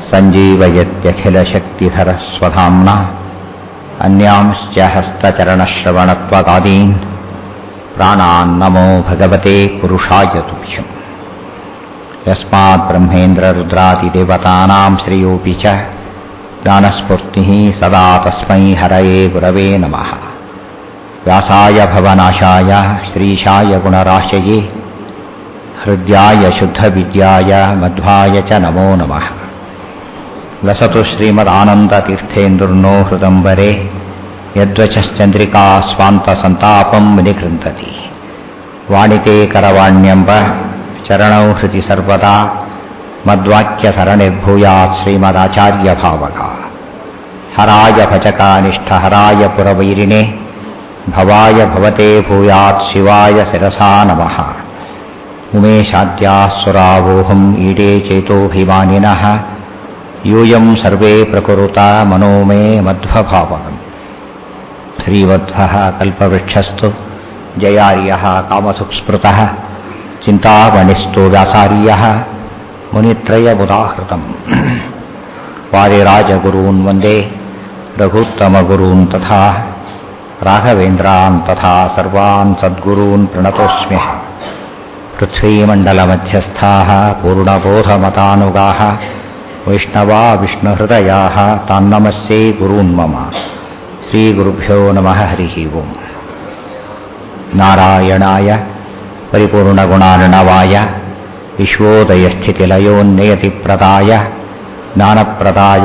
सञ्जीवयत्यखिलशक्तिधरस्वधाम्ना अन्यांश्च हस्तचरणश्रवणत्वगादीन् प्राणान्नमो भगवते पुरुषाय तुभ्यम् यस्मात् ब्रह्मेन्द्ररुद्रादिदेवतानां श्रेयोऽपि च ज्ञानस्फूर्तिः सदा तस्मै हरये गुरवे नमः व्यासाय भवनाशाय श्रीशाय गुणराशये हृद्याय शुद्धविद्याय मध्वाय च नमो नमः लसतु श्रीमदानन्दतीर्थेन्दुर्नो हृदम्बरे यद्वचश्चन्द्रिका स्वान्तसन्तापं विनिकृन्तति वाणिते करवाण्यम्ब चरणौ हृदि सर्वदा मद्वाक्यसरणिर्भूयात् श्रीमदाचार्यभावगा हराय भजकानिष्ठहराय पुरवैरिणे भवाय भवते भूयात् शिवाय शिरसा नमः उमेशाद्याः ईडे चेतोऽभिमानिनः यूयं सर्वे प्रकुरुता मनो मे मध्वभावनम् श्रीवत्सः कल्पवृक्षस्तु जयार्यः कामसुस्मृतः चिन्तामणिस्तु व्यासार्यः मुनित्रयमुदाहृतम् वारिराजगुरून् वन्दे रघुत्तमगुरून् तथा राघवेन्द्रान् तथा सर्वान् सद्गुरून् प्रणतोऽस्म्यः पृथ्वीमण्डलमध्यस्थाः पूर्णबोधमतानुगाः वैष्णवा विष्णुहृदयाः तान्नमस्ये गुरून् मम श्रीगुरुभ्यो नमः हरिः ओम् नारायणाय परिपूर्णगुणार्णवाय विश्वोदयस्थितिलयोन्नयतिप्रदाय ज्ञानप्रदाय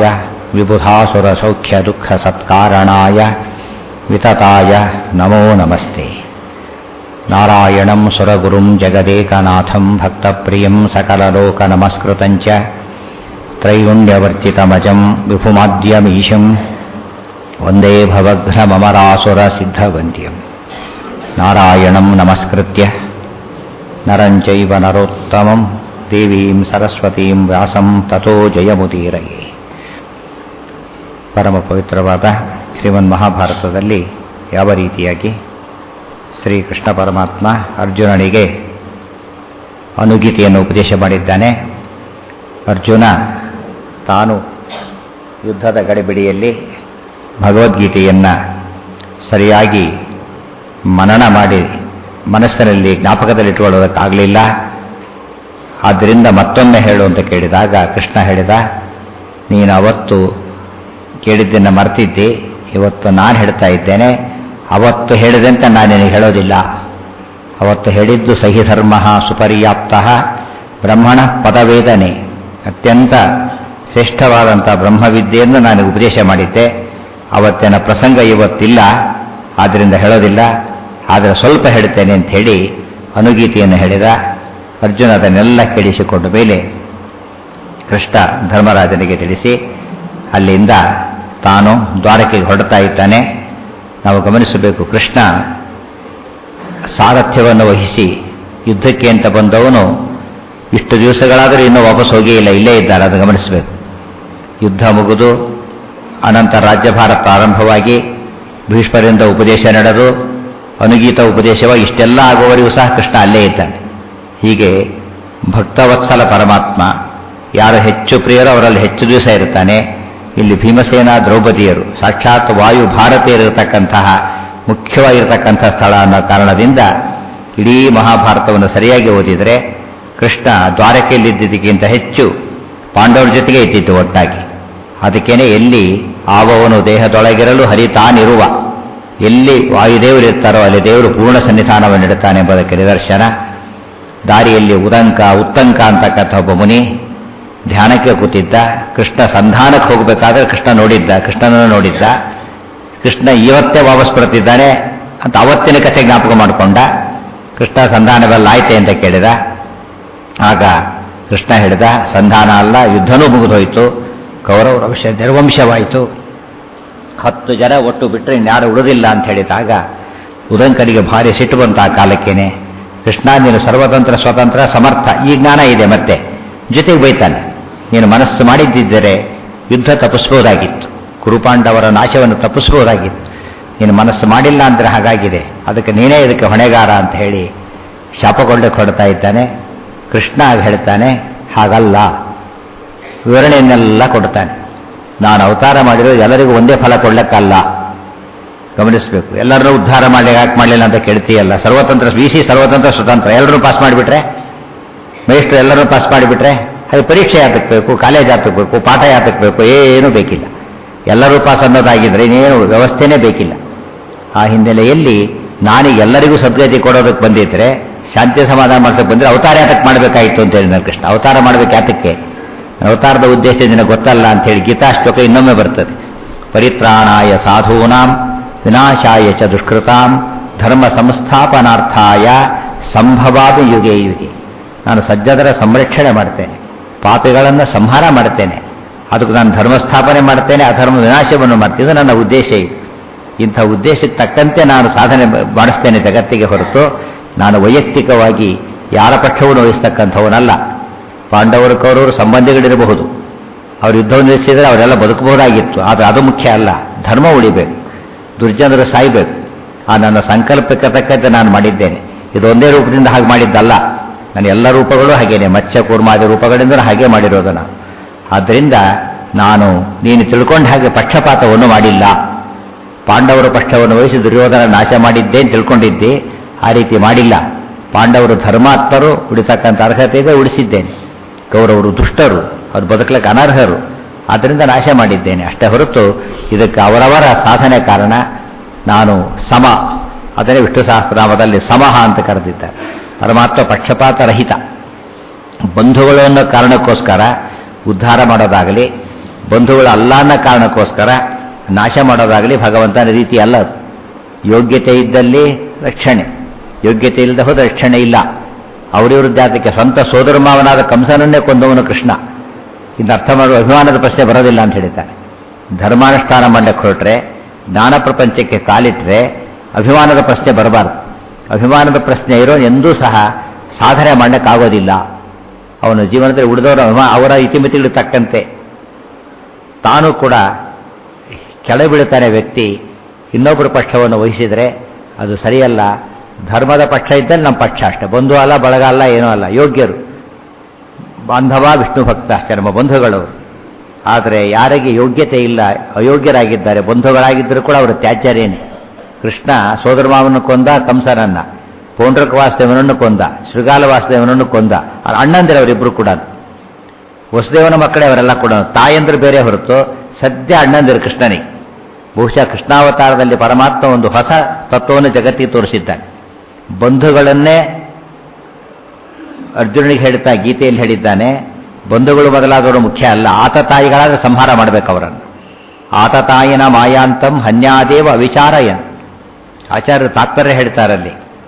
विबुधासुरसौख्यदुःखसत्कारणाय वितताय नमो नमस्ते नारायणं सुरगुरुं जगदेकनाथं भक्तप्रियं सकललोकनमस्कृतं च त्रैगुण्यवर्तितमजं विभुमाद्यमीशं वन्दे भवघ्नममरासुरसिद्धवन्द्यं नारायणं नमस्कृत्य नरं चैव नरोत्तमं ದೇವೀಂ ಸರಸ್ವತೀಂ ವ್ಯಾಸಂ ತಥೋ ಜಯಮುದೀರಯೇ ಪರಮ ಪವಿತ್ರವಾದ ಶ್ರೀಮನ್ ಮಹಾಭಾರತದಲ್ಲಿ ಯಾವ ರೀತಿಯಾಗಿ ಶ್ರೀಕೃಷ್ಣ ಪರಮಾತ್ಮ ಅರ್ಜುನನಿಗೆ ಅನುಗೀತೆಯನ್ನು ಉಪದೇಶ ಮಾಡಿದ್ದಾನೆ ಅರ್ಜುನ ತಾನು ಯುದ್ಧದ ಗಡಿಬಿಡಿಯಲ್ಲಿ ಭಗವದ್ಗೀತೆಯನ್ನು ಸರಿಯಾಗಿ ಮನನ ಮಾಡಿ ಮನಸ್ಸಿನಲ್ಲಿ ಜ್ಞಾಪಕದಲ್ಲಿಟ್ಟುಕೊಳ್ಳೋದಕ್ಕಾಗಲಿಲ್ಲ ಆದ್ದರಿಂದ ಮತ್ತೊಮ್ಮೆ ಹೇಳು ಅಂತ ಕೇಳಿದಾಗ ಕೃಷ್ಣ ಹೇಳಿದ ನೀನು ಅವತ್ತು ಕೇಳಿದ್ದನ್ನು ಮರ್ತಿದ್ದೆ ಇವತ್ತು ನಾನು ಹೇಳ್ತಾ ಇದ್ದೇನೆ ಅವತ್ತು ಹೇಳಿದಂತೆ ನಾನು ನಿನಗೆ ಹೇಳೋದಿಲ್ಲ ಅವತ್ತು ಹೇಳಿದ್ದು ಸಹಿ ಧರ್ಮ ಸುಪರ್ಯಾಪ್ತ ಬ್ರಹ್ಮಣ ಪದವೇದನೆ ಅತ್ಯಂತ ಶ್ರೇಷ್ಠವಾದಂಥ ಬ್ರಹ್ಮವಿದ್ಯೆಯನ್ನು ನಾನು ಉಪದೇಶ ಮಾಡಿದ್ದೆ ಅವತ್ತಿನ ಪ್ರಸಂಗ ಇವತ್ತಿಲ್ಲ ಆದ್ದರಿಂದ ಹೇಳೋದಿಲ್ಲ ಆದರೆ ಸ್ವಲ್ಪ ಹೇಳ್ತೇನೆ ಅಂತ ಹೇಳಿ ಅನುಗೀತೆಯನ್ನು ಹೇಳಿದ ಅರ್ಜುನ ಅದನ್ನೆಲ್ಲ ಕೇಳಿಸಿಕೊಂಡ ಮೇಲೆ ಕೃಷ್ಣ ಧರ್ಮರಾಜನಿಗೆ ತಿಳಿಸಿ ಅಲ್ಲಿಂದ ತಾನು ದ್ವಾರಕೆಗೆ ಹೊರಡ್ತಾ ಇದ್ದಾನೆ ನಾವು ಗಮನಿಸಬೇಕು ಕೃಷ್ಣ ಸಾರಥ್ಯವನ್ನು ವಹಿಸಿ ಯುದ್ಧಕ್ಕೆ ಅಂತ ಬಂದವನು ಇಷ್ಟು ದಿವಸಗಳಾದರೂ ಇನ್ನೂ ವಾಪಸ್ ಹೋಗೇ ಇಲ್ಲ ಇಲ್ಲೇ ಇದ್ದಾರೆ ಅದು ಗಮನಿಸಬೇಕು ಯುದ್ಧ ಮುಗಿದು ಅನಂತರ ರಾಜ್ಯಭಾರ ಪ್ರಾರಂಭವಾಗಿ ಭೀಷ್ಮರಿಂದ ಉಪದೇಶ ನಡೆದು ಅನುಗೀತ ಉಪದೇಶವಾಗಿ ಇಷ್ಟೆಲ್ಲ ಆಗುವವರೆಗೂ ಸಹ ಕೃಷ್ಣ ಅಲ್ಲೇ ಇದ್ದಾನೆ ಹೀಗೆ ಭಕ್ತವತ್ಸಲ ಪರಮಾತ್ಮ ಯಾರು ಹೆಚ್ಚು ಪ್ರಿಯರು ಅವರಲ್ಲಿ ಹೆಚ್ಚು ದಿವಸ ಇರ್ತಾನೆ ಇಲ್ಲಿ ಭೀಮಸೇನ ದ್ರೌಪದಿಯರು ಸಾಕ್ಷಾತ್ ವಾಯು ಭಾರತೀಯರಿರತಕ್ಕಂತಹ ಮುಖ್ಯವಾಗಿರತಕ್ಕಂಥ ಸ್ಥಳ ಅನ್ನೋ ಕಾರಣದಿಂದ ಇಡೀ ಮಹಾಭಾರತವನ್ನು ಸರಿಯಾಗಿ ಓದಿದರೆ ಕೃಷ್ಣ ದ್ವಾರಕೆಯಲ್ಲಿದ್ದದಕ್ಕಿಂತ ಹೆಚ್ಚು ಪಾಂಡವರ ಜೊತೆಗೆ ಇದ್ದಿತ್ತು ಒಟ್ಟಾಗಿ ಅದಕ್ಕೇನೆ ಎಲ್ಲಿ ಆವವನು ದೇಹದೊಳಗಿರಲು ಹರಿತಾನಿರುವ ಎಲ್ಲಿ ವಾಯುದೇವರು ಇರ್ತಾರೋ ಅಲ್ಲಿ ದೇವರು ಪೂರ್ಣ ಸನ್ನಿಧಾನವನ್ನು ಇಡುತ್ತಾನೆ ಎಂಬುದಕ್ಕೆ ನಿದರ್ಶನ ದಾರಿಯಲ್ಲಿ ಉದಂಕ ಉತ್ತಂಕ ಅಂತಕ್ಕಂಥ ಒಬ್ಬ ಮುನಿ ಧ್ಯಾನಕ್ಕೆ ಕೂತಿದ್ದ ಕೃಷ್ಣ ಸಂಧಾನಕ್ಕೆ ಹೋಗಬೇಕಾದ್ರೆ ಕೃಷ್ಣ ನೋಡಿದ್ದ ಕೃಷ್ಣನನ್ನು ನೋಡಿದ್ದ ಕೃಷ್ಣ ಇವತ್ತೇ ವಾಪಸ್ ಬರ್ತಿದ್ದಾನೆ ಅಂತ ಅವತ್ತಿನ ಕಥೆ ಜ್ಞಾಪಕ ಮಾಡಿಕೊಂಡ ಕೃಷ್ಣ ಸಂಧಾನವೆಲ್ಲ ಆಯ್ತೆ ಅಂತ ಕೇಳಿದ ಆಗ ಕೃಷ್ಣ ಹೇಳಿದ ಸಂಧಾನ ಅಲ್ಲ ಯುದ್ಧನೂ ಮುಗಿದೋಯ್ತು ಕೌರವರ ವಿಷಯ ನಿರ್ವಂಶವಾಯಿತು ಹತ್ತು ಜನ ಒಟ್ಟು ಬಿಟ್ಟರೆ ಇನ್ಯಾರು ಉಳಿದಿಲ್ಲ ಅಂತ ಹೇಳಿದಾಗ ಉದಂಕರಿಗೆ ಭಾರಿ ಸಿಟ್ಟು ಬಂತ ಆ ಕಾಲಕ್ಕೇನೆ ಕೃಷ್ಣ ನೀನು ಸರ್ವತಂತ್ರ ಸ್ವತಂತ್ರ ಸಮರ್ಥ ಈ ಜ್ಞಾನ ಇದೆ ಮತ್ತೆ ಜೊತೆಗೆ ಬೈತಾನೆ ನೀನು ಮನಸ್ಸು ಮಾಡಿದ್ದಿದ್ದರೆ ಯುದ್ಧ ತಪ್ಪಿಸ್ಬೋದಾಗಿತ್ತು ಕುರುಪಾಂಡವರ ನಾಶವನ್ನು ತಪ್ಪಿಸ್ಬೋದಾಗಿತ್ತು ನೀನು ಮನಸ್ಸು ಮಾಡಿಲ್ಲ ಅಂದರೆ ಹಾಗಾಗಿದೆ ಅದಕ್ಕೆ ನೀನೇ ಇದಕ್ಕೆ ಹೊಣೆಗಾರ ಅಂತ ಹೇಳಿ ಶಾಪಗೊಳ್ಳೆ ಕೊಡ್ತಾ ಇದ್ದಾನೆ ಕೃಷ್ಣ ಆಗ ಹೇಳ್ತಾನೆ ಹಾಗಲ್ಲ ವಿವರಣೆಯನ್ನೆಲ್ಲ ಕೊಡ್ತಾನೆ ನಾನು ಅವತಾರ ಮಾಡಿರೋದು ಎಲ್ಲರಿಗೂ ಒಂದೇ ಫಲ ಕೊಡ್ಲಿಕ್ಕಲ್ಲ ಗಮನಿಸಬೇಕು ಎಲ್ಲರನ್ನೂ ಉದ್ಧಾರ ಮಾಡಲಿ ಯಾಕೆ ಮಾಡಲಿಲ್ಲ ಅಂತ ಕೇಳ್ತೀಯಲ್ಲ ಸರ್ವತಂತ್ರ ವಿ ಸಿ ಸರ್ವತಂತ್ರ ಸ್ವತಂತ್ರ ಎಲ್ಲರೂ ಪಾಸ್ ಮಾಡಿಬಿಟ್ರೆ ಮೇಷ್ಟ್ರು ಎಲ್ಲರೂ ಪಾಸ್ ಮಾಡಿಬಿಟ್ರೆ ಅದು ಪರೀಕ್ಷೆ ಯಾತಕ್ಕೆ ಬೇಕು ಕಾಲೇಜ್ ಯಾತಕ್ಕೆ ಬೇಕು ಪಾಠ ಯಾತಕ್ಕೆ ಬೇಕು ಏನೂ ಬೇಕಿಲ್ಲ ಎಲ್ಲರೂ ಪಾಸ್ ಅನ್ನೋದಾಗಿದ್ರೆ ಇನ್ನೇನು ವ್ಯವಸ್ಥೆನೇ ಬೇಕಿಲ್ಲ ಆ ಹಿನ್ನೆಲೆಯಲ್ಲಿ ನಾನು ಎಲ್ಲರಿಗೂ ಸದ್ಗತಿ ಕೊಡೋದಕ್ಕೆ ಬಂದಿದ್ರೆ ಶಾಂತಿ ಸಮಾಧಾನ ಮಾಡ್ಸಕ್ಕೆ ಬಂದರೆ ಅವತಾರ ಯಾತಕ್ಕೆ ಮಾಡಬೇಕಾಗಿತ್ತು ಅಂತ ಹೇಳಿ ನಾನು ಕೃಷ್ಣ ಅವತಾರ ಮಾಡಬೇಕು ಯಾತಕ್ಕೆ ಅವತಾರದ ಉದ್ದೇಶ ನಿನಗೆ ಗೊತ್ತಲ್ಲ ಅಂತ ಹೇಳಿ ಗೀತಾಶ್ಲೋಕ ಇನ್ನೊಮ್ಮೆ ಬರ್ತದೆ ಪರಿತ್ರಾಣಾಯ ಸಾಧೂನಾಂ ವಿನಾಶಾಯ ಚ ದುಷ್ಕೃತಾಂ ಧರ್ಮ ಸಂಸ್ಥಾಪನಾರ್ಥಾಯ ಸಂಭವಾಮಿ ಯುಗೆ ಯುಗೆ ನಾನು ಸಜ್ಜದರ ಸಂರಕ್ಷಣೆ ಮಾಡ್ತೇನೆ ಪಾಪಿಗಳನ್ನು ಸಂಹಾರ ಮಾಡ್ತೇನೆ ಅದಕ್ಕೆ ನಾನು ಧರ್ಮ ಸ್ಥಾಪನೆ ಮಾಡ್ತೇನೆ ಅಧರ್ಮ ವಿನಾಶವನ್ನು ಮಾಡ್ತೀನಿ ಇದು ನನ್ನ ಉದ್ದೇಶ ಇದು ಇಂಥ ಉದ್ದೇಶಕ್ಕೆ ತಕ್ಕಂತೆ ನಾನು ಸಾಧನೆ ಮಾಡಿಸ್ತೇನೆ ಜಗತ್ತಿಗೆ ಹೊರತು ನಾನು ವೈಯಕ್ತಿಕವಾಗಿ ಯಾರ ಪಕ್ಷವನ್ನು ವಹಿಸ್ತಕ್ಕಂಥವನಲ್ಲ ಪಾಂಡವರು ಕೌರವರು ಸಂಬಂಧಿಗಳಿರಬಹುದು ಅವರು ಯುದ್ಧವನ್ನು ನಿಲ್ಲಿಸಿದರೆ ಅವರೆಲ್ಲ ಬದುಕಬಹುದಾಗಿತ್ತು ಆದರೆ ಅದು ಮುಖ್ಯ ಅಲ್ಲ ಧರ್ಮ ಉಳಿಬೇಕು ದುರ್ಜನರು ಸಾಯ್ಬೇಕು ಆ ನನ್ನ ಸಂಕಲ್ಪಕ್ಕೆ ತಕ್ಕಂತೆ ನಾನು ಮಾಡಿದ್ದೇನೆ ಇದು ಒಂದೇ ರೂಪದಿಂದ ಹಾಗೆ ಮಾಡಿದ್ದಲ್ಲ ನನ್ನ ಎಲ್ಲ ರೂಪಗಳು ಹಾಗೇನೆ ಮತ್ಸ್ಯ ಕೂರ್ಮಾದಿ ರೂಪಗಳಿಂದ ಹಾಗೆ ಮಾಡಿರೋದು ನಾನು ಆದ್ದರಿಂದ ನಾನು ನೀನು ತಿಳ್ಕೊಂಡ ಹಾಗೆ ಪಕ್ಷಪಾತವನ್ನು ಮಾಡಿಲ್ಲ ಪಾಂಡವರ ಪಕ್ಷವನ್ನು ವಹಿಸಿ ದುರ್ಯೋಧನ ನಾಶ ಮಾಡಿದ್ದೆ ಅಂತ ತಿಳ್ಕೊಂಡಿದ್ದೆ ಆ ರೀತಿ ಮಾಡಿಲ್ಲ ಪಾಂಡವರು ಧರ್ಮಾತ್ಮರು ಉಳಿತಕ್ಕಂಥ ಅರ್ಹತೆ ಇದೆ ಉಳಿಸಿದ್ದೇನೆ ಕೌರವರು ದುಷ್ಟರು ಅವರು ಬದುಕಲಿಕ್ಕೆ ಅನರ್ಹರು ಆದ್ದರಿಂದ ನಾಶ ಮಾಡಿದ್ದೇನೆ ಅಷ್ಟೇ ಹೊರತು ಇದಕ್ಕೆ ಅವರವರ ಸಾಧನೆ ಕಾರಣ ನಾನು ಸಮ ಅದನ್ನೇ ವಿಷ್ಣು ಸಹಸ್ರನಾಮದಲ್ಲಿ ಸಮಹ ಅಂತ ಕರೆದಿದ್ದಾರೆ ಪರಮಾತ್ಮ ಪಕ್ಷಪಾತ ರಹಿತ ಬಂಧುಗಳು ಅನ್ನೋ ಕಾರಣಕ್ಕೋಸ್ಕರ ಉದ್ಧಾರ ಮಾಡೋದಾಗಲಿ ಬಂಧುಗಳು ಅಲ್ಲ ಅನ್ನೋ ಕಾರಣಕ್ಕೋಸ್ಕರ ನಾಶ ಮಾಡೋದಾಗಲಿ ಭಗವಂತನ ರೀತಿ ಅಲ್ಲ ಅದು ಯೋಗ್ಯತೆ ಇದ್ದಲ್ಲಿ ರಕ್ಷಣೆ ಯೋಗ್ಯತೆ ಇಲ್ಲದೆ ಹೋದ ರಕ್ಷಣೆ ಇಲ್ಲ ಅವರಿವ್ರ ಜಾತಕ್ಕೆ ಸ್ವಂತ ಸೋದರ ಮಾವನಾದ ಕಂಸನನ್ನೇ ಕೊಂದವನು ಕೃಷ್ಣ ಇನ್ನು ಅರ್ಥ ಮಾಡುವ ಅಭಿಮಾನದ ಪ್ರಶ್ನೆ ಬರೋದಿಲ್ಲ ಅಂತ ಹೇಳ್ತಾರೆ ಧರ್ಮಾನುಷ್ಠಾನ ಮಾಡಕ್ಕೆ ಹೊರಟ್ರೆ ಜ್ಞಾನ ಪ್ರಪಂಚಕ್ಕೆ ಕಾಲಿಟ್ರೆ ಅಭಿಮಾನದ ಪ್ರಶ್ನೆ ಬರಬಾರ್ದು ಅಭಿಮಾನದ ಪ್ರಶ್ನೆ ಇರೋ ಎಂದೂ ಸಹ ಸಾಧನೆ ಮಾಡಕ್ಕಾಗೋದಿಲ್ಲ ಅವನ ಜೀವನದಲ್ಲಿ ಉಳಿದವರ ಅಭಿಮಾ ಅವರ ಇತಿಮಿತಿಗಳಿಗೆ ತಕ್ಕಂತೆ ತಾನು ಕೂಡ ಕೆಳ ಬೀಳುತ್ತಾನೆ ವ್ಯಕ್ತಿ ಇನ್ನೊಬ್ಬರ ಪಕ್ಷವನ್ನು ವಹಿಸಿದರೆ ಅದು ಸರಿಯಲ್ಲ ಧರ್ಮದ ಪಕ್ಷ ಇದ್ದಲ್ಲಿ ನಮ್ಮ ಪಕ್ಷ ಅಷ್ಟೇ ಬಂಧು ಅಲ್ಲ ಬಳಗ ಅಲ್ಲ ಏನೂ ಅಲ್ಲ ಯೋಗ್ಯರು ಬಾಂಧವ ವಿಷ್ಣು ಭಕ್ತ ಅಷ್ಟೇ ನಮ್ಮ ಬಂಧುಗಳು ಆದರೆ ಯಾರಿಗೆ ಯೋಗ್ಯತೆ ಇಲ್ಲ ಅಯೋಗ್ಯರಾಗಿದ್ದಾರೆ ಬಂಧುಗಳಾಗಿದ್ದರೂ ಕೂಡ ಅವರು ತ್ಯಾಜ್ಯರೇನೆ ಕೃಷ್ಣ ಸೋದರ ಮಾವನ ಕೊಂದ ಕಂಸನನ್ನ ಪೌಂಡ್ರಕ ವಾಸುದೇವನನ್ನು ಕೊಂದ ಶೃಗಾಲ ವಾಸುದೇವನನ್ನು ಕೊಂದ ಅಣ್ಣಂದಿರವರಿಬ್ಬರು ಕೂಡ ವಸುದೇವನ ಮಕ್ಕಳೇ ಅವರೆಲ್ಲ ಕೂಡ ತಾಯಂದ್ರೆ ಬೇರೆ ಹೊರತು ಸದ್ಯ ಅಣ್ಣಂದಿರು ಕೃಷ್ಣನಿಗೆ ಬಹುಶಃ ಕೃಷ್ಣಾವತಾರದಲ್ಲಿ ಪರಮಾತ್ಮ ಒಂದು ಹೊಸ ತತ್ವವನ್ನು ಜಗತ್ತಿಗೆ ತೋರಿಸಿದ್ದಾನೆ ಬಂಧುಗಳನ್ನೇ ಅರ್ಜುನನಿಗೆ ಹೇಳ್ತಾ ಗೀತೆಯಲ್ಲಿ ಹೇಳಿದ್ದಾನೆ ಬಂಧುಗಳು ಮೊದಲಾದವರು ಮುಖ್ಯ ಅಲ್ಲ ಆತ ತಾಯಿಗಳಾದ್ರೆ ಸಂಹಾರ ಮಾಡಬೇಕು ಅವರನ್ನು ಆತ ತಾಯಿನ ಮಾಯಾಂತಂ ಹನ್ಯಾದೇವ ಅವಿಚಾರಯನ್ ಆಚಾರ್ಯರು ತಾತ್ಪರ್ಯ ಹೇಳ್ತಾರಲ್ಲಿ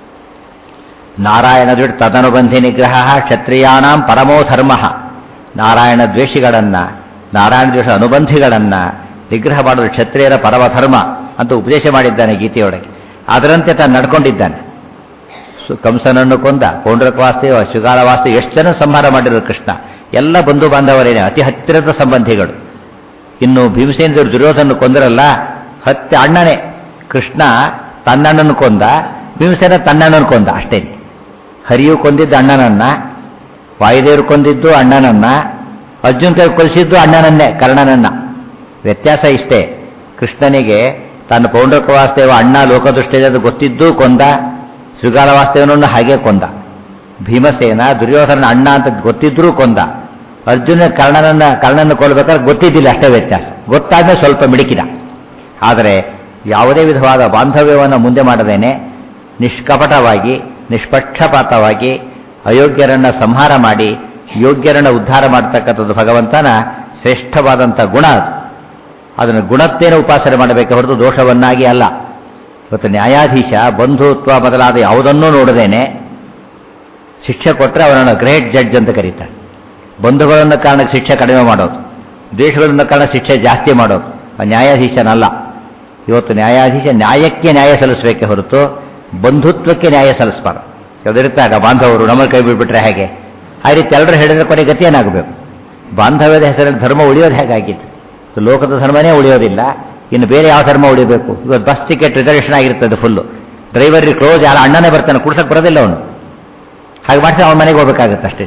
ನಾರಾಯಣ ದ್ವಿಡ್ ತದನುಬಂಧಿ ನಿಗ್ರಹ ಕ್ಷತ್ರಿಯಾಣಾಂ ಪರಮೋ ಧರ್ಮ ನಾರಾಯಣ ದ್ವೇಷಿಗಳನ್ನ ನಾರಾಯಣ ದ್ವೇಷ ಅನುಬಂಧಿಗಳನ್ನ ನಿಗ್ರಹ ಮಾಡೋದು ಕ್ಷತ್ರಿಯರ ಪರಮಧರ್ಮ ಅಂತ ಉಪದೇಶ ಮಾಡಿದ್ದಾನೆ ಗೀತೆಯೊಳಗೆ ಅದರಂತೆ ತಾನು ನಡ್ಕೊಂಡಿದ್ದಾನೆ ಕಂಸನನ್ನು ಕೊಂದ ಪೌಂಡ್ರಕ ವಾಸ್ತೇವ ಶೃಗಾಲ ವಾಸ್ತೇವ ಎಷ್ಟು ಜನ ಸಂಹಾರ ಮಾಡಿದ್ರು ಕೃಷ್ಣ ಎಲ್ಲ ಬಂಧು ಬಾಂಧವರೇನೆ ಅತಿ ಹತ್ತಿರದ ಸಂಬಂಧಿಗಳು ಇನ್ನು ಭೀಮಸೇನದೇವರು ದುರ್ಯೋಧನ ಕೊಂದರಲ್ಲ ಹತ್ತಿ ಅಣ್ಣನೇ ಕೃಷ್ಣ ತನ್ನಣ್ಣನ್ನು ಕೊಂದ ಭೀಮಸೇನ ತನ್ನಣ್ಣನ್ನು ಕೊಂದ ಅಷ್ಟೇ ಹರಿಯು ಕೊಂದಿದ್ದ ಅಣ್ಣನನ್ನ ವಾಯುದೇವರು ಕೊಂದಿದ್ದು ಅಣ್ಣನನ್ನ ಅರ್ಜುನ್ ಕೈ ಕೊಲಿಸಿದ್ದು ಅಣ್ಣನನ್ನೇ ಕರ್ಣನನ್ನ ವ್ಯತ್ಯಾಸ ಇಷ್ಟೇ ಕೃಷ್ಣನಿಗೆ ತನ್ನ ಪೌಂಡ್ರಕ ವಾಸ್ತೇವ ಅಣ್ಣ ಲೋಕದೃಷ್ಟಿಯದು ಗೊತ್ತಿದ್ದೂ ಕೊಂದ ಶೃಗಾಲ ವಾಸ್ತೇವನನ್ನು ಹಾಗೆ ಕೊಂದ ಭೀಮಸೇನ ದುರ್ಯೋಧನ ಅಣ್ಣ ಅಂತ ಗೊತ್ತಿದ್ರೂ ಕೊಂದ ಅರ್ಜುನ ಕರ್ಣನನ್ನ ಕರ್ಣನ ಕೊಲ್ಬೇಕಾದ್ರೆ ಗೊತ್ತಿದ್ದಿಲ್ಲ ಅಷ್ಟೇ ವ್ಯತ್ಯಾಸ ಗೊತ್ತಾದ್ಮೇಲೆ ಸ್ವಲ್ಪ ಮಿಡುಕಿದ ಆದರೆ ಯಾವುದೇ ವಿಧವಾದ ಬಾಂಧವ್ಯವನ್ನು ಮುಂದೆ ಮಾಡದೇನೆ ನಿಷ್ಕಪಟವಾಗಿ ನಿಷ್ಪಕ್ಷಪಾತವಾಗಿ ಅಯೋಗ್ಯರನ್ನ ಸಂಹಾರ ಮಾಡಿ ಯೋಗ್ಯರನ್ನ ಉದ್ಧಾರ ಮಾಡತಕ್ಕಂಥದ್ದು ಭಗವಂತನ ಶ್ರೇಷ್ಠವಾದಂಥ ಗುಣ ಅದು ಅದನ್ನು ಗುಣತ್ತೇನೆ ಉಪಾಸನೆ ಮಾಡಬೇಕೆ ಹೊರತು ದೋಷವನ್ನಾಗಿ ಅಲ್ಲ ಇವತ್ತು ನ್ಯಾಯಾಧೀಶ ಬಂಧುತ್ವ ಮೊದಲಾದ ಯಾವುದನ್ನೂ ನೋಡದೇನೆ ಶಿಕ್ಷೆ ಕೊಟ್ಟರೆ ಅವನನ್ನು ಗ್ರೇಟ್ ಜಡ್ಜ್ ಅಂತ ಕರೀತಾರೆ ಬಂಧುಗಳನ್ನ ಕಾರಣಕ್ಕೆ ಶಿಕ್ಷೆ ಕಡಿಮೆ ಮಾಡೋದು ದ್ವೇಷಗಳನ್ನ ಕಾರಣ ಶಿಕ್ಷೆ ಜಾಸ್ತಿ ಮಾಡೋದು ನ್ಯಾಯಾಧೀಶನಲ್ಲ ಇವತ್ತು ನ್ಯಾಯಾಧೀಶ ನ್ಯಾಯಕ್ಕೆ ನ್ಯಾಯ ಸಲ್ಲಿಸಬೇಕೆ ಹೊರತು ಬಂಧುತ್ವಕ್ಕೆ ನ್ಯಾಯ ಸಲ್ಲಿಸಬಾರ್ದು ಯಾವ್ದಿರುತ್ತಾಗ ಬಾಂಧವರು ನಮ್ಮನ್ನು ಕೈ ಬಿಟ್ಬಿಟ್ರೆ ಹೇಗೆ ಆ ರೀತಿ ಎಲ್ಲರೂ ಹೇಳಿದ್ರೆ ಕೊನೆ ಗತಿ ಏನಾಗಬೇಕು ಬಾಂಧವ್ಯದ ಹೆಸರಲ್ಲಿ ಧರ್ಮ ಉಳಿಯೋದು ಹೇಗಾಗಿತ್ತು ಲೋಕದ ಧರ್ಮನೇ ಉಳಿಯೋದಿಲ್ಲ ಇನ್ನು ಬೇರೆ ಯಾವ ಧರ್ಮ ಉಳಿಬೇಕು ಇವತ್ತು ಬಸ್ ಟಿಕೆಟ್ ರಿಸರ್ವೇಷನ್ ಆಗಿರ್ತದೆ ಫುಲ್ಲು ಡ್ರೈವರ್ ಕ್ಲೋಸ್ ಯಾರ ಅಣ್ಣನೇ ಬರ್ತಾನೆ ಕುಡ್ಸಕ್ಕೆ ಬರೋದಿಲ್ಲ ಅವನು ಹಾಗೆ ಮಾಡಿಸಿ ಅವನ ಮನೆಗೆ ಹೋಗ್ಬೇಕಾಗತ್ತೆ ಅಷ್ಟೇ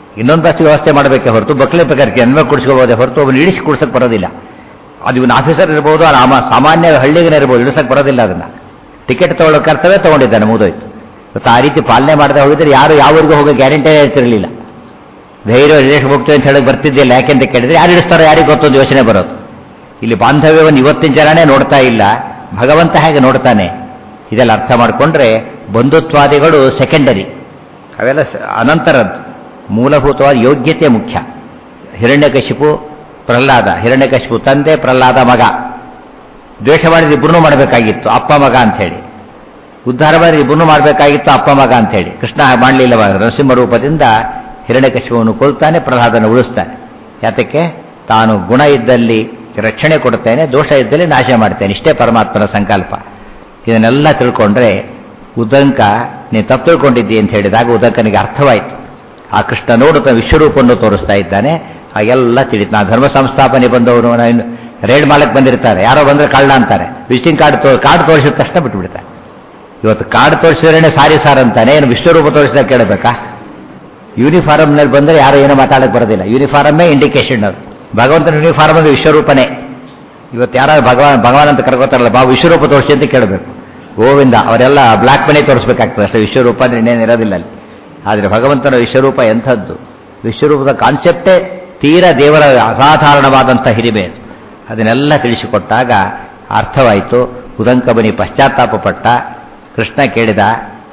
ಇನ್ನೊಂದು ಬಸ್ ವ್ಯವಸ್ಥೆ ಮಾಡಬೇಕೆ ಹೊರತು ಬಕ್ಲೆ ಬೇಕಾದ್ರೆ ಜನ್ಮ ಕುಡಿಸ್ಕೋಬೋದೇ ಹೊರತು ಅವನು ಇಳಿಸಿ ಕುಡ್ಸಕ್ಕೆ ಬರೋದಿಲ್ಲ ಅದು ಇವನು ಆಫೀಸರ್ ಇರ್ಬೋದು ಆಮ ಸಾಮಾನ್ಯ ಹಳ್ಳಿಗನೇ ಇರ್ಬೋದು ಇಳಿಸಕ್ಕೆ ಬರೋದಿಲ್ಲ ಅದನ್ನ ಟಿಕೆಟ್ ತಗೊಳ್ಳೋ ಕರ್ತವ್ಯ ತಗೊಂಡಿದ್ದಾನೆ ಮುಗಿದೋಯ್ತು ಇವತ್ತು ಆ ರೀತಿ ಪಾಲನೆ ಮಾಡದೆ ಹೋಗಿದ್ರೆ ಯಾರು ಯಾವ ಊರಿಗೆ ಹೋಗೋ ಗ್ಯಾರಂಟಿ ಇರ್ತಿರಲಿಲ್ಲ ಧೈರ್ಯ ರಿಲೇಷನ್ ಹೋಗ್ತೇವೆ ಅಂತ ಹೇಳಕ್ ಬರ್ತಿದ್ದಿಲ್ಲ ಯಾಕೆಂತ ಕೇಳಿದ್ರೆ ಯಾರು ಇಳಿಸ್ತಾರೋ ಯಾರಿಗೆ ಗೊತ್ತೊಂದು ಯೋಚನೆ ಬರೋದು ಇಲ್ಲಿ ಬಾಂಧವ್ಯವನ್ನು ಇವತ್ತಿನ ಜನನೇ ನೋಡ್ತಾ ಇಲ್ಲ ಭಗವಂತ ಹೇಗೆ ನೋಡ್ತಾನೆ ಇದೆಲ್ಲ ಅರ್ಥ ಮಾಡಿಕೊಂಡ್ರೆ ಬಂಧುತ್ವಾದಿಗಳು ಸೆಕೆಂಡರಿ ಅವೆಲ್ಲ ಸ- ಅನಂತರದ್ದು ಮೂಲಭೂತವಾದ ಯೋಗ್ಯತೆ ಮುಖ್ಯ ಹಿರಣ್ಯಕಶಿಪು ಪ್ರಹ್ಲಾದ ಹಿರಣ್ಯಕಶಿಪು ತಂದೆ ಪ್ರಹ್ಲಾದ ಮಗ ದ್ವೇಷ ಮಾಡಿದ್ರೆ ಇಬ್ಬರನ್ನೂ ಮಾಡಬೇಕಾಗಿತ್ತು ಅಪ್ಪ ಮಗ ಅಂಥೇಳಿ ಉದ್ಧಾರ ಮಾಡಿದ್ರೆ ಇಬ್ಬರನ್ನೂ ಮಾಡಬೇಕಾಗಿತ್ತು ಅಪ್ಪ ಮಗ ಅಂಥೇಳಿ ಕೃಷ್ಣ ಹಾಗೆ ಮಾಡಲಿಲ್ಲ ನರಸಿಂಹ ರೂಪದಿಂದ ಹಿರಣ್ಯಕಶಿಪುವನ್ನು ಕೊಲ್ತಾನೆ ಪ್ರಹ್ಲಾದನ ಉಳಿಸ್ತಾನೆ ಯಾತಕ್ಕೆ ತಾನು ಗುಣ ಇದ್ದಲ್ಲಿ ರಕ್ಷಣೆ ಕೊಡುತ್ತೇನೆ ದೋಷ ಇದ್ದಲ್ಲಿ ನಾಶ ಮಾಡ್ತೇನೆ ಇಷ್ಟೇ ಪರಮಾತ್ಮನ ಸಂಕಲ್ಪ ಇದನ್ನೆಲ್ಲ ತಿಳ್ಕೊಂಡ್ರೆ ಉದಂಕ ನೀನು ತಪ್ಪು ತಿಳ್ಕೊಂಡಿದ್ದಿ ಅಂತ ಹೇಳಿದಾಗ ಉದಂಕನಿಗೆ ಅರ್ಥವಾಯಿತು ಆ ಕೃಷ್ಣ ನೋಡುತ್ತಾ ವಿಶ್ವರೂಪವನ್ನು ತೋರಿಸ್ತಾ ಇದ್ದಾನೆ ಹಾಗೆಲ್ಲ ತಿಳಿತು ನಾ ಧರ್ಮ ಸಂಸ್ಥಾಪನೆ ಬಂದವರು ನಾನು ರೇಡ್ ಮಾಲಕ್ ಬಂದಿರ್ತಾರೆ ಯಾರೋ ಬಂದ್ರೆ ಕಳ್ಳ ಅಂತಾರೆ ವಿಸಿಟಿಂಗ್ ಕಾರ್ಡ್ ತೋ ಕಾರ್ಡ್ ತೋರಿಸಿದ ತಕ್ಷಣ ಬಿಟ್ಬಿಡ್ತಾರೆ ಇವತ್ತು ಕಾರ್ಡ್ ತೋರಿಸಿದ್ರೇನೆ ಸಾರಿ ಸಾರ್ ಅಂತಾನೆ ಏನು ವಿಶ್ವರೂಪ ತೋರಿಸಿದಾಗ ಕೇಳಬೇಕಾ ಯೂನಿಫಾರ್ಮ್ನಲ್ಲಿ ಬಂದರೆ ಯಾರು ಏನೋ ಮಾತಾಡಕ್ಕೆ ಬರೋದಿಲ್ಲ ಯೂನಿಫಾರ್ಮೇ ಇಂಡಿಕೇಶನ್ ಅದು ಭಗವಂತನ ಯೂನಿಫಾರ್ಮ್ ಅಂದ್ರೆ ವಿಶ್ವರೂಪನೇ ಇವತ್ತು ಯಾರು ಭಗವಾನ್ ಭಗವಾನ್ ಅಂತ ಕರ್ಕೋತಾರಲ್ಲ ಬಾ ವಿಶ್ವರೂಪ ತೋರಿಸಿ ಅಂತ ಕೇಳಬೇಕು ಗೋವಿಂದ ಅವರೆಲ್ಲ ಬ್ಲ್ಯಾಕ್ ಮನಿ ತೋರಿಸ್ಬೇಕಾಗ್ತದೆ ಅಷ್ಟೇ ವಿಶ್ವರೂಪ ಅಂದ್ರೆ ಇನ್ನೇನು ಇರೋದಿಲ್ಲ ಅಲ್ಲಿ ಆದರೆ ಭಗವಂತನ ವಿಶ್ವರೂಪ ಎಂಥದ್ದು ವಿಶ್ವರೂಪದ ಕಾನ್ಸೆಪ್ಟೇ ತೀರಾ ದೇವರ ಅಸಾಧಾರಣವಾದಂಥ ಹಿರಿಮೆ ಅದು ಅದನ್ನೆಲ್ಲ ತಿಳಿಸಿಕೊಟ್ಟಾಗ ಅರ್ಥವಾಯಿತು ಉದಂಕಬನಿ ಪಶ್ಚಾತ್ತಾಪ ಪಟ್ಟ ಕೃಷ್ಣ ಕೇಳಿದ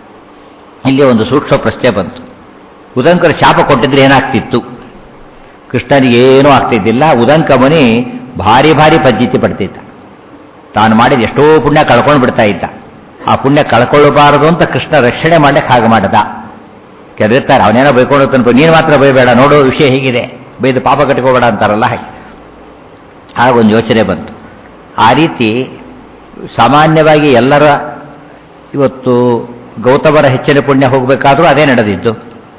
ಇಲ್ಲಿ ಒಂದು ಸೂಕ್ಷ್ಮ ಪ್ರಶ್ನೆ ಬಂತು ಉದಂಕರು ಶಾಪ ಕೊಟ್ಟಿದ್ರೆ ಏನಾಗ್ತಿತ್ತು ಕೃಷ್ಣನಿಗೆ ಏನೂ ಆಗ್ತಿದ್ದಿಲ್ಲ ಉದಂಕಮನಿ ಭಾರಿ ಭಾರಿ ಪದ್ಧತಿ ಪಡ್ತಿದ್ದ ತಾನು ಮಾಡಿದ ಎಷ್ಟೋ ಪುಣ್ಯ ಕಳ್ಕೊಂಡು ಬಿಡ್ತಾ ಇದ್ದ ಆ ಪುಣ್ಯ ಕಳ್ಕೊಳ್ಳಬಾರದು ಅಂತ ಕೃಷ್ಣ ರಕ್ಷಣೆ ಮಾಡ್ಲಿಕ್ಕೆ ಹಾಗೆ ಮಾಡದ ಕೆದಿರ್ತಾರೆ ಅವನೇನೋ ಬೈಕೊಂಡು ತನಕ ನೀನು ಮಾತ್ರ ಬೈಬೇಡ ನೋಡೋ ವಿಷಯ ಹೀಗಿದೆ ಬೈದು ಪಾಪ ಕಟ್ಕೋಬೇಡ ಅಂತಾರಲ್ಲ ಹಾಗೆ ಹಾಗೊಂದು ಯೋಚನೆ ಬಂತು ಆ ರೀತಿ ಸಾಮಾನ್ಯವಾಗಿ ಎಲ್ಲರ ಇವತ್ತು ಗೌತಮರ ಹೆಚ್ಚಿನ ಪುಣ್ಯ ಹೋಗಬೇಕಾದ್ರೂ ಅದೇ ನಡೆದಿದ್ದು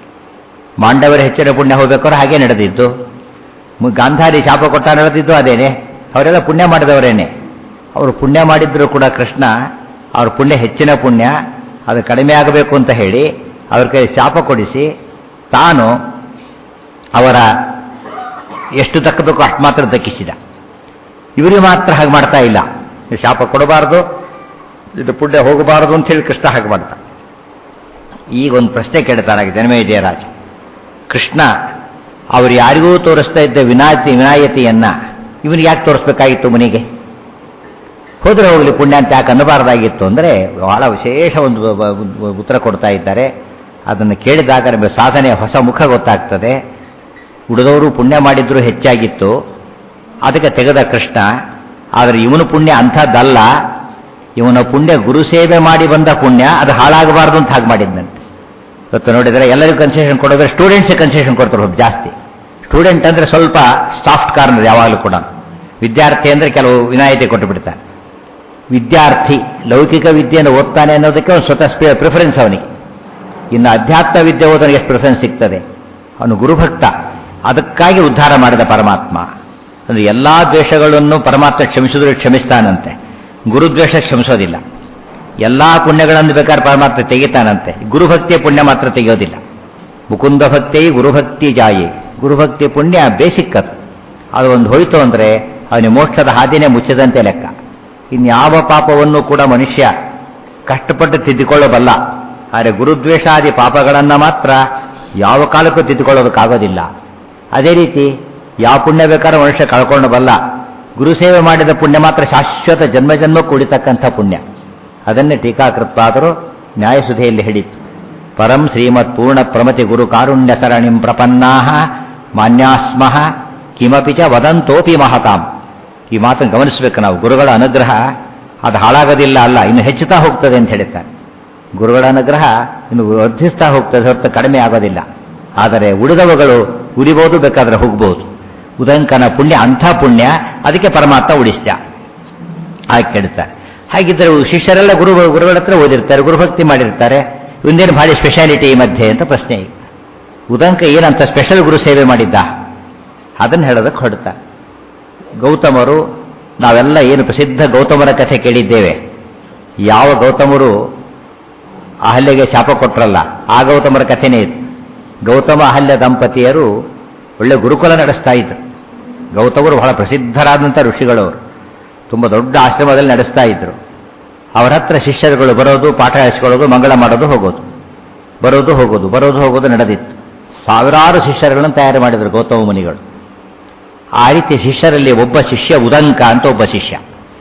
ಮಾಂಡವರ ಹೆಚ್ಚಿನ ಪುಣ್ಯ ಹೋಗ್ಬೇಕಾದ್ರೂ ಹಾಗೆ ನಡೆದಿದ್ದು ಮು- ಗಾಂಧಾರಿ ಶಾಪ ಕೊಟ್ಟ ನಡೆದಿದ್ದು ಅದೇನೆ ಅವರೆಲ್ಲ ಪುಣ್ಯ ಮಾಡಿದವರೇನೆ ಅವರು ಪುಣ್ಯ ಮಾಡಿದ್ರು ಕೂಡ ಕೃಷ್ಣ ಅವ್ರ ಪುಣ್ಯ ಹೆಚ್ಚಿನ ಪುಣ್ಯ ಅದು ಕಡಿಮೆ ಆಗಬೇಕು ಅಂತ ಹೇಳಿ ಅವ್ರ ಕೈ ಶಾಪ ಕೊಡಿಸಿ ತಾನು ಅವರ ಎಷ್ಟು ದಕ್ಕಬೇಕೋ ಅಷ್ಟು ಮಾತ್ರ ದಕ್ಕಿಸಿದ ಇವರಿಗೆ ಮಾತ್ರ ಹಾಗೆ ಮಾಡ್ತಾ ಇಲ್ಲ ಈ ಶಾಪ ಕೊಡಬಾರದು ಇದು ಪುಣ್ಯ ಹೋಗಬಾರದು ಅಂತ ಹೇಳಿ ಕೃಷ್ಣ ಹಾಗೆ ಮಾಡ್ತಾ ಈಗ ಒಂದು ಪ್ರಶ್ನೆ ಕೇಳ್ತಾರೆ ಜನಮೇಜಯ ರಾಜ ಕೃಷ್ಣ ಅವರು ಯಾರಿಗೂ ತೋರಿಸ್ತಾ ಇದ್ದ ವಿನಾಯತಿ ವಿನಾಯತಿಯನ್ನ ಇವನಿಗೆ ಯಾಕೆ ತೋರಿಸ್ಬೇಕಾಗಿತ್ತು ಮನೆಗೆ ಹೋದ್ರೆ ಹೋಗಲಿ ಪುಣ್ಯ ಅಂತ ಯಾಕೆ ಅನ್ನಬಾರ್ದಾಗಿತ್ತು ಅಂದರೆ ಬಹಳ ವಿಶೇಷ ಒಂದು ಬ- ಬ- ಉತ್ತರ ಕೊಡ್ತಾ ಇದ್ದಾರೆ ಅದನ್ನು ಕೇಳಿದಾಗ ನಮಗೆ ಸಾಧನೆಯ ಹೊಸ ಮುಖ ಗೊತ್ತಾಗ್ತದೆ ಉಳಿದವರು ಪುಣ್ಯ ಮಾಡಿದ್ರು ಹೆಚ್ಚಾಗಿತ್ತು ಅದಕ್ಕೆ ತೆಗೆದ ಕೃಷ್ಣ ಆದರೆ ಇವನು ಪುಣ್ಯ ಅಂಥದ್ದಲ್ಲ ಇವನ ಪುಣ್ಯ ಗುರು ಸೇವೆ ಮಾಡಿ ಬಂದ ಪುಣ್ಯ ಅದು ಹಾಳಾಗಬಾರ್ದು ಅಂತ ಹಾಗೆ ಮಾಡಿದ್ದಂತೆ ಇವತ್ತು ನೋಡಿದರೆ ಎಲ್ಲರಿಗೂ ಕನ್ಸೆಷನ್ ಕೊಡೋದ್ರೆ ಸ್ಟೂಡೆಂಟ್ಸ್ಗೆ ಕನ್ಸೆಷನ್ ಕೊಡ್ತಾರೆ ಸ್ವಲ್ಪ ಜಾಸ್ತಿ ಸ್ಟೂಡೆಂಟ್ ಅಂದರೆ ಸ್ವಲ್ಪ ಸಾಫ್ಟ್ ಕಾರ್ನರ್ ಯಾವಾಗಲೂ ಕೂಡ ವಿದ್ಯಾರ್ಥಿ ಅಂದರೆ ಕೆಲವು ವಿನಾಯಿತಿ ಕೊಟ್ಟು ಬಿಡ್ತಾರೆ ವಿದ್ಯಾರ್ಥಿ ಲೌಕಿಕ ವಿದ್ಯೆಯನ್ನು ಓದ್ತಾನೆ ಅನ್ನೋದಕ್ಕೆ ಒಂದು ಸ್ವತಃ ಪ್ರಿಫರೆನ್ಸ್ ಅವನಿಗೆ ಇನ್ನು ಅಧ್ಯಾತ್ಮ ವಿದ್ಯೆ ಓದೋನಿಗೆ ಎಷ್ಟು ಪ್ರಿಫರೆನ್ಸ್ ಸಿಗ್ತದೆ ಅವನು ಗುರುಭಕ್ತ ಅದಕ್ಕಾಗಿ ಉದ್ಧಾರ ಮಾಡಿದ ಪರಮಾತ್ಮ ಅಂದರೆ ಎಲ್ಲ ದ್ವೇಷಗಳನ್ನು ಪರಮಾತ್ಮ ಕ್ಷಮಿಸಿದ್ರೆ ಕ್ಷಮಿಸ್ತಾನಂತೆ ಗುರುದ್ವೇಷ ಕ್ಷಮಿಸೋದಿಲ್ಲ ಎಲ್ಲ ಪುಣ್ಯಗಳನ್ನು ಬೇಕಾದ್ರೆ ಪರಮಾತ್ಮ ತೆಗಿತಾನಂತೆ ಗುರುಭಕ್ತಿಯ ಪುಣ್ಯ ಮಾತ್ರ ತೆಗೆಯೋದಿಲ್ಲ ಮುಕುಂದ ಭಕ್ತಿ ಗುರುಭಕ್ತಿ ಜಾಯಿ ಗುರುಭಕ್ತಿ ಪುಣ್ಯ ಬೇಸಿಕ್ ಅದು ಅದು ಒಂದು ಹೋಯ್ತು ಅಂದರೆ ಅವನಿಗೆ ಮೋಕ್ಷದ ಹಾದಿನೇ ಮುಚ್ಚಿದಂತೆ ಲೆಕ್ಕ ಇನ್ಯಾವ ಪಾಪವನ್ನು ಕೂಡ ಮನುಷ್ಯ ಕಷ್ಟಪಟ್ಟು ತಿದ್ದಿಕೊಳ್ಳಬಲ್ಲ ಆದರೆ ಗುರುದ್ವೇಷಾದಿ ಪಾಪಗಳನ್ನು ಮಾತ್ರ ಯಾವ ಕಾಲಕ್ಕೂ ತಿದ್ದುಕೊಳ್ಳೋದಕ್ಕಾಗೋದಿಲ್ಲ ಅದೇ ರೀತಿ ಯಾವ ಪುಣ್ಯ ಬೇಕಾದ್ರೂ ಮನುಷ್ಯ ಕಳ್ಕೊಂಡು ಬಲ್ಲ ಗುರು ಸೇವೆ ಮಾಡಿದ ಪುಣ್ಯ ಮಾತ್ರ ಶಾಶ್ವತ ಜನ್ಮ ಜನ್ಮ ಕೂಡಿತಕ್ಕಂಥ ಪುಣ್ಯ ಅದನ್ನೇ ಟೀಕಾಕೃತ್ವಾದರೂ ನ್ಯಾಯಸುಧೆಯಲ್ಲಿ ಹೇಳಿತ್ತು ಪರಂ ಶ್ರೀಮತ್ ಪೂರ್ಣ ಪ್ರಮತಿ ಗುರು ಕಾರುಣ್ಯ ಸರಣಿಂ ಪ್ರಪನ್ನಾ ಮಾನ್ಯಾಸ್ಮಃ ಕಿಮಪಿ ಚ ವದಂತೋಪಿ ಮಹತಾಂ ಈ ಮಾತನ್ನು ಗಮನಿಸಬೇಕು ನಾವು ಗುರುಗಳ ಅನುಗ್ರಹ ಅದು ಹಾಳಾಗೋದಿಲ್ಲ ಅಲ್ಲ ಇನ್ನು ಹೆಚ್ಚುತ್ತಾ ಹೋಗ್ತದೆ ಅಂತ ಹೇಳ್ತಾರೆ ಗುರುಗಳ ಅನುಗ್ರಹ ಇನ್ನು ವರ್ಧಿಸ್ತಾ ಹೋಗ್ತದೆ ಹೊರತು ಕಡಿಮೆ ಆಗೋದಿಲ್ಲ ಆದರೆ ಉಳಿದವುಗಳು ಉರಿಬಹುದು ಬೇಕಾದ್ರೆ ಹೋಗ್ಬೋದು ಉದಂಕನ ಪುಣ್ಯ ಅಂಥ ಪುಣ್ಯ ಅದಕ್ಕೆ ಪರಮಾತ್ಮ ಉಳಿಸ್ತ ಹಾಗೆ ಕೇಳ್ತಾರೆ ಹಾಗಿದ್ದರೆ ಶಿಷ್ಯರೆಲ್ಲ ಗುರು ಗುರುಗಳ ಹತ್ರ ಓದಿರ್ತಾರೆ ಗುರುಭಕ್ತಿ ಮಾಡಿರ್ತಾರೆ ಒಂದೇನು ಭಾರಿ ಸ್ಪೆಷಾಲಿಟಿ ಈ ಮಧ್ಯೆ ಅಂತ ಪ್ರಶ್ನೆ ಈಗ ಉದಂಕ ಏನಂತ ಸ್ಪೆಷಲ್ ಗುರು ಸೇವೆ ಮಾಡಿದ್ದ ಅದನ್ನು ಹೇಳೋದಕ್ಕೆ ಹೊಡ್ತಾ ಗೌತಮರು ನಾವೆಲ್ಲ ಏನು ಪ್ರಸಿದ್ಧ ಗೌತಮರ ಕಥೆ ಕೇಳಿದ್ದೇವೆ ಯಾವ ಗೌತಮರು ಅಹಲ್ಯೆಗೆ ಶಾಪ ಕೊಟ್ರಲ್ಲ ಆ ಗೌತಮರ ಕಥೆನೇ ಇದು ಗೌತಮ ಅಹಲ್ಯ ದಂಪತಿಯರು ಒಳ್ಳೆ ಗುರುಕುಲ ನಡೆಸ್ತಾ ಇದ್ರು ಗೌತಮರು ಬಹಳ ಪ್ರಸಿದ್ಧರಾದಂಥ ಋಷಿಗಳವರು ತುಂಬ ದೊಡ್ಡ ಆಶ್ರಮದಲ್ಲಿ ನಡೆಸ್ತಾ ಇದ್ರು ಅವರ ಹತ್ರ ಶಿಷ್ಯರುಗಳು ಬರೋದು ಪಾಠ ಹೇಳಿಸ್ಕೊಳ್ಳೋದು ಮಂಗಳ ಮಾಡೋದು ಹೋಗೋದು ಬರೋದು ಹೋಗೋದು ಬರೋದು ಹೋಗೋದು ನಡೆದಿತ್ತು ಸಾವಿರಾರು ಶಿಷ್ಯರುಗಳನ್ನು ತಯಾರು ಮಾಡಿದರು ಗೌತಮ ಮುನಿಗಳು ಆ ರೀತಿ ಶಿಷ್ಯರಲ್ಲಿ ಒಬ್ಬ ಶಿಷ್ಯ ಉದಂಕ ಅಂತ ಒಬ್ಬ ಶಿಷ್ಯ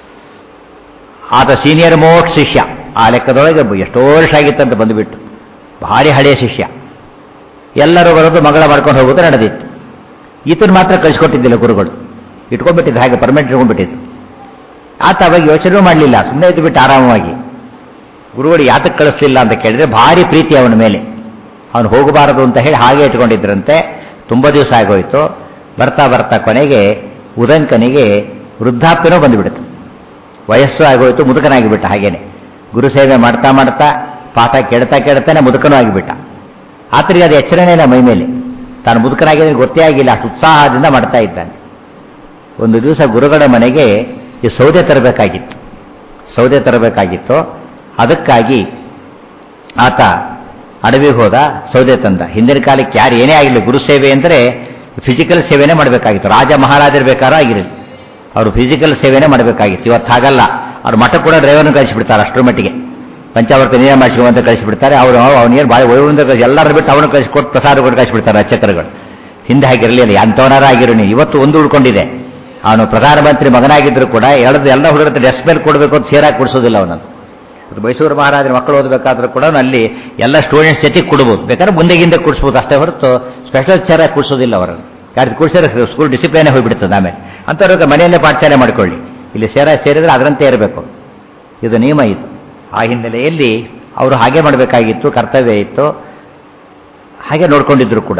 ಆತ ಸೀನಿಯರ್ ಮೋಸ್ಟ್ ಶಿಷ್ಯ ಆ ಲೆಕ್ಕದೊಳಗೆ ಎಷ್ಟೋ ವರ್ಷ ಆಗಿತ್ತಂತ ಬಂದುಬಿಟ್ಟು ಭಾರಿ ಹಳೆಯ ಶಿಷ್ಯ ಎಲ್ಲರೂ ಬರೋದು ಮಂಗಳ ಮಾಡ್ಕೊಂಡು ಹೋಗೋದು ನಡೆದಿತ್ತು ಈತನ ಮಾತ್ರ ಕಳಿಸ್ಕೊಟ್ಟಿದ್ದಿಲ್ಲ ಗುರುಗಳು ಇಟ್ಕೊಂಡ್ಬಿಟ್ಟಿದ್ದು ಹಾಗೆ ಪರ್ಮನೆಂಟ್ ಇಟ್ಕೊಂಡ್ಬಿಟ್ಟಿದ್ದು ಆತ ಅವಾಗ ಯೋಚನೆ ಮಾಡಲಿಲ್ಲ ಸುಮ್ಮನೆ ಇದ್ದು ಬಿಟ್ಟು ಆರಾಮವಾಗಿ ಗುರುಗಳು ಯಾತಕ್ಕೆ ಕಳಿಸ್ಲಿಲ್ಲ ಅಂತ ಕೇಳಿದ್ರೆ ಭಾರಿ ಪ್ರೀತಿ ಅವನ ಮೇಲೆ ಅವನು ಹೋಗಬಾರದು ಅಂತ ಹೇಳಿ ಹಾಗೆ ಇಟ್ಕೊಂಡಿದ್ರಂತೆ ತುಂಬ ದಿವಸ ಆಗೋಯ್ತು ಬರ್ತಾ ಬರ್ತಾ ಕೊನೆಗೆ ಉದಂಕನಿಗೆ ವೃದ್ಧಾಪ್ಯನೂ ಬಂದುಬಿಡ್ತು ವಯಸ್ಸು ಆಗೋಯ್ತು ಮುದುಕನಾಗಿಬಿಟ್ಟ ಹಾಗೇನೆ ಗುರು ಸೇವೆ ಮಾಡ್ತಾ ಮಾಡ್ತಾ ಪಾಠ ಕೇಳ್ತಾ ಕೇಳ್ತಾನೆ ಮುದುಕನೂ ಆಗಿಬಿಟ್ಟ ಆತರಿಗೆ ಅದು ಎಚ್ಚರಣೆ ಇಲ್ಲ ಮೈ ಮೇಲೆ ತಾನು ಮುದುಕನಾಗಿದ್ರೆ ಗೊತ್ತೇ ಆಗಿಲ್ಲ ಅಷ್ಟು ಉತ್ಸಾಹದಿಂದ ಮಾಡ್ತಾ ಇದ್ದಾನೆ ಒಂದು ದಿವಸ ಗುರುಗಳ ಮನೆಗೆ ಈ ಸೌದೆ ತರಬೇಕಾಗಿತ್ತು ಸೌದೆ ತರಬೇಕಾಗಿತ್ತು ಅದಕ್ಕಾಗಿ ಆತ ಅಡವಿಗೆ ಹೋದ ಸೌದೆ ತಂದ ಹಿಂದಿನ ಕಾಲಕ್ಕೆ ಯಾರು ಏನೇ ಆಗಿರಲಿ ಗುರು ಸೇವೆ ಅಂದರೆ ಫಿಸಿಕಲ್ ಸೇವೆನೇ ಮಾಡಬೇಕಾಗಿತ್ತು ರಾಜ ಮಹಾರಾಜರು ಬೇಕಾದ್ರೂ ಆಗಿರಲಿ ಅವರು ಫಿಸಿಕಲ್ ಸೇವೆನೇ ಮಾಡಬೇಕಾಗಿತ್ತು ಇವತ್ತು ಹಾಗಲ್ಲ ಅವ್ರು ಮಠ ಕೂಡ ಡ್ರೈವರ್ನ ಕಳಿಸಿಬಿಡ್ತಾರೆ ಅಷ್ಟರ ಮಟ್ಟಿಗೆ ಪಂಚಾವರ್ತ ನೀರೇ ಮಾಡಿಸುವಂತ ಕಳಿಸಿಬಿಡ್ತಾರೆ ಅವರು ಅವನೇನು ಭಾಳ ವೈವಿಂದ ಎಲ್ಲರೂ ಬಿಟ್ಟು ಅವನು ಕಳಿಸಿಕೊಟ್ಟು ಪ್ರಸಾದ ಕೊಟ್ಟು ಕಳಿಸಿಬಿಡ್ತಾರೆ ಅರ್ಚಕರುಗಳು ಹಿಂದೆ ಹಾಗಿರಲಿಲ್ಲ ಅಂಥವನಾರ ಆಗಿರೋನು ಇವತ್ತು ಒಂದು ಉಳ್ಕೊಂಡಿದೆ ಅವನು ಪ್ರಧಾನಮಂತ್ರಿ ಮಗನಾಗಿದ್ದರೂ ಕೂಡ ಎಳೆದು ಎಲ್ಲ ಹುಡುಗರ ಡೆಸ್ಕ್ ಮೇಲೆ ಕೊಡಬೇಕು ಅಂತ ಸೇರಾಗಿ ಕೊಡಿಸೋದಿಲ್ಲ ಅವನನ್ನು ಅದು ಮೈಸೂರು ಮಹಾರಾಜರ ಮಕ್ಕಳು ಓದಬೇಕಾದ್ರೂ ಕೂಡ ಅಲ್ಲಿ ಎಲ್ಲ ಸ್ಟೂಡೆಂಟ್ಸ್ ಜೊತೆಗೆ ಕೊಡ್ಬೋದು ಬೇಕಾದ್ರೆ ಮುಂದೆಗಿಂದ ಕೊಡಿಸ್ಬೋದು ಅಷ್ಟೇ ಹೊರತು ಸ್ಪೆಷಲ್ ಚೇರಾಗಿ ಕೊಡಿಸೋದಿಲ್ಲ ಅವರನ್ನು ಯಾರು ಕೂಡಿಸಿದ್ರೆ ಸ್ಕೂಲ್ ಡಿಸಿಪ್ಲಿನೇ ಹೋಗ್ಬಿಡ್ತದೆ ಆಮೇಲೆ ಅಂಥವ್ರಿಗೆ ಮನೆಯಲ್ಲೇ ಪಾಠಶಾಲೆ ಮಾಡ್ಕೊಳ್ಳಿ ಇಲ್ಲಿ ಸೇರ ಸೇರಿದ್ರೆ ಅದರಂತೆ ಇರಬೇಕು ಇದು ನಿಯಮ ಇದು ಆ ಹಿನ್ನೆಲೆಯಲ್ಲಿ ಅವರು ಹಾಗೆ ಮಾಡಬೇಕಾಗಿತ್ತು ಕರ್ತವ್ಯ ಇತ್ತು ಹಾಗೆ ನೋಡ್ಕೊಂಡಿದ್ರು ಕೂಡ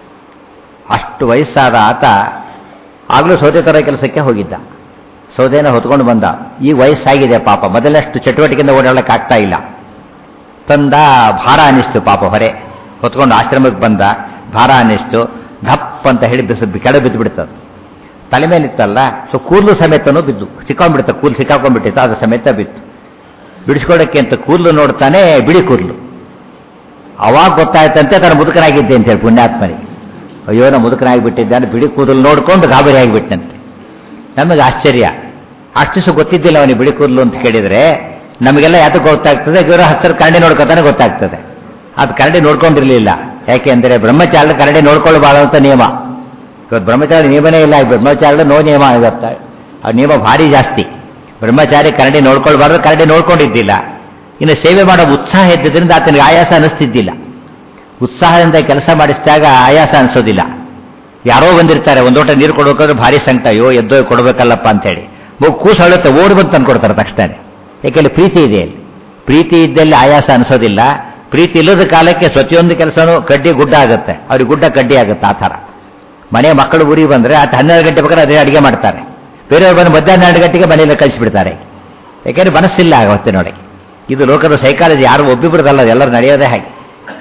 ಅಷ್ಟು ವಯಸ್ಸಾದ ಆತ ಆಗಲೂ ಸೌದೆ ತರ ಕೆಲಸಕ್ಕೆ ಹೋಗಿದ್ದ ಸೌದೆನ ಹೊತ್ಕೊಂಡು ಬಂದ ಈಗ ವಯಸ್ಸಾಗಿದೆ ಪಾಪ ಮೊದಲಷ್ಟು ಚಟುವಟಿಕೆಯಿಂದ ಓಡಾಡಕ್ಕೆ ಆಗ್ತಾ ಇಲ್ಲ ತಂದ ಭಾರ ಅನ್ನಿಸ್ತು ಪಾಪ ಹೊರೆ ಹೊತ್ಕೊಂಡು ಆಶ್ರಮಕ್ಕೆ ಬಂದ ಭಾರ ಅನ್ನಿಸ್ತು ಧಪ್ ಅಂತ ಹೇಳಿ ಬಿಸಿ ಕೆಳ ಬಿದ್ದು ಬಿಡ್ತದೆ ತಲೆ ಮೇಲಿತ್ತಲ್ಲ ಸೊ ಕೂದಲು ಸಮೇತನೂ ಬಿದ್ದು ಸಿಕ್ಕೊಂಡ್ಬಿಡ್ತ ಕೂದಲು ಸಿಕ್ಕಾಕೊಂಡ್ಬಿಟ್ಟಿತ್ತು ಅದು ಸಮೇತ ಬಿತ್ತು ಬಿಡಿಸ್ಕೊಳ್ಳೋಕ್ಕೆ ಅಂತ ಕೂದಲು ನೋಡ್ತಾನೆ ಬಿಳಿ ಕೂದಲು ಅವಾಗ ಗೊತ್ತಾಯ್ತಂತೆ ತನ್ನ ಮುದುಕನಾಗಿದ್ದೆ ಅಂತೇಳಿ ಪುಣ್ಯಾತ್ಮನಿಗೆ ಅಯ್ಯೋ ನಾ ಮುದುಕನಾಗಿಬಿಟ್ಟಿದ್ದಾನೆ ಬಿಡಿ ಕೂದಲು ನೋಡ್ಕೊಂಡು ಗಾಬರಿ ಆಗಿಬಿಟ್ಟಂತೆ ನಮಗೆ ಆಶ್ಚರ್ಯ ಅಷ್ಟು ದಿವಸ ಗೊತ್ತಿದ್ದಿಲ್ಲ ಅವನಿಗೆ ಬಿಡಿ ಕೂದಲು ಅಂತ ಕೇಳಿದರೆ ನಮಗೆಲ್ಲ ಯಾತಕ್ಕೆ ಗೊತ್ತಾಗ್ತದೆ ಇವರ ಹಸ್ತರ ಕರಡಿ ನೋಡ್ಕೊತಾನೆ ಗೊತ್ತಾಗ್ತದೆ ಅದು ಕರಡಿ ನೋಡ್ಕೊಂಡಿರ್ಲಿಲ್ಲ ಯಾಕೆ ಅಂದರೆ ಬ್ರಹ್ಮಚಾರಿ ಕರಡಿ ನೋಡ್ಕೊಳ್ಬಾರ್ದು ಅಂತ ನಿಯಮ ಇವತ್ತು ಬ್ರಹ್ಮಚಾರಿ ನಿಯಮನೇ ಇಲ್ಲ ಬ್ರಹ್ಮಚಾರಿ ನೋ ನಿಯಮ ಇವತ್ತು ಆ ನಿಯಮ ಭಾರಿ ಜಾಸ್ತಿ ಬ್ರಹ್ಮಚಾರಿ ಕರಡಿ ನೋಡ್ಕೊಳ್ಬಾರ್ದು ಕರಡಿ ನೋಡ್ಕೊಂಡಿದ್ದಿಲ್ಲ ಇನ್ನು ಸೇವೆ ಮಾಡೋ ಉತ್ಸಾಹ ಇದ್ದಿದ್ದರಿಂದ ಆತನಿಗೆ ಆಯಾಸ ಅನಿಸ್ತಿದ್ದಿಲ್ಲ ಉತ್ಸಾಹದಿಂದ ಕೆಲಸ ಮಾಡಿಸಿದಾಗ ಆಯಾಸ ಅನಿಸೋದಿಲ್ಲ ಯಾರೋ ಬಂದಿರ್ತಾರೆ ಒಂದು ಲೋಟ ನೀರು ಕೊಡ್ಬೇಕಾದ್ರೆ ಭಾರಿ ಸಂಕಟ ಅಯ್ಯೋ ಎದ್ದೋ ಕೊಡಬೇಕಲ್ಲಪ್ಪ ಅಂತೇಳಿ ಮಗು ಕೂಸು ಅಳುತ್ತೆ ಓಡಿ ಬಂದು ತಂದ್ಕೊಡ್ತಾರೆ ತಕ್ಷಣ ಯಾಕೆಂದ್ರೆ ಪ್ರೀತಿ ಇದೆ ಅಲ್ಲಿ ಪ್ರೀತಿ ಇದ್ದಲ್ಲಿ ಆಯಾಸ ಅನಿಸೋದಿಲ್ಲ ಪ್ರೀತಿ ಇಲ್ಲದ ಕಾಲಕ್ಕೆ ಪ್ರತಿಯೊಂದು ಕೆಲಸನೂ ಕಡ್ಡಿ ಗುಡ್ಡ ಆಗುತ್ತೆ ಅವ್ರಿಗೆ ಗುಡ್ಡ ಕಡ್ಡಿ ಆಗುತ್ತೆ ಆ ಥರ ಮನೆ ಮಕ್ಕಳು ಊರಿಗೆ ಬಂದರೆ ಆತ ಹನ್ನೆರಡು ಗಂಟೆ ಬೇಕಾದ್ರೆ ಅದೇ ಅಡುಗೆ ಮಾಡ್ತಾರೆ ಬೇರೆಯವ್ರು ಬಂದು ಮಧ್ಯಾಹ್ನ ಹನ್ನೆರಡು ಗಂಟೆಗೆ ಮನೆಯಲ್ಲಿ ಕಳಿಸಿಬಿಡ್ತಾರೆ ಯಾಕೆಂದ್ರೆ ಮನಸ್ಸಿಲ್ಲ ಆಗುತ್ತೆ ನೋಡಿ ಇದು ಲೋಕದ ಸೈಕಾಲಜಿ ಯಾರು ಒಬ್ಬಿಬ್ರದಲ್ಲ ಎಲ್ಲರೂ ನಡೆಯೋದೇ ಹಾಗೆ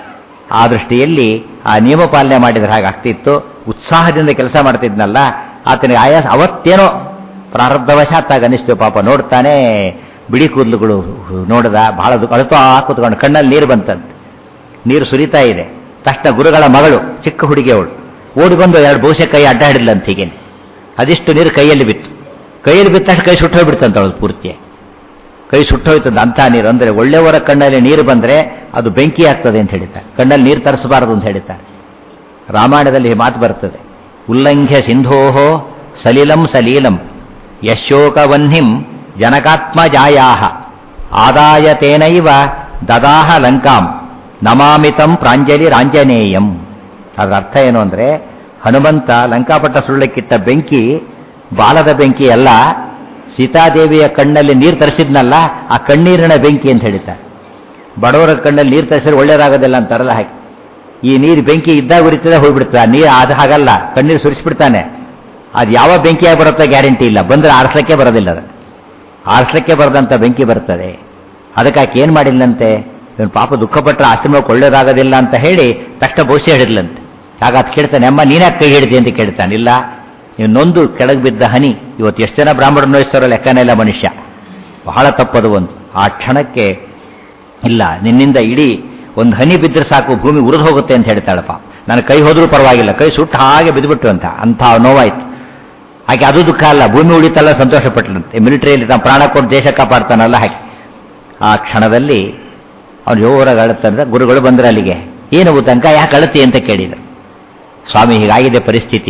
ಆ ದೃಷ್ಟಿಯಲ್ಲಿ ಆ ನಿಯಮ ಪಾಲನೆ ಮಾಡಿದ್ರೆ ಹಾಗೆ ಆಗ್ತಿತ್ತು ಉತ್ಸಾಹದಿಂದ ಕೆಲಸ ಮಾಡ್ತಿದ್ನಲ್ಲ ಆತನಿಗೆ ಆಯಾಸ ಅವತ್ತೇನೋ ಪ್ರಾರಬ್ಧವಶಾತ್ತಾಗ ಅನಿಸ್ತು ಪಾಪ ನೋಡ್ತಾನೆ ಬಿಳಿ ಕೂದಲುಗಳು ನೋಡಿದ ಬಹಳ ಅಳುತ್ತಾ ಕೂತ್ಕೊಂಡು ಕಣ್ಣಲ್ಲಿ ನೀರು ಬಂತಂತೆ ನೀರು ಸುರಿತಾ ಇದೆ ತಕ್ಷಣ ಗುರುಗಳ ಮಗಳು ಚಿಕ್ಕ ಹುಡುಗಿ ಅವಳು ಓಡಿ ಬಂದು ಎರಡು ಬಹುಶಃ ಕೈ ಅಡ್ಡ ಹಿಡಿದ್ಲಂತ ಹೀಗೇನೆ ಅದಿಷ್ಟು ನೀರು ಕೈಯಲ್ಲಿ ಬಿತ್ತು ಕೈಯಲ್ಲಿ ಬಿತ್ತ ತಕ್ಷಣ ಕೈ ಸುಟ್ಟೋಗ್ಬಿಡ್ತಂತ ಅವಳು ಪೂರ್ತಿ ಕೈ ಸುಟ್ಟೋಯ್ತಂತ ಅಂಥ ನೀರು ಅಂದರೆ ಒಳ್ಳೆಯವರ ಕಣ್ಣಲ್ಲಿ ನೀರು ಬಂದರೆ ಅದು ಬೆಂಕಿ ಆಗ್ತದೆ ಅಂತ ಹೇಳ್ತಾರೆ ಕಣ್ಣಲ್ಲಿ ನೀರು ತರಿಸಬಾರದು ಅಂತ ಹೇಳ್ತಾರೆ ರಾಮಾಯಣದಲ್ಲಿ ಈ ಮಾತು ಬರ್ತದೆ ಉಲ್ಲಂಘ್ಯ ಸಿಂಧೋಹೋ ಸಲಿಲಂ ಸಲೀಲಂ ಯಶೋಕವನ್ಹಿಂ ಜನಕಾತ್ಮ ಜಾಯಾಹ ಆದಾಯ ತೇನೈವ ದದಾಹ ಲಂಕಾಂ ನಮಾಮಿತಂ ಪ್ರಾಂಜಲಿ ರಾಂಜನೇಯಂ ಅದರ ಅರ್ಥ ಏನು ಅಂದರೆ ಹನುಮಂತ ಲಂಕಾಪಟ್ಟ ಸುಳ್ಳಕ್ಕಿಟ್ಟ ಬೆಂಕಿ ಬಾಲದ ಬೆಂಕಿ ಅಲ್ಲ ಸೀತಾದೇವಿಯ ಕಣ್ಣಲ್ಲಿ ನೀರು ತರಿಸಿದ್ನಲ್ಲ ಆ ಕಣ್ಣೀರಿನ ಬೆಂಕಿ ಅಂತ ಹೇಳ್ತಾರೆ ಬಡವರ ಕಣ್ಣಲ್ಲಿ ನೀರು ತರಿಸಿದ್ರೆ ಒಳ್ಳೇದಾಗೋದಿಲ್ಲ ಅಂತಾರಲ್ಲ ಹಾಗೆ ಈ ನೀರು ಬೆಂಕಿ ಇದ್ದಾಗ ಉರಿತದೆ ಹೋಗ್ಬಿಡ್ತದೆ ಆ ನೀರು ಅದು ಹಾಗಲ್ಲ ಕಣ್ಣೀರು ಸುರಿಸ್ಬಿಡ್ತಾನೆ ಅದು ಯಾವ ಬೆಂಕಿಯಾಗಿ ಬರುತ್ತೋ ಗ್ಯಾರಂಟಿ ಇಲ್ಲ ಬಂದರೆ ಆರಿಸ್ಲಿಕ್ಕೆ ಬರೋದಿಲ್ಲ ಅದು ಆರಿಸ್ಲಿಕ್ಕೆ ಬರದಂಥ ಬೆಂಕಿ ಬರ್ತದೆ ಅದಕ್ಕೆ ಆಕೆ ಏನು ಮಾಡಿಲ್ಲಂತೆ ಇವನು ಪಾಪ ದುಃಖಪಟ್ಟರೆ ಆಶ್ರಮಕ್ಕೆ ಒಳ್ಳೇದಾಗೋದಿಲ್ಲ ಅಂತ ಹೇಳಿ ತಕ್ಷಣ ಬಹುಶಃ ಹಿಡಿದ್ಲಂತೆ ಆಗ ಅದು ಕೇಳ್ತಾನೆ ಅಮ್ಮ ನೀನ್ಯಾಕೆ ಕೈ ಹಿಡಿದಿ ಅಂತ ಕೇಳ್ತಾನೆ ಇಲ್ಲ ನೀವು ನೊಂದು ಕೆಳಗೆ ಬಿದ್ದ ಹನಿ ಇವತ್ತು ಎಷ್ಟು ಜನ ಬ್ರಾಹ್ಮಣರು ನೋಯಿಸ್ತಾರೋ ಲೆಕ್ಕನೇ ಇಲ್ಲ ಮನುಷ್ಯ ಬಹಳ ತಪ್ಪದು ಒಂದು ಆ ಕ್ಷಣಕ್ಕೆ ಇಲ್ಲ ನಿನ್ನಿಂದ ಇಡೀ ಒಂದು ಹನಿ ಬಿದ್ದರೆ ಸಾಕು ಭೂಮಿ ಉರಿದು ಹೋಗುತ್ತೆ ಅಂತ ಹೇಳ್ತಾಳಪ್ಪ ನನ್ನ ಕೈ ಹೋದ್ರೂ ಪರವಾಗಿಲ್ಲ ಕೈ ಸುಟ್ಟು ಹಾಗೆ ಬಿದ್ದುಬಿಟ್ಟು ಅಂತ ಅಂಥ ನೋವಾಯ್ತು ಹಾಗೆ ಅದು ದುಃಖ ಅಲ್ಲ ಭೂಮಿ ಉಳಿತಲ್ಲ ಸಂತೋಷ ಪಟ್ಟಳಂತೆ ಮಿಲಿಟರಿಯಲ್ಲಿ ತಾನು ಪ್ರಾಣ ಕೊಟ್ಟು ದೇಶ ಕಾಪಾಡ್ತಾನಲ್ಲ ಹಾಗೆ ಆ ಕ್ಷಣದಲ್ಲಿ ಅವನು ಜೋರಾಗಿ ಅಳುತ್ತಂದ್ರೆ ಗುರುಗಳು ಬಂದ್ರೆ ಅಲ್ಲಿಗೆ ಏನು ತನಕ ಯಾಕೆ ಅಳುತ್ತಿ ಅಂತ ಕೇಳಿದರು ಸ್ವಾಮಿ ಹೀಗಾಗಿದೆ ಪರಿಸ್ಥಿತಿ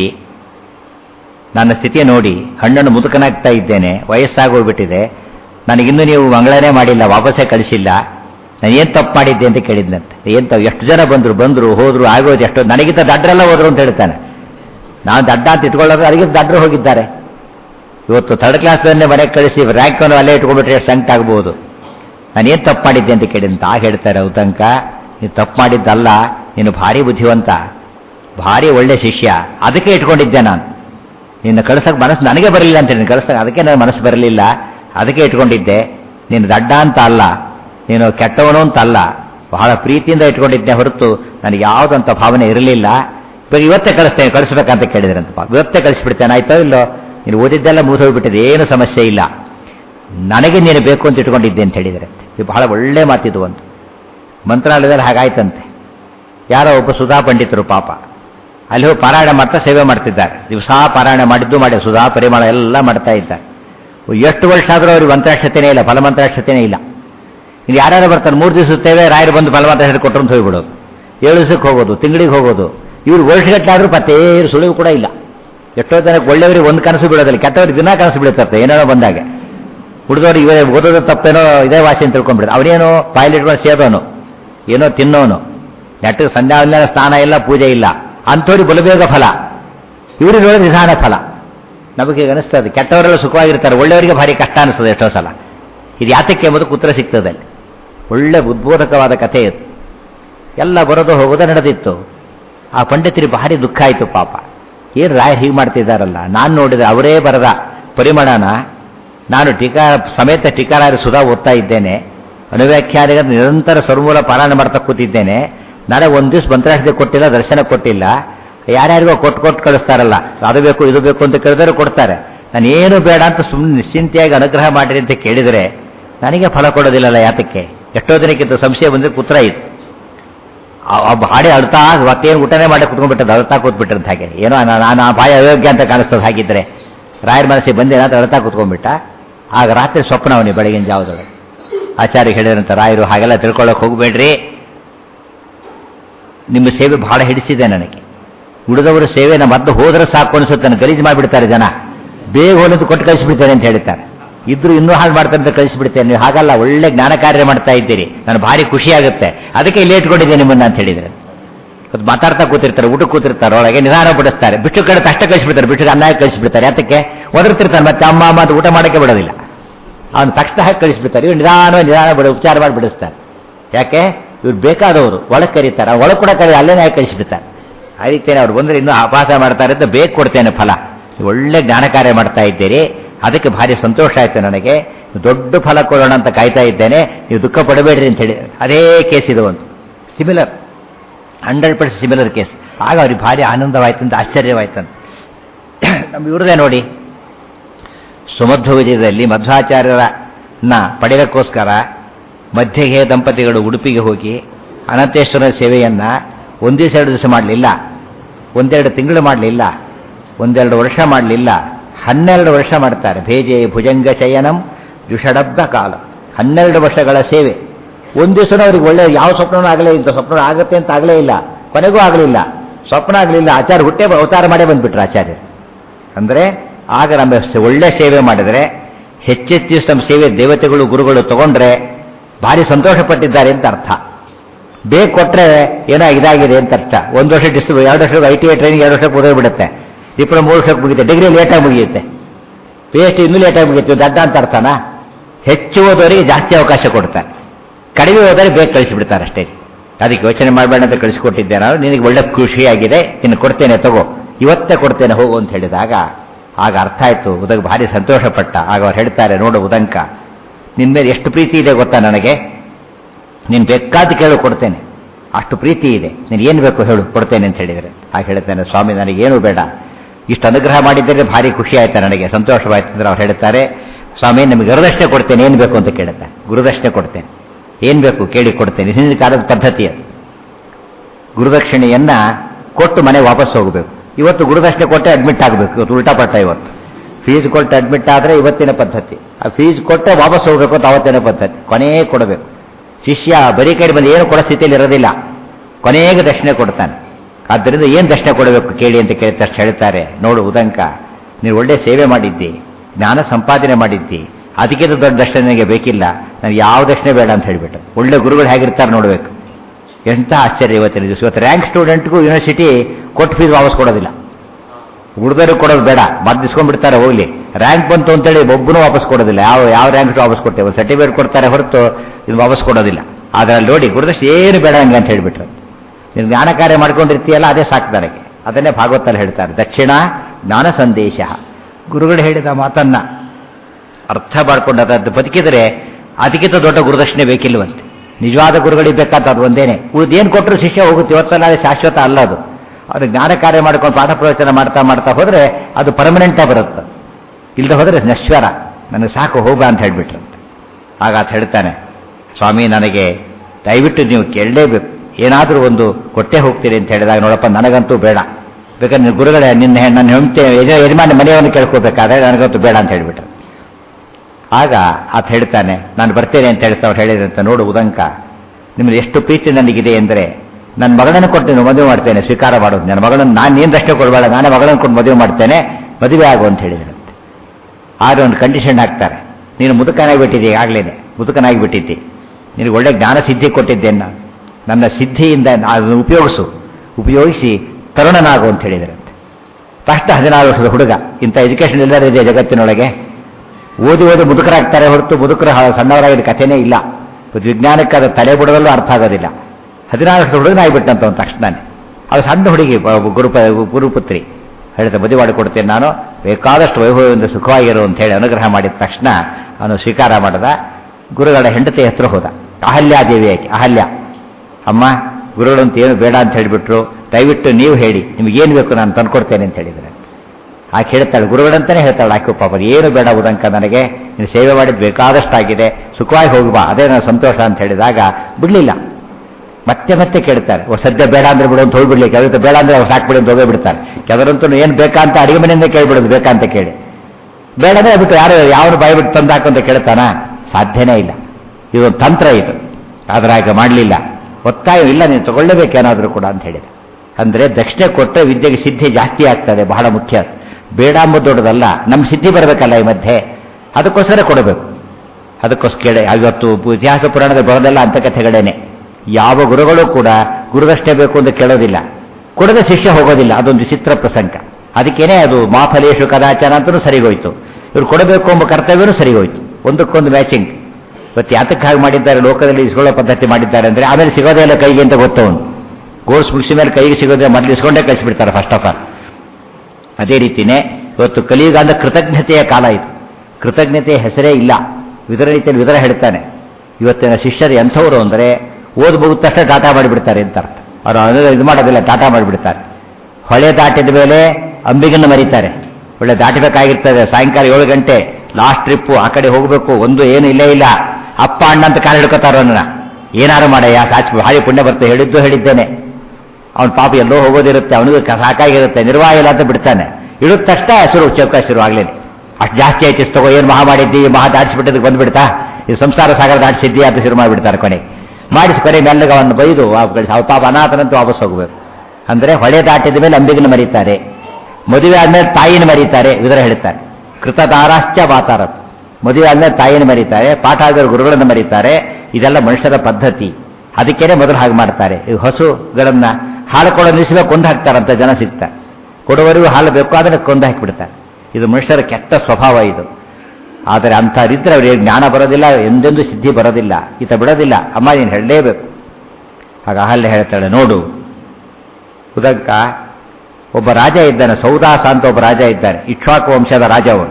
ನನ್ನ ಸ್ಥಿತಿ ನೋಡಿ ಹಣ್ಣನ್ನು ಮುದುಕನಾಗ್ತಾ ಇದ್ದೇನೆ ವಯಸ್ಸಾಗೋಗ್ಬಿಟ್ಟಿದೆ ನನಗಿನ್ನೂ ನೀವು ಮಂಗಳನೇ ಮಾಡಿಲ್ಲ ವಾಪಸ್ಸೇ ಕಳಿಸಿಲ್ಲ ನಾನು ಏನು ತಪ್ಪು ಮಾಡಿದ್ದೆ ಅಂತ ಕೇಳಿದ್ನಂತೆ ಏನು ತಪ್ಪು ಎಷ್ಟು ಜನ ಬಂದರು ಬಂದರು ಹೋದರು ಆಗೋದು ಎಷ್ಟು ನನಗಿಂತ ದಡ್ರೆಲ್ಲ ಹೋದ್ರು ಅಂತ ಹೇಳ್ತಾನೆ ನಾನು ದಡ್ಡ ಅಂತ ಇಟ್ಕೊಳ್ಳೋದು ಅದಕ್ಕಿಂತ ದಡ್ರು ಹೋಗಿದ್ದಾರೆ ಇವತ್ತು ಥರ್ಡ್ ಕ್ಲಾಸ್ದನ್ನೇ ಮನೆಗೆ ಕಳಿಸಿ ರ್ಯಾಂಕನ್ನು ಅಲ್ಲೇ ಇಟ್ಕೊಂಡ್ಬಿಟ್ರೆ ಎಷ್ಟು ಸಂಕಟ ಆಗ್ಬೋದು ನಾನೇನು ತಪ್ಪು ಮಾಡಿದ್ದೆ ಅಂತ ಕೇಳಿದಂತ ಆ ಹೇಳ್ತಾರೆ ಉತಂಕ ನೀನು ತಪ್ಪು ಮಾಡಿದ್ದಲ್ಲ ನೀನು ಭಾರಿ ಬುದ್ಧಿವಂತ ಭಾರಿ ಒಳ್ಳೆ ಶಿಷ್ಯ ಅದಕ್ಕೆ ಇಟ್ಕೊಂಡಿದ್ದೆ ನಾನು ನಿನ್ನ ಕಳ್ಸಕ್ಕೆ ಮನಸ್ಸು ನನಗೆ ಬರಲಿಲ್ಲ ಅಂತ ನೀನು ಕಳಿಸಕ್ಕೆ ಅದಕ್ಕೆ ನನ್ನ ಮನಸ್ಸು ಬರಲಿಲ್ಲ ಅದಕ್ಕೆ ಇಟ್ಕೊಂಡಿದ್ದೆ ನೀನು ದಡ್ಡ ಅಂತ ಅಲ್ಲ ನೀನು ಕೆಟ್ಟವನು ಅಂತ ಅಲ್ಲ ಬಹಳ ಪ್ರೀತಿಯಿಂದ ಇಟ್ಕೊಂಡಿದ್ದೆ ಹೊರತು ನನಗೆ ಯಾವುದಂತ ಭಾವನೆ ಇರಲಿಲ್ಲ ಇವಾಗ ಇವತ್ತೇ ಕಳಿಸ್ತೇನೆ ಕಳಿಸ್ಬೇಕಂತ ಕೇಳಿದ್ರಂತಪ್ಪ ಇವತ್ತೇ ಕಳಿಸ್ಬಿಡ್ತೇನೆ ಆಯ್ತೋ ಇಲ್ಲೋ ನೀನು ಓದಿದ್ದೆಲ್ಲ ಮುಗಿದೋಗ್ಬಿಟ್ಟಿದೆ ಏನು ಸಮಸ್ಯೆ ಇಲ್ಲ ನನಗೆ ನೀನು ಬೇಕು ಅಂತ ಇಟ್ಕೊಂಡಿದ್ದೆ ಅಂತ ಹೇಳಿದರೆ ಇದು ಬಹಳ ಒಳ್ಳೆ ಮಾತಿದು ಒಂದು ಮಂತ್ರಾಲಯದಲ್ಲಿ ಹಾಗಾಯ್ತಂತೆ ಯಾರೋ ಒಬ್ಬ ಸುಧಾ ಪಂಡಿತರು ಪಾಪ ಅಲ್ಲಿ ಹೋಗಿ ಪಾರಾಯಣ ಮಾಡ್ತಾ ಸೇವೆ ಮಾಡ್ತಿದ್ದಾರೆ ದಿವಸ ಪಾರಾಯಣ ಮಾಡಿದ್ದು ಮಾಡಿ ಸುಧಾ ಪರಿಮಳ ಎಲ್ಲ ಮಾಡ್ತಾ ಇದ್ದಾರೆ ಎಷ್ಟು ವರ್ಷ ಆದರೂ ಅವ್ರಿಗೆ ಮಂತ್ರಾಕ್ಷತೆನೇ ಇಲ್ಲ ಫಲಮಂತ್ರಾಕ್ಷತೆನೇ ಇಲ್ಲ ಇನ್ನು ಯಾರ್ಯಾರು ಬರ್ತಾರೆ ಮೂರು ದಿವಸತ್ತೇವೆ ರಾಯರು ಬಂದು ಫಲಮಂತ್ರಾಕ್ಷತೆ ಕೊಟ್ಟರು ಅಂತ ಹೋಗ್ಬಿಡೋದು ಏಳು ದಿವಸಕ್ಕೆ ಹೋಗೋದು ತಿಂಗಳಿಗೆ ಹೋಗೋದು ಇವ್ರು ವರ್ಷಗಟ್ಟಲೆ ಆದರೂ ಪತ್ತೇರು ಸುಳಿವು ಕೂಡ ಇಲ್ಲ ಎಷ್ಟೋ ಜನಕ್ಕೆ ಒಳ್ಳೆಯವರಿಗೆ ಒಂದು ಕನಸು ಬೀಳೋದಿಲ್ಲ ಕೆಟ್ಟವ್ರಿಗೆ ದಿನ ಕನಸು ಬೀಳುತ್ತೆ ಏನೇನೋ ಬಂದಾಗೆ ಹುಡುಗರು ಇವರೇ ಓದೋದು ತಪ್ಪೇನೋ ಇದೇ ವಾಸಿ ಅಂತ ತಿಳ್ಕೊಂಡ್ಬಿಡ್ತಾರೆ ಅವನೇನೋ ಬಾಯಲ್ಲಿ ಇಟ್ಕೊಂಡು ಸೇದೋನು ಏನೋ ತಿನ್ನೋನು ನೆಟ್ಟಿಗೆ ಸಂಧ್ಯಾ ವಂದನೆ ಸ್ನಾನ ಇಲ್ಲ ಪೂಜೆ ಇಲ್ಲ ಅಂಥವ್ರಿಗೆ ಬಲಬೇಗ ಫಲ ಇವ್ರಿಗೆ ನೋಡಿದ್ರೆ ನಿಧಾನ ಫಲ ನಮಗೆ ಅನಿಸ್ತದೆ ಕೆಟ್ಟವರೆಲ್ಲ ಸುಖವಾಗಿರ್ತಾರೆ ಒಳ್ಳೆಯವರಿಗೆ ಭಾರಿ ಕಷ್ಟ ಅನಿಸ್ತದೆ ಎಷ್ಟೋ ಸಲ ಇದು ಯಾತಕ್ಕೆ ಎಂಬುದಕ್ಕೆ ಉತ್ತರ ಸಿಗ್ತದೆ ಅಲ್ಲಿ ಒಳ್ಳೆ ಉದ್ಬೋಧಕವಾದ ಕಥೆ ಇದು ಎಲ್ಲ ಬರೋದು ಹೋಗೋದು ನಡೆದಿತ್ತು ಆ ಪಂಡಿತರಿಗೆ ಭಾರಿ ದುಃಖ ಆಯಿತು ಪಾಪ ಏನು ರಾಯ ಹೀಗೆ ಮಾಡ್ತಿದ್ದಾರಲ್ಲ ನಾನು ನೋಡಿದ್ರೆ ಅವರೇ ಬರದ ಪರಿಮಳನ ನಾನು ಟೀಕಾ ಸಮೇತ ಟೀಕಾರಾಯರು ಸುಧಾ ಓದ್ತಾ ಇದ್ದೇನೆ ಅನುವ್ಯಾಖ್ಯಾನಿಗ ನಿರಂತರ ಸರ್ಮೂಲ ಪಾರಾಯಣ ಮಾಡ್ತಾ ಕೂತಿದ್ದೇನೆ ನಾಳೆ ಒಂದು ದಿವಸ ಮಂತ್ರಾಕ್ಷತೆ ಕೊಟ್ಟಿಲ್ಲ ದರ್ಶನ ಕೊಟ್ಟಿಲ್ಲ ಯಾರ್ಯಾರಿಗೋ ಕೊಟ್ಟು ಕೊಟ್ಟು ಕಳಿಸ್ತಾರಲ್ಲ ಅದು ಬೇಕು ಇದು ಬೇಕು ಅಂತ ಕೇಳಿದ್ರೆ ಕೊಡ್ತಾರೆ ನಾನು ಏನು ಬೇಡ ಅಂತ ಸುಮ್ಮನೆ ನಿಶ್ಚಿಂತೆಯಾಗಿ ಅನುಗ್ರಹ ಮಾಡಿರಿ ಅಂತ ಕೇಳಿದರೆ ನನಗೆ ಫಲ ಕೊಡೋದಿಲ್ಲಲ್ಲ ಯಾತಕ್ಕೆ ಎಷ್ಟೋ ದಿನಕ್ಕಿಂತ ಸಂಶಯ ಬಂದರೆ ಪುತ್ರ ಇತ್ತು ಒಬ್ಬ ಹಾಡಿ ಅಳ್ತಾ ಮತ್ತೇನು ಊಟನೇ ಮಾಡಿ ಕುತ್ಕೊಂಡ್ಬಿಟ್ಟದ್ದು ಅಳ್ತಾ ಕೂತ್ಬಿಟ್ಟಿರಂತ ಹಾಗೆ ಏನೋ ನಾನು ಆ ಬಾಯ ಅಯೋಗ್ಯ ಅಂತ ಕಾಣಿಸ್ತದೆ ಹಾಗಿದ್ರೆ ರಾಯರ ಮನಸ್ಸಿಗೆ ಬಂದೇನ ಅಂತ ಅಳ್ತಾ ಕೂತ್ಕೊಂಡ್ಬಿಟ್ಟ ಆಗ ರಾತ್ರಿ ಸ್ವಪ್ನ ಅವನಿ ಬೆಳಗಿನ ಜಾವದೊಳಗೆ ಆಚಾರ್ಯ ಹೇಳಿದ್ರಂತ ರಾಯರು ಹಾಗೆಲ್ಲ ತಿಳ್ಕೊಳ್ಳೋಕೆ ಹೋಗಬೇಡ್ರಿ ನಿಮ್ಮ ಸೇವೆ ಬಹಳ ಹಿಡಿಸಿದೆ ನನಗೆ ಉಳಿದವರ ಸೇವೆನ ಮತ್ತೆ ಹೋದ್ರೆ ಸಾಕು ಅನಿಸುತ್ತೆ ಗಲೀಜು ಮಾಡಿಬಿಡ್ತಾರೆ ಜನ ಬೇಗ ಹೋಲಿದ್ದು ಕೊಟ್ಟು ಕಳಿಸಿಬಿಡ್ತೇನೆ ಅಂತ ಹೇಳ್ತಾರೆ ಇದ್ರು ಇನ್ನೂ ಹಾಳು ಮಾಡ್ತಾರೆ ಅಂತ ಕಳಿಸಿಬಿಡ್ತೇನೆ ನೀವು ಹಾಗಲ್ಲ ಒಳ್ಳೆ ಜ್ಞಾನ ಕಾರ್ಯ ಮಾಡ್ತಾ ಇದ್ದೀರಿ ನಾನು ಭಾರಿ ಖುಷಿ ಆಗುತ್ತೆ ಅದಕ್ಕೆ ಇಲ್ಲಿ ಇಟ್ಕೊಂಡಿದ್ದೆ ನಿಮ್ಮನ್ನ ಅಂತ ಹೇಳಿದ್ರೆ ಅದು ಮಾತಾಡ್ತಾ ಕೂತಿರ್ತಾರೆ ಊಟಕ್ಕೆ ಕೂತಿರ್ತಾರೆ ಒಳಗೆ ನಿಧಾನ ಬಿಡಿಸ್ತಾರೆ ಬಿಟ್ಟು ಕಡೆ ಕಷ್ಟ ಕಳಿಸ್ಬಿಡ್ತಾರೆ ಬಿಟ್ಟು ಅನ್ನ ಕಳಿಸ್ಬಿಡ್ತಾರೆ ಯಾತಕ್ಕೆ ಒದರ್ತಿರ್ತಾನೆ ಮತ್ತೆ ಅಮ್ಮ ಅಮ್ಮ ಅಂತ ಊಟ ಮಾಡೋಕ್ಕೆ ಬಿಡೋದಿಲ್ಲ ಅವನು ತಕ್ಷಣ ಹಾಕಿ ಕಳಿಸ್ಬಿಡ್ತಾರೆ ಇವ್ರು ನಿಧಾನ ನಿಧಾನ ಬಿಡ ಉಪಚಾರ ಮಾಡಿ ಬಿಡಿಸ್ತಾರೆ ಯಾಕೆ ಇವ್ರು ಬೇಕಾದವರು ಒಳಗೆ ಕರೀತಾರೆ ಒಳಗೆ ಕೂಡ ಕರೀ ಅಲ್ಲೇನೇ ಹಾಕಿ ಕಳಿಸ್ಬಿಡ್ತಾರೆ ಅದಕ್ಕೆ ಅವ್ರು ಬಂದರೆ ಇನ್ನೂ ಅಪಾಸ ಮಾಡ್ತಾರೆ ಅಂತ ಬೇಕು ಕೊಡ್ತೇನೆ ಫಲ ಒಳ್ಳೆ ಜ್ಞಾನ ಕಾರ್ಯ ಮಾಡ್ತಾ ಇದ್ದೀರಿ ಅದಕ್ಕೆ ಭಾರಿ ಸಂತೋಷ ಆಯ್ತು ನನಗೆ ದೊಡ್ಡ ಫಲ ಕೊಡೋಣ ಅಂತ ಕಾಯ್ತಾ ಇದ್ದೇನೆ ನೀವು ದುಃಖ ಪಡಬೇಡ್ರಿ ಅಂತ ಹೇಳಿ ಅದೇ ಕೇಸ್ ಇದು ಒಂದು similar hundred percent similar case ಆಗ ಅವ್ರಿಗೆ ಭಾರಿ ಆನಂದವಾಯ್ತು ಅಂತ ಆಶ್ಚರ್ಯವಾಯ್ತಂತ ನಮ್ಮ ಇವ್ರದೇ ನೋಡಿ ಸುಮಧ್ವ ವಿಜಯದಲ್ಲಿ ಮಧ್ವಾಚಾರ್ಯರನ್ನ ಪಡೆಯೋಕ್ಕೋಸ್ಕರ ಮಧ್ಯಗೆ ದಂಪತಿಗಳು ಉಡುಪಿಗೆ ಹೋಗಿ ಅನಂತೇಶ್ವರ ಸೇವೆಯನ್ನ ಒಂದು ದಿವಸ ಎರಡು ದಿವಸ ಮಾಡಲಿಲ್ಲ ಒಂದೆರಡು ತಿಂಗಳು ಮಾಡಲಿಲ್ಲ ಒಂದೆರಡು ವರ್ಷ ಮಾಡಲಿಲ್ಲ ಹನ್ನೆರಡು ವರ್ಷ ಮಾಡ್ತಾರೆ ಭೇಜೆ ಭುಜಂಗ ಶಯನಂ ಯುಷಡಬ್ದ ಕಾಲ ಹನ್ನೆರಡು ವರ್ಷಗಳ ಸೇವೆ ಒಂದು ದಿವಸನೂ ಅವ್ರಿಗೆ ಒಳ್ಳೆ ಯಾವ ಸ್ವಪ್ನವೂ ಆಗಲೇ ಇಂಥ ಸ್ವಪ್ನ ಆಗುತ್ತೆ ಅಂತ ಆಗಲೇ ಇಲ್ಲ ಕೊನೆಗೂ ಆಗಲಿಲ್ಲ ಸ್ವಪ್ನ ಆಗಲಿಲ್ಲ ಆಚಾರ್ಯ ಹುಟ್ಟೆ ಅವತಾರ ಮಾಡೇ ಬಂದ್ಬಿಟ್ರು ಆಚಾರ್ಯರು ಅಂದರೆ ಆಗ ನಮ್ಮ ಒಳ್ಳೆ ಸೇವೆ ಮಾಡಿದರೆ ಹೆಚ್ಚೆಚ್ಚು ದಿವಸ ನಮ್ಮ ಸೇವೆ ದೇವತೆಗಳು ಗುರುಗಳು ತಗೊಂಡ್ರೆ ಭಾರಿ ಸಂತೋಷ ಪಟ್ಟಿದ್ದಾರೆ ಅಂತ ಅರ್ಥ ಬೇಗ ಕೊಟ್ಟರೆ ಏನೋ ಇದಾಗಿದೆ ಅಂತ ಅರ್ಥ ಒಂದು ವರ್ಷ ಡಿಸ್ ಎರಡು ವರ್ಷ ಐ ಟಿ ಐ ಟ್ರೈನಿಂಗ್ ಎರಡು ವರ್ಷಕ್ಕೆ ಓದೋಗ್ಬಿಡುತ್ತೆ ಡಿಪ್ಲೊಮಾ ಮೂರು ವರ್ಷಕ್ಕೆ ಮುಗಿಯುತ್ತೆ ಡಿಗ್ರಿ ಲೇಟಾಗಿ ಮುಗಿಯುತ್ತೆ ಪಿ ಎಚ್ ಡಿ ಇನ್ನೂ ಲೇಟಾಗಿ ಮುಗಿಯುತ್ತೆ ದಡ್ಡ ಅಂತ ಅರ್ಥನಾ ಹೆಚ್ಚು ಓದೋರಿಗೆ ಜಾಸ್ತಿ ಅವಕಾಶ ಕೊಡ್ತಾರೆ ಕಡಿಮೆ ಹೋದರೆ ಬೇಗ ಕಳಿಸಿಬಿಡ್ತಾರೆ ಅಷ್ಟೇ ಅದಕ್ಕೆ ಯೋಚನೆ ಮಾಡಬೇಡ ಅಂತ ಕಳಿಸಿಕೊಟ್ಟಿದ್ದೆ ನಾನು ನಿನಗೆ ಒಳ್ಳೆ ಖುಷಿಯಾಗಿದೆ ಇನ್ನು ಕೊಡ್ತೇನೆ ತಗೋ ಇವತ್ತೇ ಕೊಡ್ತೇನೆ ಹೋಗು ಅಂತ ಹೇಳಿದಾಗ ಆಗ ಅರ್ಥ ಆಯಿತು ಉದಕ್ ಭಾರಿ ಸಂತೋಷಪಟ್ಟ ಆಗ ಅವ್ರು ಹೇಳ್ತಾರೆ ನೋಡು ಉದಂಕ ನಿನ್ನ ಮೇಲೆ ಎಷ್ಟು ಪ್ರೀತಿ ಇದೆ ಗೊತ್ತಾ ನನಗೆ ನೀನು ಬೇಕಾದ ಕೇಳು ಕೊಡ್ತೇನೆ ಅಷ್ಟು ಪ್ರೀತಿ ಇದೆ ನೀನು ಏನು ಬೇಕು ಹೇಳು ಕೊಡ್ತೇನೆ ಅಂತ ಹೇಳಿದರೆ ಆಗ ಹೇಳ್ತೇನೆ ಸ್ವಾಮಿ ನನಗೇನು ಬೇಡ ಇಷ್ಟು ಅನುಗ್ರಹ ಮಾಡಿದ್ದರೆ ಭಾರಿ ಖುಷಿ ಆಯ್ತಾ ನನಗೆ ಸಂತೋಷವಾಯ್ತು ಅಂದ್ರೆ ಅವ್ರು ಹೇಳ್ತಾರೆ ಸ್ವಾಮಿ ನಿಮಗೆ ಗುರುದಕ್ಷಿಣೆ ಕೊಡ್ತೇನೆ ಏನು ಬೇಕು ಅಂತ ಕೇಳುತ್ತೆ ಗುರುದಕ್ಷಿಣೆ ಕೊಡ್ತೇನೆ ಏನು ಬೇಕು ಕೇಳಿ ಕೊಡ್ತೇನೆ ಹಿಂದಿನ ಕಾಲದ ಪದ್ಧತಿ ಅದು ಗುರುದಕ್ಷಿಣೆಯನ್ನ ಕೊಟ್ಟು ಮನೆ ವಾಪಸ್ ಹೋಗಬೇಕು ಇವತ್ತು ಗುರುದಕ್ಷಿಣೆ ಕೊಟ್ಟೆ ಅಡ್ಮಿಟ್ ಆಗಬೇಕು ಇವತ್ತು ಉಲ್ಟಾ ಪಟ್ಟ ಇವತ್ತು ಫೀಸ್ ಕೊಟ್ಟು ಅಡ್ಮಿಟ್ ಆದರೆ ಇವತ್ತಿನ ಪದ್ಧತಿ ಆ ಫೀಸ್ ಕೊಟ್ಟೆ ವಾಪಸ್ ಹೋಗಬೇಕು ಅಂತ ಅವತ್ತಿನ ಪದ್ಧತಿ ಕೊನೆಯೇ ಕೊಡಬೇಕು ಶಿಷ್ಯ ಬರೀ ಕೈ ಬಂದು ಏನು ಕೊಡೋ ಸ್ಥಿತಿಯಲ್ಲಿ ಇರೋದಿಲ್ಲ ಕೊನೆಗೆ ದಕ್ಷಿಣೆ ಕೊಡ್ತಾನೆ ಆದ್ದರಿಂದ ಏನು ದಕ್ಷಿಣೆ ಕೊಡಬೇಕು ಕೇಳಿ ಅಂತ ಕೇಳಿದ ತಕ್ಷಣ ಹೇಳ್ತಾರೆ ನೋಡು ಉದಂಕ ನೀನು ಒಳ್ಳೆ ಸೇವೆ ಮಾಡಿದ್ದಿ ಜ್ಞಾನ ಸಂಪಾದನೆ ಮಾಡಿದ್ದಿ ಅದಕ್ಕೆ ದೊಡ್ಡ ದಕ್ಷಿಣೆ ನನಗೆ ಬೇಕಿಲ್ಲ ನನಗೆ ಯಾವ ದಕ್ಷಿಣೆ ಬೇಡ ಅಂತ ಹೇಳಿಬಿಟ್ಟು ಒಳ್ಳೆ ಗುರುಗಳು ಹೇಗಿರ್ತಾರೆ ನೋಡಬೇಕು ಎಂಥ ಆಶ್ಚರ್ಯ ಇವತ್ತಿನ ದಿವಸ ಇವತ್ತು ರ್ಯಾಂಕ್ ಸ್ಟೂಡೆಂಟ್ಗೂ ಯೂನಿವರ್ಸಿಟಿ ಕೊಟ್ಟು ಫೀಸ್ ವಾಪಸ್ ಕೊಡೋದಿಲ್ಲ ಉಳಿದವರು ಕೊಡೋದು ಬೇಡ ಬಿಡ್ತಾರೆ ಹೋಗ್ಲಿ ರ್ಯಾಂಕ್ ಬಂತು ಅಂತೇಳಿ ಒಬ್ಬನೂ ವಾಪಸ್ ಕೊಡೋದಿಲ್ಲ ಯಾವ ಯಾವ ರ್ಯಾಂಕ್ ವಾಪಸ್ ಕೊಡ್ತೇವೆ ಸರ್ಟಿಫಿಕೇಟ್ ಕೊಡ್ತಾರೆ ಹೊರತು ಇದು ವಾಪಸ್ ಕೊಡೋದಿಲ್ಲ ಆದರೆ ಅಲ್ಲಿ ನೋಡಿ ಗುರುದಕ್ಷ ಏನು ಬೇಡ ಹಂಗೆ ಅಂತ ಹೇಳ್ಬಿಟ್ರು ನೀನು ಜ್ಞಾನ ಕಾರ್ಯ ಮಾಡ್ಕೊಂಡಿರ್ತೀಯಲ್ಲ ಅದೇ ಸಾಕು ನನಗೆ ಅದನ್ನೇ ಭಾಗವತಲ್ಲಿ ಹೇಳ್ತಾರೆ ದಕ್ಷಿಣ ಜ್ಞಾನ ಸಂದೇಶ ಗುರುಗಳು ಹೇಳಿದ ಮಾತನ್ನ ಅರ್ಥ ಮಾಡ್ಕೊಂಡು ಅದನ್ನು ಬದುಕಿದರೆ ಅದಕ್ಕಿಂತ ದೊಡ್ಡ ಗುರುದಕ್ಷಿಣೆ ಬೇಕಿಲ್ವಂತೆ ನಿಜವಾದ ಗುರುಗಳಿಗೆ ಬೇಕಾದ ಅದು ಒಂದೇನೆ ಉಳಿದೇನು ಕೊಟ್ಟರು ಶಿಷ್ಯ ಹೋಗುತ್ತೆ ಇವತ್ತಲ್ಲ ಶಾಶ್ವತ ಅಲ್ಲ ಅದು ಅವ್ರು ಜ್ಞಾನ ಕಾರ್ಯ ಮಾಡ್ಕೊಂಡು ಪಾಠ ಪ್ರವಚನ ಮಾಡ್ತಾ ಮಾಡ್ತಾ ಹೋದರೆ ಅದು ಪರ್ಮನೆಂಟಾಗಿ ಬರುತ್ತೆ ಇಲ್ಲದೆ ಹೋದರೆ ನಶ್ವರ ನನಗೆ ಸಾಕು ಹೋಗ ಅಂತ ಹೇಳ್ಬಿಟ್ರಂತೆ ಆಗ ಆತ ಹೇಳ್ತಾನೆ ಸ್ವಾಮಿ ನನಗೆ ದಯವಿಟ್ಟು ನೀವು ಕೇಳಲೇಬೇಕು ಏನಾದರೂ ಒಂದು ಕೊಟ್ಟೆ ಹೋಗ್ತೀರಿ ಅಂತ ಹೇಳಿದಾಗ ನೋಡಪ್ಪ ನನಗಂತೂ ಬೇಡ ಬೇಕಾದ್ರೆ ನಿನ್ನ ಗುರುಗಳೇ ನಿನ್ನ ನನ್ನ ಹೆಂಡತಿ ಯಜಮಾನ ಮನೆಯನ್ನು ಕೇಳ್ಕೋಬೇಕಾದ್ರೆ ನನಗಂತೂ ಬೇಡ ಅಂತ ಹೇಳಿಬಿಟ್ರು ಆಗ ಆತ ಹೇಳ್ತಾನೆ ನಾನು ಬರ್ತೇನೆ ಅಂತ ಹೇಳ್ತಾ ಅವ್ರು ಹೇಳಿದ್ರಂತ ನೋಡು ಉದಂಕ ನಿಮ್ದು ಎಷ್ಟು ಪ್ರೀತಿ ನನಗಿದೆ ಅಂದರೆ ನನ್ನ ಮಗಳನ್ನು ಕೊಟ್ಟು ನೀನು ಮದುವೆ ಮಾಡ್ತೇನೆ ಸ್ವೀಕಾರ ಮಾಡೋದು ನನ್ನ ಮಗಳನ್ನು ನಾನು ಏನು ದಷ್ಟೇ ಕೊಡಬೇಡ ನಾನೇ ಮಗಳನ್ನು ಕೊಟ್ಟು ಮದುವೆ ಮಾಡ್ತೇನೆ ಮದುವೆ ಆಗು ಅಂತ ಹೇಳಿದ್ರಂತೆ ಆಗ ಒಂದು ಕಂಡೀಷನ್ ಹಾಕ್ತಾರೆ ನೀನು ಮುದುಕನಾಗಿ ಬಿಟ್ಟಿದ್ದೆ ಈಗಾಗಲೇ ಮುದುಕನಾಗಿ ಬಿಟ್ಟಿದ್ದಿ ನಿನಗೆ ಒಳ್ಳೆ ಜ್ಞಾನ ಸಿದ್ಧಿ ಕೊಟ್ಟಿದ್ದೇನೆ ನಾನು ನನ್ನ ಸಿದ್ಧಿಯಿಂದ ಅದನ್ನು ಉಪಯೋಗಿಸು ಉಪಯೋಗಿಸಿ ತರುಣನಾಗು ಅಂತ ಹೇಳಿದ್ರಂತೆ ತಕ್ಷಣ ಹದಿನಾರು ವರ್ಷದ ಹುಡುಗ ಇಂಥ ಎಜುಕೇಷನ್ ಎಲ್ಲರೂ ಇದೆ ಜಗತ್ತಿನೊಳಗೆ ಓದಿ ಓದಿ ಮುದುಕರಾಗ್ತಾರೆ ಹೊರತು ಮುದುಕರು ಸಣ್ಣವರಾಗಿದ್ದ ಕಥೆನೇ ಇಲ್ಲ ವಿಜ್ಞಾನಕ್ಕೆ ಅದು ತಲೆ ಬಿಡೋದಲ್ಲೂ ಅರ್ಥ ಆಗೋದಿಲ್ಲ ಹದಿನಾರು ವರ್ಷದ ಹುಡುಗನಾಗಿಬಿಟ್ಟಂತ ಒಂದು ತಕ್ಷಣನೇ ಅದು ಸಣ್ಣ ಹುಡುಗಿ ಗುರುಪ ಗುರುಪುತ್ರಿ ಹೇಳಿದ ಮದುವೆ ಮಾಡಿಕೊಡ್ತೇನೆ ನಾನು ಬೇಕಾದಷ್ಟು ವೈಭವದಿಂದ ಸುಖವಾಗಿರು ಅಂತ ಹೇಳಿ ಅನುಗ್ರಹ ಮಾಡಿದ ತಕ್ಷಣ ಅವನು ಸ್ವೀಕಾರ ಮಾಡಿದ ಗುರುಗಳ ಹೆಂಡತಿ ಹತ್ರ ಹೋದ ಅಹಲ್ಯಾದೇವಿ ಆಕೆ ಅಹಲ್ಯ ಅಮ್ಮ ಗುರುಗಳಂತ ಏನು ಬೇಡ ಅಂತ ಹೇಳಿಬಿಟ್ರು ದಯವಿಟ್ಟು ನೀವು ಹೇಳಿ ನಿಮಗೇನು ಬೇಕು ನಾನು ತಂದ್ಕೊಡ್ತೇನೆ ಅಂತ ಹೇಳಿದರೆ ಆಕೆ ಹೇಳ್ತಾಳೆ ಗುರುಗಳಂತಾನೆ ಹೇಳ್ತಾಳೆ ಆಕೆ ಪಾಪ ಏನು ಬೇಡ ಉದಂಕ ನನಗೆ ನೀನು ಸೇವೆ ಮಾಡಿದ್ದು ಬೇಕಾದಷ್ಟಾಗಿದೆ ಸುಖವಾಗಿ ಹೋಗುವ ಅದೇ ನನ್ನ ಸಂತೋಷ ಅಂತ ಹೇಳಿದಾಗ ಬಿಡಲಿಲ್ಲ ಮತ್ತೆ ಮತ್ತೆ ಕೇಳ್ತಾರೆ ಓ ಸದ್ಯ ಬೇಡ ಅಂದ್ರೆ ಬಿಡು ಅಂತ ಹೋಗ್ಬಿಡ್ಲಿ ಕೆಲವರು ಬೇಡ ಅಂದ್ರೆ ಅವ್ರು ಸಾಕ್ಬಿಡಿ ಅಂತ ಹೋಗೇ ಬಿಡ್ತಾರೆ ಕೆಲವರಂತೂ ಏನು ಬೇಕಾ ಅಂತ ಅಡಿಗೆ ಮನೆಯಿಂದ ಕೇಳ್ಬಿಡೋದು ಬೇಕಾ ಅಂತ ಕೇಳಿ ಬೇಡ ಅಂದ್ರೆ ಬಿಟ್ಟು ಯಾರು ಯಾವನು ಬಾಯಿ ಬಿಟ್ಟು ತಂದು ಹಾಕು ಅಂತ ಕೇಳ್ತಾನ ಸಾಧ್ಯನೇ ಇಲ್ಲ ಇದೊಂದು ತಂತ್ರ ಇದು ಆದ್ರೆ ಆಗ ಮಾಡಲಿಲ್ಲ ಒತ್ತಾಯ ಇಲ್ಲ ನೀನು ತಗೊಳ್ಳೇಬೇಕೇನಾದರೂ ಕೂಡ ಅಂತ ಹೇಳಿದೆ ಅಂದರೆ ದಕ್ಷಿಣೆ ಕೊಟ್ಟರೆ ವಿದ್ಯೆಗೆ ಸಿದ್ಧಿ ಜಾಸ್ತಿ ಆಗ್ತದೆ ಬಹಳ ಮುಖ್ಯ ಬೇಡ ಅಂಬುದು ದೊಡ್ಡದಲ್ಲ ನಮ್ಮ ಸಿದ್ಧಿ ಬರಬೇಕಲ್ಲ ಈ ಮಧ್ಯೆ ಅದಕ್ಕೋಸ್ಕರ ಕೊಡಬೇಕು ಅದಕ್ಕೋಸ್ಕರ ಇವತ್ತು ಇತಿಹಾಸ ಪುರಾಣದ ಬರೋದೆಲ್ಲ ಅಂತ ಕಥೆಗಳೇನೆ ಯಾವ ಗುರುಗಳು ಕೂಡ ಗುರುದಷ್ಟೇ ಬೇಕು ಅಂತ ಕೇಳೋದಿಲ್ಲ ಕೊಡದ ಶಿಷ್ಯ ಹೋಗೋದಿಲ್ಲ ಅದೊಂದು ಚಿತ್ರ ಪ್ರಸಂಗ ಅದಕ್ಕೇನೆ ಅದು ಮಾಫಲೇಶು ಕದಾಚಾರ ಅಂತಲೂ ಸರಿಗೋಯ್ತು ಇವ್ರು ಕೊಡಬೇಕು ಎಂಬ ಕರ್ತವ್ಯನೂ ಸರಿಗೋಯ್ತು ಒಂದಕ್ಕೊಂದು ಮ್ಯಾಚಿಂಗ್ ಇವತ್ತು ಯಾತಕ್ಕೆ ಹಾಗೆ ಮಾಡಿದ್ದಾರೆ ಲೋಕದಲ್ಲಿ ಇಸ್ಕೊಳ್ಳೋ ಪದ್ಧತಿ ಮಾಡಿದ್ದಾರೆ ಅಂದರೆ ಆಮೇಲೆ ಸಿಗೋದೇ ಇಲ್ಲ ಕೈಗೆ ಅಂತ ಗೊತ್ತವನು ಕೋರ್ಸ್ ಮುಗಿಸಿ ಮೇಲೆ ಕೈಗೆ ಸಿಗೋದೇ ಮೊದಲು ಇಸ್ಕೊಂಡೇ ಕಳಿಸ್ಬಿಡ್ತಾರೆ ಫಸ್ಟ್ ಆಫ್ ಆಲ್ ಅದೇ ರೀತಿಯೇ ಇವತ್ತು ಕಲಿಯುಗ ಅಂದ್ರೆ ಕೃತಜ್ಞತೆಯ ಕಾಲ ಇದು ಕೃತಜ್ಞತೆಯ ಹೆಸರೇ ಇಲ್ಲ ವಿದರ ರೀತಿಯಲ್ಲಿ ವಿದರ ಹೇಳ್ತಾನೆ ಇವತ್ತಿನ ಶಿಷ್ಯರು ಎಂಥವರು ಅಂದರೆ ಓದ್ ಮುಗಿದ ತಕ್ಷಣ ಟಾಟಾ ಮಾಡಿಬಿಡ್ತಾರೆ ಅಂತ ಅರ್ಥ ಅವರು ಇದು ಮಾಡೋದಿಲ್ಲ ಟಾಟಾ ಮಾಡಿಬಿಡ್ತಾರೆ ಹೊಳೆ ದಾಟಿದ ಮೇಲೆ ಅಂಬಿಗನ್ನು ಮರೀತಾರೆ ಒಳ್ಳೆ ದಾಟಬೇಕಾಗಿರ್ತದೆ ಸಾಯಂಕಾಲ ಏಳು ಗಂಟೆ ಲಾಸ್ಟ್ ಟ್ರಿಪ್ಪು ಆ ಕಡೆ ಹೋಗಬೇಕು ಒಂದು ಏನು ಇಲ್ಲೇ ಇಲ್ಲ ಅಪ್ಪ ಅಣ್ಣ ಅಂತ ಕಾಲು ಹಿಡ್ಕೋತಾರೋ ನನ್ನ ಏನಾರು ಮಾಡಯ್ಯ ಸಾಚ್ ಭಾರಿ ಪುಣ್ಯ ಬರ್ತದೆ ಹೇಳಿದ್ದು ಹೇಳಿದ್ದೇನೆ ಅವನ ಪಾಪ ಎಲ್ಲೋ ಹೋಗೋದಿರುತ್ತೆ ಅವನಿಗೂ ಸಾಕಾಗಿರುತ್ತೆ ನಿರ್ವಾಹ ಇಲ್ಲ ಅಂತ ಬಿಡ್ತಾನೆ ಇಳಿದ ತಕ್ಷಣ ಹೆಸರು ಚೌಕ ಹೆಸರು ಆಗ್ಲೇನೆ ಅಷ್ಟು ಜಾಸ್ತಿ ಆಯ್ತು ತಗೋ ಏನು ಮಹಾ ಮಾಡಿದ್ದಿ ಮಹಾ ದಾಟಿಸ್ಬಿಟ್ಟದಕ್ಕೆ ಬಂದ್ಬಿಡ್ತಾ ಇದು ಸಂಸಾರ ಸಾಗರ ದಾಟಿಸಿದ್ದಿ ಅಂತ ಶುರು ಮಾಡಿಬಿಡ್ತಾರೆ ಕೊನೆಗೆ ಮಾಡಿಸಿ ಕೊನೆ ಮೆಲ್ಲಗೆ ಅವನು ಬೈದು ಅವ್ರ ಪಾಪ ಅನಾಥನಂತೂ ವಾಪಸ್ ಹೋಗಬೇಕು ಅಂದರೆ ಹೊಳೆ ದಾಟಿದ ಮೇಲೆ ಅಂಬಿಗನ ಮರೀತಾರೆ ಮದುವೆ ಆದ್ಮೇಲೆ ತಾಯಿನ ಮರೀತಾರೆ ವಿದರ ಹೇಳ್ತಾರೆ ಕೃತದಾರಾಶ್ಚ ವಾತಾರತ್ ಮದುವೆ ಆದ್ಮೇಲೆ ತಾಯಿನ ಮರೀತಾರೆ ಪಾಠ ಆಗಿರೋ ಗುರುಗಳನ್ನು ಮರೀತಾರೆ ಇದೆಲ್ಲ ಮನುಷ್ಯರ ಪದ್ಧತಿ ಅದಕ್ಕೇನೆ ಮೊದಲು ಹಾಗೆ ಮಾಡ್ತಾರೆ ಈ ಹಸುಗಳನ್ನ ಹಾಲು ಕೊಡೋ ನಿಲ್ಲಿಸಬೇಕು ಕೊಂದು ಹಾಕ್ತಾರಂತ ಜನ ಸಿಗ್ತಾರೆ ಕೊಡುವವರಿಗೂ ಹಾಲು ಬೇಕು ಅದನ್ನು ಕೊಂದು ಹಾಕಿಬಿಡ್ತಾರೆ ಇದು ಮನುಷ್ಯರ ಕೆಟ್ಟ ಸ್ವಭಾವ ಇದು ಆದರೆ ಅಂಥವ್ರಿದ್ರೆ ಅವರಿಗೆ ಜ್ಞಾನ ಬರೋದಿಲ್ಲ ಎಂದೆಂದೂ ಸಿದ್ಧಿ ಬರೋದಿಲ್ಲ ಈತ ಬಿಡೋದಿಲ್ಲ ಅಮ್ಮ ನೀನು ಹೇಳಲೇಬೇಕು ಆಗ ಅಹಲ್ಯ ಹೇಳ್ತಾಳೆ ನೋಡು ಉದಕ್ಕ ಒಬ್ಬ ರಾಜ ಇದ್ದಾನೆ ಸೌದಾಸ ಅಂತ ಒಬ್ಬ ರಾಜ ಇದ್ದಾನೆ ಇಕ್ಷ್ವಾಕು ವಂಶದ ರಾಜ ಅವನು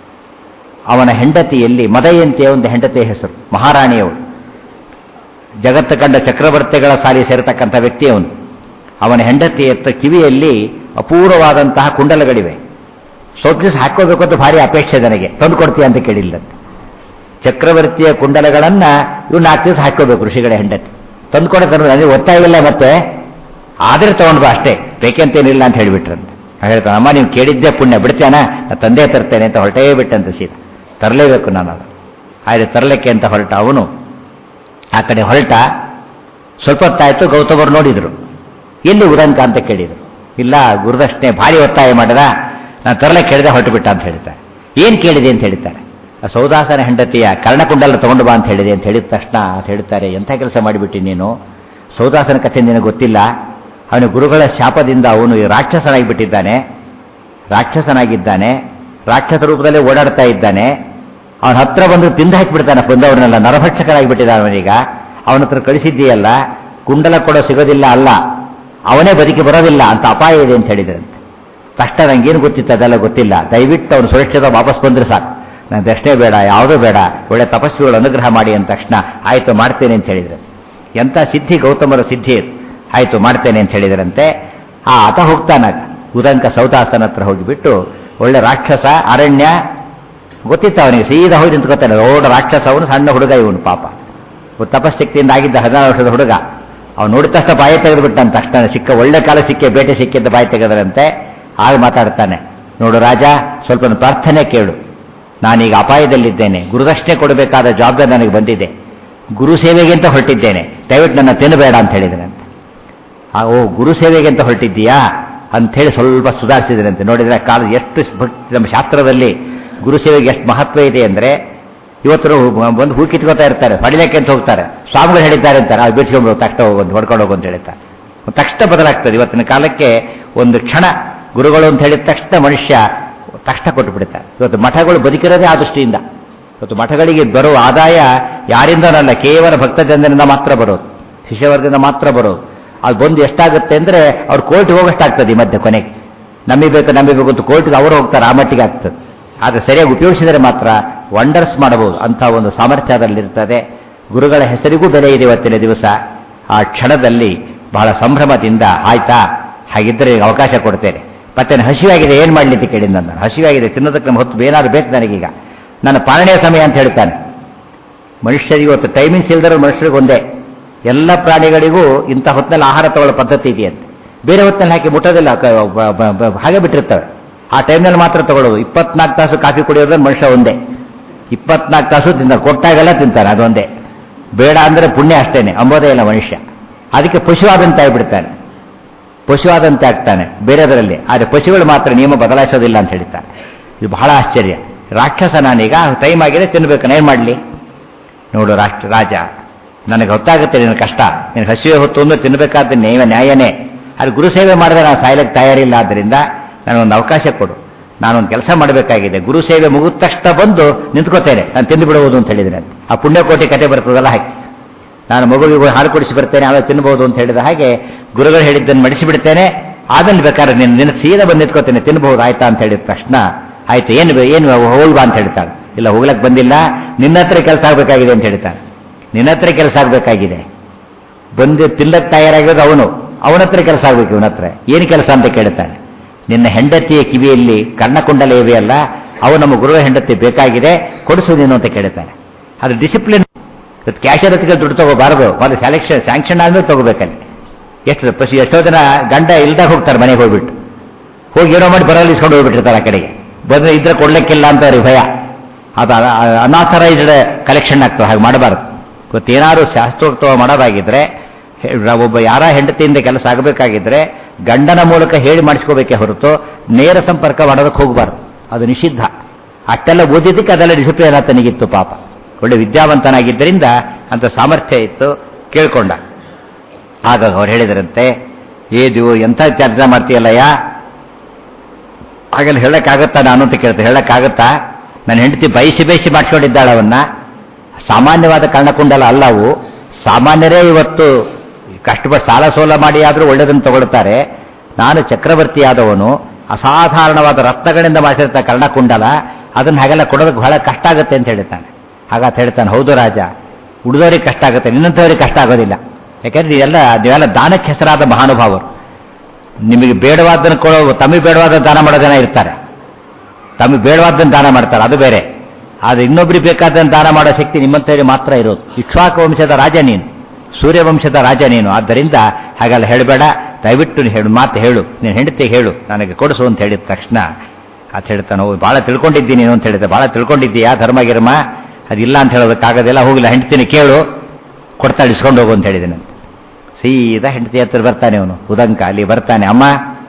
ಅವನ ಹೆಂಡತಿಯಲ್ಲಿ ಮದಯಂತಿಯ ಒಂದು ಹೆಂಡತಿಯ ಹೆಸರು ಮಹಾರಾಣಿಯವಳು ಜಗತ್ತು ಕಂಡ ಚಕ್ರವರ್ತಿಗಳ ಸಾಲಿ ಸೇರತಕ್ಕಂಥ ವ್ಯಕ್ತಿ ಅವನು ಅವನ ಹೆಂಡತಿಯ ಕಿವಿಯಲ್ಲಿ ಅಪೂರ್ವವಾದಂತಹ ಕುಂಡಲಗಳಿವೆ ಸ್ವಲ್ಪ ದಿವಸ ಹಾಕೋಬೇಕು ಅಂತ ಭಾರಿ ಅಪೇಕ್ಷೆ ನನಗೆ ತಂದು ಕೊಡ್ತೀಯ ಅಂತ ಕೇಳಿಲ್ಲ ಚಕ್ರವರ್ತಿಯ ಕುಂಡಲಗಳನ್ನ ಇವ್ನು ನಾಲ್ಕು ದಿವಸ ಹಾಕೋಬೇಕು ಋಷಿಗಳ ಹೆಂಡತಿ ತಂದ್ಕೊಡೆ ತಂದು ನನಗೆ ಒತ್ತಾಯಿಲ್ಲ ಮತ್ತೆ ಆದ್ರೆ ತಗೊಂಡು ಬಾ ಅಷ್ಟೇ ಬೇಕೆಂತೇನಿಲ್ಲ ಅಂತ ಹೇಳಿಬಿಟ್ರಂತೆ ಹೇಳ್ತಾನೆ ಅಮ್ಮ ನೀವು ಕೇಳಿದ್ದೆ ಪುಣ್ಯ ಬಿಡ್ತೇನ ನಾ ತಂದೆ ತರ್ತೇನೆ ಅಂತ ಹೊರಟೇ ಬಿಟ್ಟಂತೆ ಸೀದಾ ತರಲೇಬೇಕು ನಾನು ಅದು ಆದರೆ ತರಲಿಕ್ಕೆ ಅಂತ ಹೊರಟ ಅವನು ಆ ಕಡೆ ಹೊರಟ ಸ್ವಲ್ಪ ಹೊತ್ತಾಯ್ತು ಗೌತಮರು ನೋಡಿದ್ರು ಎಲ್ಲಿ ಉದಂಕ ಅಂತ ಕೇಳಿದ್ರು ಇಲ್ಲ ಗುರುದಕ್ಷಿಣೆ ಭಾರಿ ಒತ್ತಾಯ ಮಾಡಿದ ನಾನು ತರಲೆ ಕೇಳಿದೆ ಹೊರಟು ಬಿಟ್ಟ ಅಂತ ಹೇಳ್ತಾರೆ ಏನು ಕೇಳಿದೆ ಅಂತ ಹೇಳ್ತಾರೆ ಆ ಸೌದಾಸನ ಹೆಂಡತಿಯ ಕರ್ಣಕುಂಡಲ ತಗೊಂಡು ಬಾ ಅಂತ ಹೇಳಿದೆ ಅಂತ ಹೇಳಿದ ತಕ್ಷಣ ಅಂತ ಹೇಳ್ತಾರೆ ಎಂಥ ಕೆಲಸ ಮಾಡಿಬಿಟ್ಟು ನೀನು ಸೌದಾಸನ ಕಥೆ ನಿನಗೆ ಗೊತ್ತಿಲ್ಲ ಅವನ ಗುರುಗಳ ಶಾಪದಿಂದ ಅವನು ಈ ರಾಕ್ಷಸನಾಗಿ ಬಿಟ್ಟಿದ್ದಾನೆ ರಾಕ್ಷಸನಾಗಿದ್ದಾನೆ ರಾಕ್ಷಸ ರೂಪದಲ್ಲಿ ಓಡಾಡ್ತಾ ಇದ್ದಾನೆ ಅವನ ಹತ್ರ ಬಂದು ತಿಂದು ಹಾಕಿಬಿಡ್ತಾನೆ ಬಂದವರನ್ನೆಲ್ಲ ನರಭಕ್ಷಕನಾಗಿ ಬಿಟ್ಟಿದ್ದಾನೆ ಅವನೀಗ ಅವನ ಹತ್ರ ಕಳಿಸಿದ್ದೀಯಲ್ಲ ಕುಂಡಲ ಕೊಡೋ ಸಿಗೋದಿಲ್ಲ ಅಲ್ಲ ಅವನೇ ಬದುಕಿ ಬರೋದಿಲ್ಲ ಅಂತ ಅಪಾಯ ಇದೆ ಅಂತ ಹೇಳಿದ್ರಂತೆ ತಕ್ಷಣ ನಂಗೇನು ಗೊತ್ತಿತ್ತು ಅದೆಲ್ಲ ಗೊತ್ತಿಲ್ಲ ದಯವಿಟ್ಟು ಅವನು ಸುರಕ್ಷಿತ ವಾಪಸ್ ಬಂದ್ರೆ ಸಾಕು ನನಗೆ ದಷ್ಟೇ ಬೇಡ ಯಾವುದೂ ಬೇಡ ಒಳ್ಳೆ ತಪಸ್ವಿಗಳು ಅನುಗ್ರಹ ಮಾಡಿ ಅಂದ ತಕ್ಷಣ ಆಯಿತು ಮಾಡ್ತೇನೆ ಅಂತ ಹೇಳಿದ್ರು ಎಂಥ ಸಿದ್ಧಿ ಗೌತಮರ ಸಿದ್ಧಿ ಇದು ಆಯಿತು ಮಾಡ್ತೇನೆ ಅಂತ ಹೇಳಿದ್ರಂತೆ ಆ ಆತ ಹೋಗ್ತಾನಾಗ ಉದಂಕ ಸೌತಾಸನ ಹತ್ರ ಹೋಗಿಬಿಟ್ಟು ಒಳ್ಳೆ ರಾಕ್ಷಸ ಅರಣ್ಯ ಗೊತ್ತಿತ್ತು ಅವನಿಗೆ ಸೀದಾ ಹೋಗಿ ನಿಂತ್ಕೊತಾನೆ ದೊಡ್ಡ ರಾಕ್ಷಸ ಅವನು ಸಣ್ಣ ಹುಡುಗ ಇವನು ಪಾಪ ತಪಶಕ್ತಿಯಿಂದ ಆಗಿದ್ದ ಹದಿನಾರು ವರ್ಷದ ಹುಡುಗ ಅವ್ನು ನೋಡಿದ ತಕ್ಷಣ ಬಾಯಿ ತೆಗೆದುಬಿಟ್ಟಂತ ತಕ್ಷಣ ಸಿಕ್ಕ ಒಳ್ಳೆ ಕಾಲ ಸಿಕ್ಕಿ ಬೇಟೆ ಸಿಕ್ಕಿದ್ದ ಬಾಯಿ ತೆಗೆದರಂತೆ ಆಗ ಮಾತಾಡ್ತಾನೆ ನೋಡು ರಾಜ ಸ್ವಲ್ಪ ಪ್ರಾರ್ಥನೆ ಕೇಳು ನಾನೀಗ ಅಪಾಯದಲ್ಲಿದ್ದೇನೆ ಗುರುದಕ್ಷಿಣೆ ಕೊಡಬೇಕಾದ ಜವಾಬ್ದಾರಿ ನನಗೆ ಬಂದಿದೆ ಗುರು ಸೇವೆಗೆ ಅಂತ ಹೊರಟಿದ್ದೇನೆ ದಯವಿಟ್ಟು ನನ್ನ ತಿನ್ನಬೇಡ ಅಂತ ಹೇಳಿದನಂತೆ ಆ ಓ ಗುರು ಸೇವೆಗೆ ಅಂತ ಹೊರಟಿದ್ದೀಯಾ ಅಂಥೇಳಿ ಸ್ವಲ್ಪ ಸುಧಾರಿಸಿದರಂತೆ ನೋಡಿದ್ರೆ ಕಾಲ ಎಷ್ಟು ಭಕ್ತಿ ನಮ್ಮ ಶಾಸ್ತ್ರದಲ್ಲಿ ಗುರು ಸೇವೆಗೆ ಎಷ್ಟು ಮಹತ್ವ ಇದೆ ಅಂದರೆ ಇವತ್ತು ಬಂದು ಹೂ ಕಿತ್ಕೋತಾ ಇರ್ತಾರೆ ಹೊಡಿಲಿಕ್ಕೆ ಅಂತ ಹೋಗ್ತಾರೆ ಸ್ವಾಮಿಗಳು ಹೇಳಿದ್ದಾರೆ ಅಂತಾರೆ ಅದು ಬಿಡಿಸ್ಕೊಂಡು ತಕ್ಷಣ ಹೋಗೊಂದು ಹೊಡ್ಕೊಂಡು ಹೋಗು ಅಂತ ಹೇಳ್ತಾರೆ ತಕ್ಷಣ ಬದಲಾಗ್ತದೆ ಇವತ್ತಿನ ಕಾಲಕ್ಕೆ ಒಂದು ಕ್ಷಣ ಗುರುಗಳು ಅಂತ ಹೇಳಿದ ತಕ್ಷಣ ಮನುಷ್ಯ ತಕ್ಷಣ ಕೊಟ್ಟು ಬಿಡ್ತಾರೆ ಇವತ್ತು ಮಠಗಳು ಬದುಕಿರೋದೇ ಆ ದೃಷ್ಟಿಯಿಂದ ಇವತ್ತು ಮಠಗಳಿಗೆ ಬರೋ ಆದಾಯ ಯಾರಿಂದನಲ್ಲ ಕೇವಲ ಭಕ್ತಜನರಿಂದ ಮಾತ್ರ ಬರೋದು ಶಿಷ್ಯವರ್ಗದಿಂದ ಮಾತ್ರ ಬರೋದು ಅದು ಬಂದು ಎಷ್ಟಾಗುತ್ತೆ ಅಂದರೆ ಅವ್ರು ಕೋರ್ಟ್ಗೆ ಹೋಗೋಷ್ಟಾಗ್ತದೆ ಈ ಮಧ್ಯೆ ಕೊನೆಗೆ ನಂಬಿಬೇಕು ನಂಬಿಬೇಕು ಅಂತ ಕೋರ್ಟ್ಗೆ ಅವರು ಹೋಗ್ತಾರೆ ಆ ಮಟ್ಟಿಗೆ ಆಗ್ತದೆ ಆದರೆ ಸರಿಯಾಗಿ ಉಪಯೋಗಿಸಿದರೆ ಮಾತ್ರ ವಂಡರ್ಸ್ ಮಾಡಬಹುದು ಅಂಥ ಒಂದು ಸಾಮರ್ಥ್ಯದಲ್ಲಿರ್ತದೆ ಗುರುಗಳ ಹೆಸರಿಗೂ ಬೆಲೆ ಇದೆ ಇವತ್ತಿನ ದಿವಸ ಆ ಕ್ಷಣದಲ್ಲಿ ಬಹಳ ಸಂಭ್ರಮದಿಂದ ಆಯ್ತಾ ಹಾಗಿದ್ದರೆ ಅವಕಾಶ ಕೊಡ್ತೇನೆ ಮತ್ತೆ ಹಸಿವಾಗಿದೆ ಏನು ಮಾಡಲಿ ಅಂತ ಕೇಳಿದ ನಾನು ಹಸಿವಾಗಿದೆ ತಿನ್ನೋದಕ್ಕೆ ನಮ್ಮ ಹೊತ್ತು ಏನಾದ್ರು ಬೇಕು ನನಗೀಗ ನನ್ನ ಪಾಲನೆಯ ಸಮಯ ಅಂತ ಹೇಳ್ತಾನೆ ಮನುಷ್ಯರಿಗೆ ಇವತ್ತು ಟೈಮಿಂಗ್ಸ್ ಇಲ್ದಿರೋ ಮನುಷ್ಯರಿಗೆ ಒಂದೇ ಎಲ್ಲ ಪ್ರಾಣಿಗಳಿಗೂ ಇಂಥ ಹೊತ್ತಿನಲ್ಲಿ ಆಹಾರ ತಗೊಳ್ಳೋ ಪದ್ಧತಿ ಇದೆಯಂತೆ ಬೇರೆ ಹೊತ್ತಿನಲ್ಲಿ ಹಾಕಿ ಮುಟ್ಟೋದಿಲ್ಲ ಹಾಗೆ ಬಿಟ್ಟಿರ್ತವೆ ಆ ಟೈಮ್ನಲ್ಲಿ ಮಾತ್ರ ತಗೊಳ್ಳೋದು ಇಪ್ಪತ್ನಾಲ್ಕು ತಾಸು ಕಾಫಿ ಕುಡಿಯೋದ್ರೆ ಮನುಷ್ಯ ಒಂದೇ ಇಪ್ಪತ್ನಾಲ್ಕು ತಾಸು ತಿಂತಾರೆ ಕೊಟ್ಟಾಗೆಲ್ಲ ತಿಂತಾರೆ ಅದೊಂದೇ ಬೇಡ ಅಂದರೆ ಪುಣ್ಯ ಅಷ್ಟೇನೆ ಅಂಬೋದೇ ಇಲ್ಲ ಮನುಷ್ಯ ಅದಕ್ಕೆ ಪಶುವಾದಂತೆ ಆಗಿಬಿಡ್ತಾನೆ ಪಶುವಾದಂತೆ ಆಗ್ತಾನೆ ಬೇರೆದರಲ್ಲಿ ಆದರೆ ಪಶುಗಳು ಮಾತ್ರ ನಿಯಮ ಬದಲಾಯಿಸೋದಿಲ್ಲ ಅಂತ ಹೇಳ್ತಾರೆ ಇದು ಬಹಳ ಆಶ್ಚರ್ಯ ರಾಕ್ಷಸ ನಾನೀಗ ಟೈಮ್ ಆಗಿದೆ ತಿನ್ಬೇಕು ಏನು ಮಾಡಲಿ ನೋಡು ರಾಷ್ಟ್ರ ರಾಜ ನನಗೆ ಗೊತ್ತಾಗುತ್ತೆ ನಿನ್ನ ಕಷ್ಟ ನಿನ್ನ ಹಸಿವೆ ಹೊತ್ತು ಒಂದು ತಿನ್ನಬೇಕಾದ ನ್ಯಾಯ ನ್ಯಾಯನೇ ಅದು ಗುರು ಸೇವೆ ಮಾಡಿದ್ರೆ ನಾನು ಸಾಯ್ಲಿಕ್ಕೆ ತಯಾರಿಲ್ಲ ಆದ್ದರಿಂದ ನನಗೊಂದು ಅವಕಾಶ ಕೊಡು ನಾನೊಂದು ಕೆಲಸ ಮಾಡಬೇಕಾಗಿದೆ ಗುರು ಸೇವೆ ಮುಗಿದ ತಕ್ಷಣ ಬಂದು ನಿಂತ್ಕೋತೇನೆ ನಾನು ತಿಂದು ಬಿಡುವುದು ಅಂತ ಹೇಳಿದ್ರೆ ಆ ಪುಣ್ಯಕೋಟಿ ಕತೆ ಬರ್ತದಲ್ಲ ಹಾಗೆ ನಾನು ಮಗುವಿಗೆ ಹಾಲು ಕುಡಿಸಿ ಬರ್ತೇನೆ ಆಮೇಲೆ ತಿನ್ಬಹುದು ಅಂತ ಹೇಳಿದ ಹಾಗೆ ಗುರುಗಳು ಹೇಳಿದ್ದನ್ನು ಮಡಿಸಿ ಬಿಡ್ತೇನೆ ಆಮೇಲೆ ಬೇಕಾದ್ರೆ ನಿನ್ನ ನಿನ್ನ ಸೀದಾ ಬಂದು ನಿಂತ್ಕೋತೇನೆ ತಿನ್ಬಹುದು ಆಯ್ತಾ ಅಂತ ಹೇಳಿದ ತಕ್ಷಣ ಆಯ್ತು ಏನು ಏನು ಹೋಲ್ವಾ ಅಂತ ಹೇಳ್ತಾಳೆ ಇಲ್ಲ ಹೋಗ್ಲಕ್ಕೆ ಬಂದಿಲ್ಲ ನಿನ್ನ ಹತ್ರ ಕೆಲಸ ಆಗಬೇಕಾಗಿದೆ ಅಂತ ಹೇಳ್ತಾನೆ ನಿನ್ನ ಹತ್ರ ಕೆಲಸ ಆಗಬೇಕಾಗಿದೆ ಬಂದು ತಿನ್ನಕ್ಕೆ ತಯಾರಾಗಿರೋದು ಅವನು ಅವನ ಹತ್ರ ಕೆಲಸ ಆಗಬೇಕು ಇವನ ಹತ್ರ ಏನು ಕೆಲಸ ಅಂತ ಕೇಳ್ತಾನೆ ನಿನ್ನ ಹೆಂಡತಿಯ ಕಿವಿಯಲ್ಲಿ ಕರ್ಣಕುಂಡಲ ಇವೆಯಲ್ಲ ಅವು ನಮ್ಮ ಗುರುವ ಹೆಂಡತಿ ಬೇಕಾಗಿದೆ ಕೊಡಿಸು ನೀನು ಅಂತ ಕೇಳ್ತಾನೆ ಅದು ಡಿಸಿಪ್ಲಿನ್ ಕ್ಯಾಶರ್ ಹತ್ತಿಗೆ ದುಡ್ಡು ತಗೋಬಾರದು ಒಂದು ಸೆಲೆಕ್ಷನ್ ಸ್ಯಾಂಕ್ಷನ್ ಆದ್ಮೇಲೆ ತಗೋಬೇಕಲ್ಲಿ ಎಷ್ಟು ಪಶು ಎಷ್ಟೋ ಜನ ಗಂಡ ಇಲ್ದಾಗ ಹೋಗ್ತಾರೆ ಮನೆಗೆ ಹೋಗ್ಬಿಟ್ಟು ಹೋಗಿ ಏನೋ ಮಾಡಿ ಬರೋಲ್ಲಿ ಇಸ್ಕೊಂಡು ಹೋಗ್ಬಿಟ್ಟಿರ್ತಾರೆ ಆ ಕಡೆಗೆ ಬಂದ್ರೆ ಇದ್ರೆ ಕೊಡ್ಲಿಕ್ಕಿಲ್ಲ ಅಂತ ಅವ್ರಿಗೆ ಭಯ ಅದು ಅನಾಥರೈಸ್ಡ್ ಕಲೆಕ್ಷನ್ ಆಗ್ತದೆ ಹಾಗೆ ಮಾಡಬಾರ್ದು ಗೊತ್ತೇನಾದ್ರು ಶಾಸ್ತ್ರೋಕ್ತವ ಮಾಡೋದಾಗಿದ್ರೆ ಒಬ್ಬ ಯಾರ ಹೆಂಡತಿಯಿಂದ ಕೆಲಸ ಆಗಬೇಕಾಗಿದ್ರೆ ಗಂಡನ ಮೂಲಕ ಹೇಳಿ ಮಾಡಿಸ್ಕೋಬೇಕೇ ಹೊರತು ನೇರ ಸಂಪರ್ಕ ಮಾಡೋದಕ್ಕೆ ಹೋಗಬಾರ್ದು ಅದು ನಿಷಿದ್ಧ ಅಷ್ಟೆಲ್ಲ ಓದಿದ್ದಕ್ಕೆ ಅದೆಲ್ಲ ಡಿಸಿಪ್ಲಿನ್ ಆತನಿಗಿತ್ತು ಪಾಪ ಒಳ್ಳೆ ವಿದ್ಯಾವಂತನಾಗಿದ್ದರಿಂದ ಅಂತ ಸಾಮರ್ಥ್ಯ ಇತ್ತು ಕೇಳ್ಕೊಂಡ ಆಗ ಅವ್ರು ಹೇಳಿದ್ರಂತೆ ಏದು ಎಂಥ ಚರ್ಚೆ ಮಾಡ್ತೀಯಲ್ಲಯ್ಯ ಹಾಗೆಲ್ಲ ಹೇಳಕ್ಕಾಗತ್ತಾ ನಾನು ಅಂತ ಕೇಳ್ತೆ ಹೇಳಕ್ಕಾಗತ್ತಾ ನನ್ನ ಹೆಂಡತಿ ಬಯಸಿ ಬಯಸಿ ಮಾಡ್ಕೊಂಡಿದ್ದಾಳ ಅವನ್ನ ಸಾಮಾನ್ಯವಾದ ಕರ್ಣಕುಂಡಲ ಅಲ್ಲವು ಸಾಮಾನ್ಯರೇ ಇವತ್ತು ಕಷ್ಟಪಟ್ಟು ಸಾಲ ಸೋಲ ಮಾಡಿ ಆದರೂ ಒಳ್ಳೆಯದನ್ನು ತಗೊಳ್ತಾರೆ ನಾನು ಚಕ್ರವರ್ತಿಯಾದವನು ಅಸಾಧಾರಣವಾದ ರತ್ನಗಳಿಂದ ಮಾಡಿಸಿರ್ತ ಕರ್ಣಕುಂಡಲ ಅದನ್ನು ಹಾಗೆಲ್ಲ ಕೊಡೋದಕ್ಕೆ ಬಹಳ ಕಷ್ಟ ಆಗುತ್ತೆ ಅಂತ ಹೇಳ್ತಾನೆ ಹಾಗಾತ ಹೇಳ್ತಾನೆ ಹೌದು ರಾಜ ಉಳಿದವರಿಗೆ ಕಷ್ಟ ಆಗುತ್ತೆ ನಿನ್ನಂಥವ್ರಿಗೆ ಕಷ್ಟ ಆಗೋದಿಲ್ಲ ಯಾಕಂದ್ರೆ ನೀವೆಲ್ಲ ನೀವೆಲ್ಲ ದಾನಕ್ಕೆ ಹೆಸರಾದ ಮಹಾನುಭಾವರು ನಿಮಗೆ ಬೇಡವಾದ್ದನ್ನು ಕೊಡೋ ತಮಗೆ ಬೇಡವಾದ ದಾನ ಮಾಡೋ ಜನ ಇರ್ತಾರೆ ತಮಗೆ ಬೇಡವಾದ್ದನ್ನು ದಾನ ಮಾಡ್ತಾರೆ ಅದು ಬೇರೆ ಆದರೆ ಇನ್ನೊಬ್ರಿಗೆ ಬೇಕಾದಂತ ದಾನ ಮಾಡೋ ಶಕ್ತಿ ನಿಮ್ಮಂತವರಿಗೆ ಮಾತ್ರ ಇರೋದು ಇಕ್ಷ್ವಾಕ ವಂಶದ ರಾಜ ನೀನು ಸೂರ್ಯವಂಶದ ರಾಜ ನೀನು ಆದ್ದರಿಂದ ಹಾಗೆಲ್ಲ ಹೇಳಬೇಡ ದಯವಿಟ್ಟು ನೀನು ಹೇಳು ಮಾತು ಹೇಳು ನೀನು ಹೆಂಡತಿಗೆ ಹೇಳು ನನಗೆ ಕೊಡಿಸು ಅಂತ ಹೇಳಿದ ತಕ್ಷಣ ಅದು ಹೇಳ್ತಾನೆ ಹೋಗಿ ಭಾಳ ತಿಳ್ಕೊಂಡಿದ್ದೀನಿ ನೀನು ಅಂತ ಹೇಳಿದೆ ಭಾಳ ತಿಳ್ಕೊಂಡಿದ್ದೀಯಾ ಧರ್ಮ ಗಿರ್ಮ ಅದಿಲ್ಲ ಅಂತ ಹೇಳೋದಕ್ಕಾಗೋದಿಲ್ಲ ಹೋಗಿಲ್ಲ ಹೆಂಡ್ತಿನ ಕೇಳು ಕೊಡ್ತಾಳೆ ಇಸ್ಕೊಂಡು ಹೋಗು ಅಂತ ಹೇಳಿದ್ದೇನೆ ಸೀದಾ ಹೆಂಡತಿ ಹತ್ರ ಬರ್ತಾನೆ ಅವನು ಉದಂಕ ಅಲ್ಲಿ ಬರ್ತಾನೆ ಅಮ್ಮ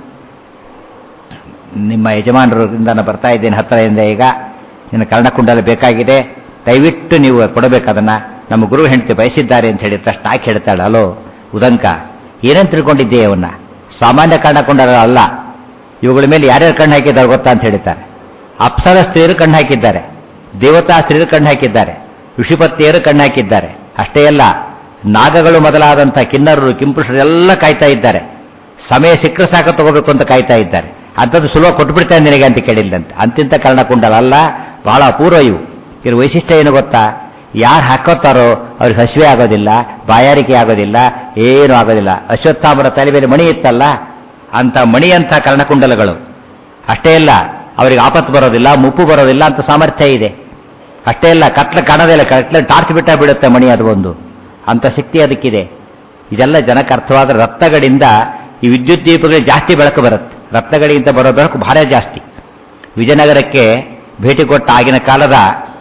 ನಿಮ್ಮ ಯಜಮಾನರಿಂದ ನಾನು ಬರ್ತಾ ಇದ್ದೇನೆ ಹತ್ತಿರದಿಂದ ಈಗ ನಿನ್ನ ಕರ್ಣಕುಂಡಲ ಬೇಕಾಗಿದೆ ದಯವಿಟ್ಟು ನೀವು ಕೊಡಬೇಕು ಅದನ್ನ ನಮ್ಮ ಗುರು ಹೆಂಡತಿ ಬಯಸಿದ್ದಾರೆ ಅಂತ ಹೇಳಿ ತಕ್ಷಣ ಆಕೆ ಹೇಳ್ತಾಳೆ ಅಲೋ ಉದಂಕ ಏನೇನು ತಿಳ್ಕೊಂಡಿದ್ದೆ ಅವನ್ನ ಸಾಮಾನ್ಯ ಕರ್ಣಕುಂಡಲ ಅಲ್ಲ ಇವುಗಳ ಮೇಲೆ ಯಾರ್ಯಾರು ಕಣ್ಣು ಹಾಕಿದ್ದಾರೆ ಗೊತ್ತಾ ಅಂತ ಹೇಳ್ತಾರೆ ಅಪ್ಸರ ಸ್ತ್ರೀಯರು ಕಣ್ಣು ಹಾಕಿದ್ದಾರೆ ದೇವತಾ ಸ್ತ್ರೀಯರು ಕಣ್ಣು ಹಾಕಿದ್ದಾರೆ ಋಷಿಪತ್ನಿಯರು ಕಣ್ಣು ಹಾಕಿದ್ದಾರೆ ಅಷ್ಟೇ ಅಲ್ಲ ನಾಗಗಳು ಮೊದಲಾದಂಥ ಕಿನ್ನರರು ಕಿಂಪುರುಷರು ಎಲ್ಲ ಕಾಯ್ತಾ ಇದ್ದಾರೆ ಸಮಯ ಸಿಕ್ಕರೆ ಸಾಕು ತಗೋಬೇಕು ಅಂತ ಕಾಯ್ತಾ ಇದ್ದಾರೆ ಅಂಥದ್ದು ಸುಲಭ ಕೊಟ್ಬಿಡ್ತೇನೆ ನಿನಗೆ ಅಂತ ಕೇಳಿಲ್ಲಂತೆ ಅಂತಿಂತ ಕರ್ಣಕುಂಡಲ ಅಲ್ಲ ಬಹಳ ಅಪೂರ್ವ ಇವು ಇದ್ರ ವೈಶಿಷ್ಟ್ಯ ಏನು ಗೊತ್ತಾ ಯಾರು ಹಾಕೋತಾರೋ ಅವ್ರಿಗೆ ಹಸಿವೆ ಆಗೋದಿಲ್ಲ ಬಾಯಾರಿಕೆ ಆಗೋದಿಲ್ಲ ಏನೂ ಆಗೋದಿಲ್ಲ ಅಶ್ವತ್ಥಾಮರ ತಲೆ ಮೇಲೆ ಮಣಿ ಇತ್ತಲ್ಲ ಅಂತ ಮಣಿಯಂಥ ಕರ್ಣಕುಂಡಲಗಳು ಅಷ್ಟೇ ಅಲ್ಲ ಅವರಿಗೆ ಆಪತ್ತು ಬರೋದಿಲ್ಲ ಮುಪ್ಪು ಬರೋದಿಲ್ಲ ಅಂತ ಸಾಮರ್ಥ್ಯ ಇದೆ ಅಷ್ಟೇ ಅಲ್ಲ ಕತ್ಲ ಕಾಣೋದಿಲ್ಲ ಕತ್ಲೆ ಟಾರ್ಚ್ ಬಿಟ್ಟ ಬಿಡುತ್ತೆ ಮಣಿ ಅದು ಒಂದು ಅಂತ ಶಕ್ತಿ ಅದಕ್ಕಿದೆ ಇದೆಲ್ಲ ಜನಕ್ಕೆ ಅರ್ಥವಾದ ರತ್ನಗಳಿಂದ ಈ ವಿದ್ಯುತ್ ದೀಪಗಳಿಗೆ ಜಾಸ್ತಿ ಬೆಳಕು ಬರುತ್ತೆ ರತ್ನಗಳಿಗಿಂತ ಬರೋ ಬೆಳಕು ಭಾಳ ಜಾಸ್ತಿ ವಿಜಯನಗರಕ್ಕೆ ಭೇಟಿ ಕೊಟ್ಟ ಆಗಿನ ಕಾಲದ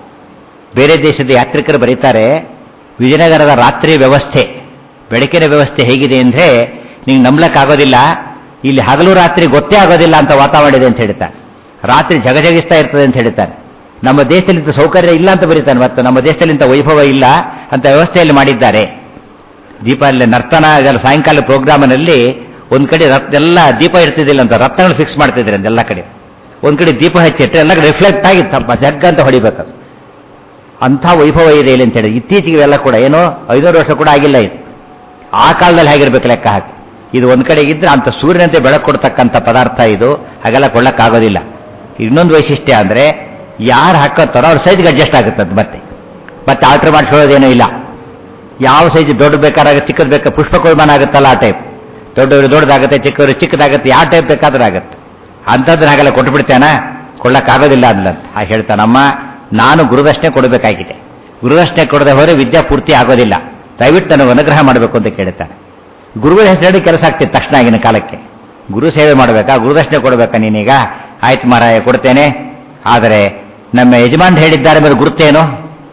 ಬೇರೆ ದೇಶದ ಯಾತ್ರಿಕರು ಬರೀತಾರೆ ವಿಜಯನಗರದ ರಾತ್ರಿ ವ್ಯವಸ್ಥೆ ಬೆಳಕಿನ ವ್ಯವಸ್ಥೆ ಹೇಗಿದೆ ಅಂದರೆ ನಿಂಗೆ ನಂಬ್ಲಕ್ಕಾಗೋದಿಲ್ಲ ಇಲ್ಲಿ ಹಗಲು ರಾತ್ರಿ ಗೊತ್ತೇ ಆಗೋದಿಲ್ಲ ಅಂತ ವಾತಾವರಣ ಇದೆ ಅಂತ ಹೇಳ್ತಾರೆ ರಾತ್ರಿ ಜಗಜಗಿಸ್ತಾ ಇರ್ತದೆ ಅಂತ ಹೇಳ್ತಾರೆ ನಮ್ಮ ದೇಶದಲ್ಲಿ ಇಂಥ ಸೌಕರ್ಯ ಇಲ್ಲ ಅಂತ ಬರೀತಾನೆ ಮತ್ತು ನಮ್ಮ ದೇಶದಲ್ಲಿ ಇಂಥ ವೈಭವ ಇಲ್ಲ ಅಂತ ವ್ಯವಸ್ಥೆಯಲ್ಲಿ ಮಾಡಿದ್ದಾರೆ ದೀಪ ಅಲ್ಲಿ ನರ್ತನ ಇದೆಲ್ಲ ಸಾಯಂಕಾಲ ಪ್ರೋಗ್ರಾಮಿನಲ್ಲಿ ಒಂದ್ ಕಡೆ ರತ್ನ ಎಲ್ಲ ದೀಪ ಇರ್ತಿದ್ದಿಲ್ಲ ಅಂತ ರತ್ನಗಳು ಫಿಕ್ಸ್ ಮಾಡ್ತಿದ್ರೆ ಎಲ್ಲ ಕಡೆ ಒಂದ್ ಕಡೆ ದೀಪ ಹಚ್ಚಿಟ್ರೆ ಎಲ್ಲ ಕಡೆ ರಿಫ್ಲೆಕ್ಟ್ ಆಗಿ ಸ್ವಲ್ಪ ಜಗ್ಗ ಅಂತ ಹೊಡಿಬೇಕದು ಅಂಥ ವೈಭವ ಇದೆ ಇಲ್ಲಿ ಅಂತ ಹೇಳಿ ಇತ್ತೀಚೆಗೆ ಇವೆಲ್ಲ ಕೂಡ ಏನೋ ಐನೂರು ವರ್ಷ ಕೂಡ ಆಗಿಲ್ಲ ಇದು ಆ ಕಾಲದಲ್ಲಿ ಹೇಗಿರ್ಬೇಕು ಲೆಕ್ಕ ಹಾಕಿ ಇದು ಒಂದ್ ಕಡೆ ಇದ್ರೆ ಅಂತ ಸೂರ್ಯನಂತೆ ಬೆಳಕು ಕೊಡ್ತಕ್ಕಂಥ ಪದಾರ್ಥ ಇದು ಹಾಗೆಲ್ಲ ಕೊಳ್ಳಕ್ಕಾಗೋದಿಲ್ಲ ಇನ್ನೊಂದು ವೈಶಿಷ್ಟ್ಯ ಅಂದ್ರೆ ಯಾರು ಹಾಕೋತಾರೋ ಅವ್ರ ಸೈಜ್ಗೆ ಅಡ್ಜಸ್ಟ್ ಆಗುತ್ತೆ ಅದು ಮತ್ತೆ ಮತ್ತೆ ಆಲ್ಟರ್ ಮಾಡಿಸೋದೇನೂ ಇಲ್ಲ ಯಾವ ಸೈಜ್ ದೊಡ್ಡ ಬೇಕಾರಾಗ ಚಿಕ್ಕದು ಬೇಕಾ ಪುಷ್ಪಕೋಲ್ಮಾನ ಆಗುತ್ತಲ್ಲ ಆ ಟೈಪ್ ದೊಡ್ಡವರು ದೊಡ್ಡದಾಗುತ್ತೆ ಚಿಕ್ಕವರು ಚಿಕ್ಕದಾಗುತ್ತೆ ಯಾವ ಟೈಪ್ ಬೇಕಾದ್ರೂ ಆಗುತ್ತೆ ಅಂಥದ್ದನ್ನ ಹಾಗೆಲ್ಲ ಕೊಟ್ಟು ಬಿಡ್ತೇನ ಕೊಳ್ಳಕ್ಕಾಗೋದಿಲ್ಲ ಅಂತ ಆ ಹೇಳ್ತಾನಮ್ಮ ನಾನು ಗುರುದಕ್ಷಿಣೆ ಕೊಡಬೇಕಾಗಿದೆ ಗುರುದಕ್ಷಿಣೆ ಕೊಡದೆ ಹೋದರೆ ವಿದ್ಯಾ ಪೂರ್ತಿ ಆಗೋದಿಲ್ಲ ದಯವಿಟ್ಟು ನನಗೆ ಅನುಗ್ರಹ ಮಾಡಬೇಕು ಅಂತ ಕೇಳ್ತಾನೆ ಗುರುಗಳ ಹೆಸರು ಕೆಲಸ ಆಗ್ತಿತ್ತು ತಕ್ಷಣ ಆಗಿನ ಕಾಲಕ್ಕೆ ಗುರು ಸೇವೆ ಮಾಡಬೇಕಾ ಗುರುದಕ್ಷಿಣೆ ಕೊಡಬೇಕಾ ನೀನೀಗ ಆಯ್ತು ಮಾರಾಯ ಕೊಡ್ತೇನೆ ಆದರೆ ನಮ್ಮ ಯಜಮಾನ್ ಹೇಳಿದ್ದಾರೆ ಮೇಲೆ ಗುರುತೇನು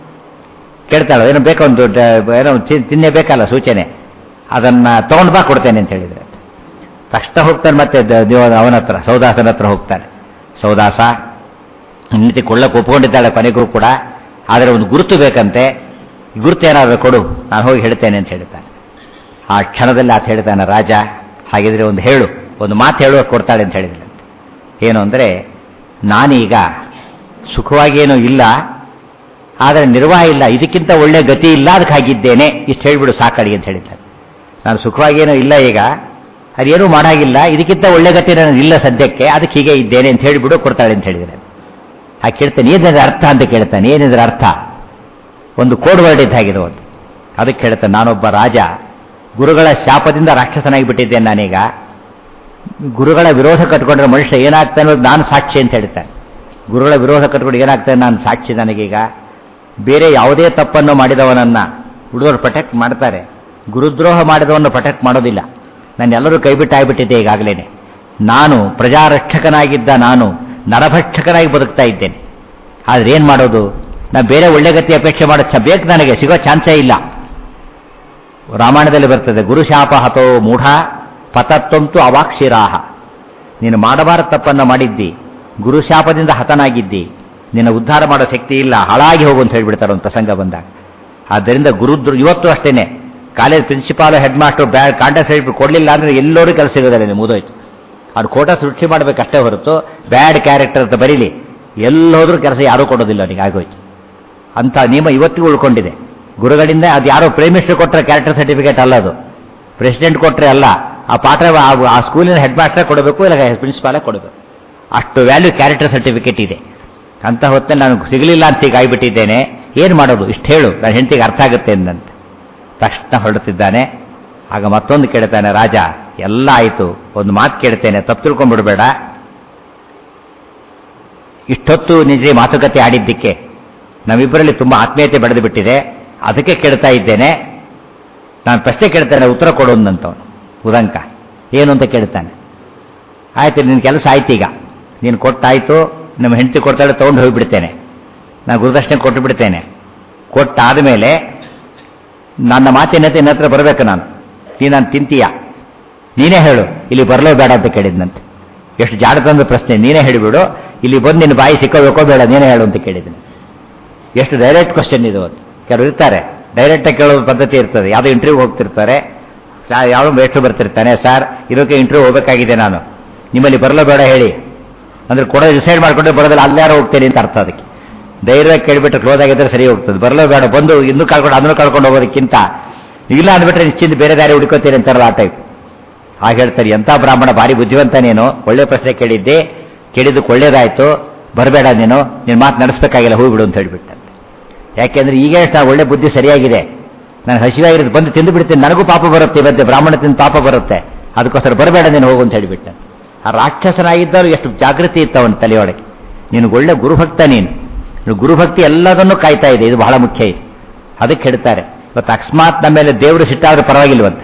ಕೇಳ್ತಾಳೆ ಏನೋ ಬೇಕೋ ಒಂದು ಡ- ಏನೋ ಚಿ- ಚಿಹ್ನೆ ಬೇಕಲ್ಲ ಸೂಚನೆ ಅದನ್ನ ತಗೊಂಡು ಬಾ ಕೊಡ್ತೇನೆ ಅಂತ ಹೇಳಿದ್ರೆ ತಕ್ಷಣ ಹೋಗ್ತಾನೆ ಮತ್ತೆ ದ- ದೇವ- ಅವನ ಹತ್ರ ಸೌದಾಸನ ಹತ್ರ ಹೋಗ್ತಾನೆ ಸೌದಾಸ ಹೆಂಡತಿ ಕೊಳ್ಳಕ್ಕೆ ಒಪ್ಕೊಂಡಿದ್ದಾಳೆ ಕೊನೆಗೂ ಕೂಡ ಆದರೆ ಒಂದು ಗುರುತು ಬೇಕಂತೆ ಗುರುತು ಏನಾದರೂ ಕೊಡು ನಾನು ಹೋಗಿ ಹೇಳ್ತೇನೆ ಅಂತ ಹೇಳ್ತಾನೆ ಆ ಕ್ಷಣದಲ್ಲಿ ಆತ ಹೇಳ್ತಾನೆ ರಾಜ ಹಾಗಿದ್ರೆ ಒಂದು ಹೇಳು ಒಂದು ಮಾತು ಹೇಳುವ ಕೊಡ್ತಾಳೆ ಅಂತ ಹೇಳಿದ್ರಂತೆ ಏನು ಅಂದರೆ ನಾನೀಗ ಸುಖವಾಗೇನೂ ಇಲ್ಲ ಆದರೆ ನಿರ್ವಾಹ ಇಲ್ಲ ಇದಕ್ಕಿಂತ ಒಳ್ಳೆ ಗತಿ ಇಲ್ಲ ಅದಕ್ಕೆ ಹಾಗಿದ್ದೇನೆ ಇಷ್ಟು ಹೇಳ್ಬಿಡು ಸಾಕಡಿ ಅಂತ ಹೇಳಿದ್ದಾರೆ ನಾನು ಸುಖವಾಗೇನೂ ಇಲ್ಲ ಈಗ ಅದೇನೂ ಮಾಡಾಗಿಲ್ಲ ಇದಕ್ಕಿಂತ ಒಳ್ಳೆ ಗತಿ ನನಗೆ ಇಲ್ಲ ಸದ್ಯಕ್ಕೆ ಅದಕ್ಕೆ ಹೀಗೆ ಇದ್ದೇನೆ ಅಂತ ಹೇಳಿಬಿಡು ಕೊಡ್ತಾಳೆ ಅಂತ ಹೇಳಿದರೆ ಆ ಕೇಳ್ತಾನೆ ಏನಿದ್ರೆ ಅರ್ಥ ಅಂತ ಕೇಳ್ತಾನೆ ಏನಿದ್ರೆ ಅರ್ಥ ಒಂದು ಕೋಡ್ ವರ್ಡ್ ಇದ್ದಾಗಿದೆ ಒಂದು ಅದಕ್ಕೆ ಹೇಳ್ತಾನೆ ನಾನೊಬ್ಬ ರಾಜ ಗುರುಗಳ ಶಾಪದಿಂದ ರಾಕ್ಷಸನಾಗಿ ಬಿಟ್ಟಿದ್ದೇನೆ ನಾನೀಗ ಗುರುಗಳ ವಿರೋಧ ಕಟ್ಕೊಂಡ್ರೆ ಮನುಷ್ಯ ಏನಾಗ್ತಾನೆ ಅನ್ನೋದು ನಾನು ಸಾಕ್ಷಿ ಅಂತ ಹೇಳ್ತಾನೆ ಗುರುಗಳ ವಿರೋಧ ಕಟ್ಕೊಂಡು ಏನಾಗ್ತಾನೆ ನಾನು ಸಾಕ್ಷಿ ನನಗೀಗ ಬೇರೆ ಯಾವುದೇ ತಪ್ಪನ್ನು ಮಾಡಿದವನನ್ನ ಹುಡುಗರು ಪ್ರೊಟೆಕ್ಟ್ ಮಾಡ್ತಾರೆ ಗುರುದ್ರೋಹ ಮಾಡಿದವನ್ನ ಪ್ರೊಟೆಕ್ಟ್ ಮಾಡೋದಿಲ್ಲ ನಾನು ಎಲ್ಲರೂ ಕೈಬಿಟ್ಟು ಆಗಿಬಿಟ್ಟಿದ್ದೆ ಈಗಾಗಲೇ ನಾನು ಪ್ರಜಾರಕ್ಷಕನಾಗಿದ್ದ ನಾನು ನರಭಕ್ಷಕನಾಗಿ ಬದುಕ್ತಾ ಇದ್ದೇನೆ ಆದ್ರೆ ಏನು ಮಾಡೋದು ನಾ ಬೇರೆ ಒಳ್ಳೆ ಗತಿ ಅಪೇಕ್ಷೆ ಮಾಡೋ ಚ ಬೇಕು ನನಗೆ ಸಿಗೋ ಚಾನ್ಸೇ ಇಲ್ಲ ರಾಮಾಯಣದಲ್ಲಿ ಬರ್ತದೆ ಗುರುಶಾಪ ಹತೋ ಮೂಢ ಪತತ್ವಂತು ಅವಾಕ್ಷಿರಾಹ ನೀನು ಮಾಡಬಾರ ತಪ್ಪನ್ನು ಮಾಡಿದ್ದಿ ಗುರುಶಾಪದಿಂದ ಹತನಾಗಿದ್ದಿ ನಿನ್ನ ಉದ್ಧಾರ ಮಾಡೋ ಶಕ್ತಿ ಇಲ್ಲ ಹಾಳಾಗಿ ಹೋಗು ಅಂತ ಹೇಳ್ಬಿಡ್ತಾರೆ ಒಂದು ಪ್ರಸಂಗ ಬಂದಾಗ ಆದ್ದರಿಂದ ಗುರುದ್ರು ಇವತ್ತು ಅಷ್ಟೇನೆ ಕಾಲೇಜ್ ಪ್ರಿನ್ಸಿಪಾಲ್ ಹೆಡ್ ಮಾಸ್ಟರ್ ಬ್ಯಾ ಕಾಂಟ್ಯಾಕ್ಟ್ ಸರ್ಟಿಫಿಕೇಟ್ ಕೊಡಲಿಲ್ಲ ಅಂದ್ರೆ ಎಲ್ಲರೂ ಕೆಲಸ ಸಿಗೋದಿಲ್ಲ ನೀವು ಮುದೋಯ್ತು ಅವ್ರು ಕೋಟ ಸೃಷ್ಟಿ ಮಾಡಬೇಕಷ್ಟೇ ಹೊರತು ಬ್ಯಾಡ್ ಕ್ಯಾರೆಕ್ಟರ್ ಅಂತ ಬರೀಲಿ ಎಲ್ಲೋದ್ರೂ ಕೆಲಸ ಯಾರೂ ಕೊಡೋದಿಲ್ಲ ಅವನಿಗೆ ಆಗೋಯ್ತು ಅಂತ ನಿಯಮ ಇವತ್ತಿಗೂ ಉಳ್ಕೊಂಡಿದೆ ಗುರುಗಳಿಂದ ಅದು ಯಾರೋ ಪ್ರೈಮ್ ಮಿನಿಸ್ಟರ್ ಕೊಟ್ಟರೆ ಕ್ಯಾರೆಕ್ಟರ್ ಸರ್ಟಿಫಿಕೇಟ್ ಅಲ್ಲ ಅದು ಪ್ರೆಸಿಡೆಂಟ್ ಕೊಟ್ಟರೆ ಅಲ್ಲ ಆ ಪಾಠ ಆ- ಆ ಸ್ಕೂಲಿನ ಹೆಡ್ ಮಾಸ್ಟರ್ ಕೊಡಬೇಕು ಇಲ್ಲ ಪ್ರಿನ್ಸಿಪಾಲೇ ಕೊಡಬೇಕು ಅಷ್ಟು ವ್ಯಾಲ್ಯೂ ಕ್ಯಾರೆಕ್ಟರ್ ಸರ್ಟಿಫಿಕೇಟ್ ಇದೆ ಅಂತ ಹೊತ್ತಲ್ಲಿ ನಾನು ಸಿಗಲಿಲ್ಲ ಅಂತ ಈಗ ಆಗಿಬಿಟ್ಟಿದ್ದೇನೆ ಏನು ಮಾಡೋದು ಇಷ್ಟು ಹೇಳು ನನ್ನ ಹೆಂಡತಿಗೆ ಅರ್ಥ ಆಗುತ್ತೆ ಎಂದಂತೆ ತಕ್ಷಣ ಹೊರಡುತ್ತಿದ್ದಾನೆ ಆಗ ಮತ್ತೊಂದು ಕೇಳ್ತಾನೆ ರಾಜ ಎಲ್ಲ ಆಯಿತು ಒಂದು ಮಾತು ಕೇಳ್ತೇನೆ ತಪ್ಪು ತಿಳ್ಕೊಂಡ್ಬಿಡ್ಬೇಡ ಇಷ್ಟೊತ್ತು ನಿಜ ಮಾತುಕತೆ ಆಡಿದ್ದಕ್ಕೆ ನಮ್ಮಿಬ್ಬರಲ್ಲಿ ತುಂಬ ಆತ್ಮೀಯತೆ ಬೆಳೆದು ಬಿಟ್ಟಿದೆ ಅದಕ್ಕೆ ಕೇಳ್ತಾ ಇದ್ದೇನೆ ನಾನು ಪ್ರಶ್ನೆ ಕೇಳ್ತೇನೆ ಉತ್ತರ ಕೊಡು ಅಂದಂತವನು ಉದಂಕ ಏನು ಅಂತ ಕೇಳ್ತಾನೆ ಆಯ್ತು ನಿನ್ನ ಕೆಲಸ ಆಯ್ತು ಈಗ ನೀನು ಕೊಟ್ಟಾಯ್ತು ನಮ್ಮ ಹೆಂಡತಿ ಕೊಡ್ತಾಳೆ ತೊಗೊಂಡು ಹೋಗಿಬಿಡ್ತೇನೆ ನಾನು ಗುರುದಕ್ಷಿಣೆ ಕೊಟ್ಟು ಬಿಡ್ತೇನೆ ಕೊಟ್ಟಾದ ಮೇಲೆ ನನ್ನ ಮಾತಿನತೆ ನಿನ್ನ ಹತ್ರ ಬರಬೇಕು ನಾನು ನೀ ನಾನು ತಿಂತೀಯ ನೀನೇ ಹೇಳು ಇಲ್ಲಿ ಬರಲೋ ಬೇಡ ಅಂತ ಕೇಳಿದ್ನಂತೆ ಎಷ್ಟು ಜಾಡ ತಂದ ಪ್ರಶ್ನೆ ನೀನೇ ಹೇಳಿಬಿಡು ಇಲ್ಲಿ ಬಂದು ನಿನ್ನ ಬಾಯಿ ಸಿಕ್ಕೋಬೇಕೋ ಬೇಡ ನೀನೇ ಹೇಳು ಅಂತ ಕೇಳಿದ್ದೀನಿ ಎಷ್ಟು ಡೈರೆಕ್ಟ್ ಕ್ವಶನ್ ಇದು ಅಂತ ಕೆಲವರು ಇರ್ತಾರೆ ಡೈರೆಕ್ಟಾಗಿ ಕೇಳೋ ಪದ್ಧತಿ ಇರ್ತದೆ ಯಾವುದೋ ಇಂಟರ್ವ್ಯೂ ಹೋಗ್ತಿರ್ತಾರೆ ಯಾವುದೋ ವೇಸ್ಟು ಬರ್ತಿರ್ತಾನೆ ಸರ್ ಇದಕ್ಕೆ ಇಂಟರ್ವ್ಯೂ ಹೋಗಬೇಕಾಗಿದೆ ನಾನು ನಿಮ್ಮಲ್ಲಿ ಬರಲೋ ಬೇಡ ಹೇಳಿ ಅಂದ್ರೆ ಕೊಡೋ ಡಿಸೈಡ್ ಮಾಡ್ಕೊಂಡ್ರೆ ಬರೋದಿಲ್ಲ ಅಲ್ಲಾರು ಹೋಗ್ತೇನೆ ಅಂತ ಅರ್ಥ ಅದಕ್ಕೆ ಧೈರ್ಯವಾಗಿ ಕೇಳಿಬಿಟ್ಟು ಕ್ಲೋಸ್ ಆಗಿದ್ರೆ ಸರಿ ಹೋಗ್ತದೆ ಬರಲೋ ಬೇಡ ಬಂದು ಇನ್ನೂ ಕಳ್ಕೊಂಡು ಅದನ್ನು ಕಳ್ಕೊಂಡು ಹೋಗೋದಕ್ಕಿಂತ ಇಲ್ಲ ಅಂದ್ಬಿಟ್ರೆ ನಿಶ್ಚಿಂತ ಬೇರೆ ದಾರಿ ಹುಡುಕೋತೀರಿ ಅಂತಾರಲ್ಲ ಆ ಟೈಪ್ ಹಾಗೆ ಹೇಳ್ತಾರೆ ಎಂಥ ಬ್ರಾಹ್ಮಣ ಭಾರಿ ಬುದ್ಧಿವಂತ ನೀನು ಒಳ್ಳೆ ಪ್ರಶ್ನೆ ಕೇಳಿದ್ದೆ ಕೇಳಿದ್ದಕ್ಕೆ ಒಳ್ಳೇದಾಯ್ತು ಬರಬೇಡ ನೀನು ನಿನ್ನ ಮಾತು ನಡೆಸಬೇಕಾಗಿಲ್ಲ ಹೋಗ್ಬಿಡು ಅಂತ ಹೇಳ್ಬಿಟ್ಟಂತೆ ಯಾಕೆಂದ್ರೆ ಈಗ ನಾವು ಒಳ್ಳೆ ಬುದ್ಧಿ ಸರಿಯಾಗಿದೆ ನಾನು ಹಸಿವಾಗಿರೋದು ಬಂದು ತಿಂದು ಬಿಡ್ತೀನಿ ನನಗೂ ಪಾಪ ಬರುತ್ತೆ ಇವತ್ತೆ ಬ್ರಾಹ್ಮಣ ತಿಂದು ಪಾಪ ಬರುತ್ತೆ ಅದಕ್ಕೋಸ್ಕರ ಬರಬೇಡ ನೀನು ಹೋಗು ಅಂತ ಹೇಳಿಬಿಟ್ಟ ಆ ರಾಕ್ಷಸನಾಗಿದ್ದರೂ ಎಷ್ಟು ಜಾಗೃತಿ ಇತ್ತು ಅವನ ತಲೆಯೊಳಗೆ ನೀನು ಒಳ್ಳೆ ಗುರುಭಕ್ತ ನೀನು ನೀನು ಗುರುಭಕ್ತಿ ಎಲ್ಲದನ್ನೂ ಕಾಯ್ತಾ ಇದೆ ಇದು ಬಹಳ ಮುಖ್ಯ ಇದೆ ಅದಕ್ಕೆ ಹೇಳ್ತಾರೆ ಇವತ್ತು ಅಕಸ್ಮಾತ್ ನಮ್ಮ ಮೇಲೆ ದೇವರು ಸಿಟ್ಟಾದ್ರೆ ಪರವಾಗಿಲ್ವಂತೆ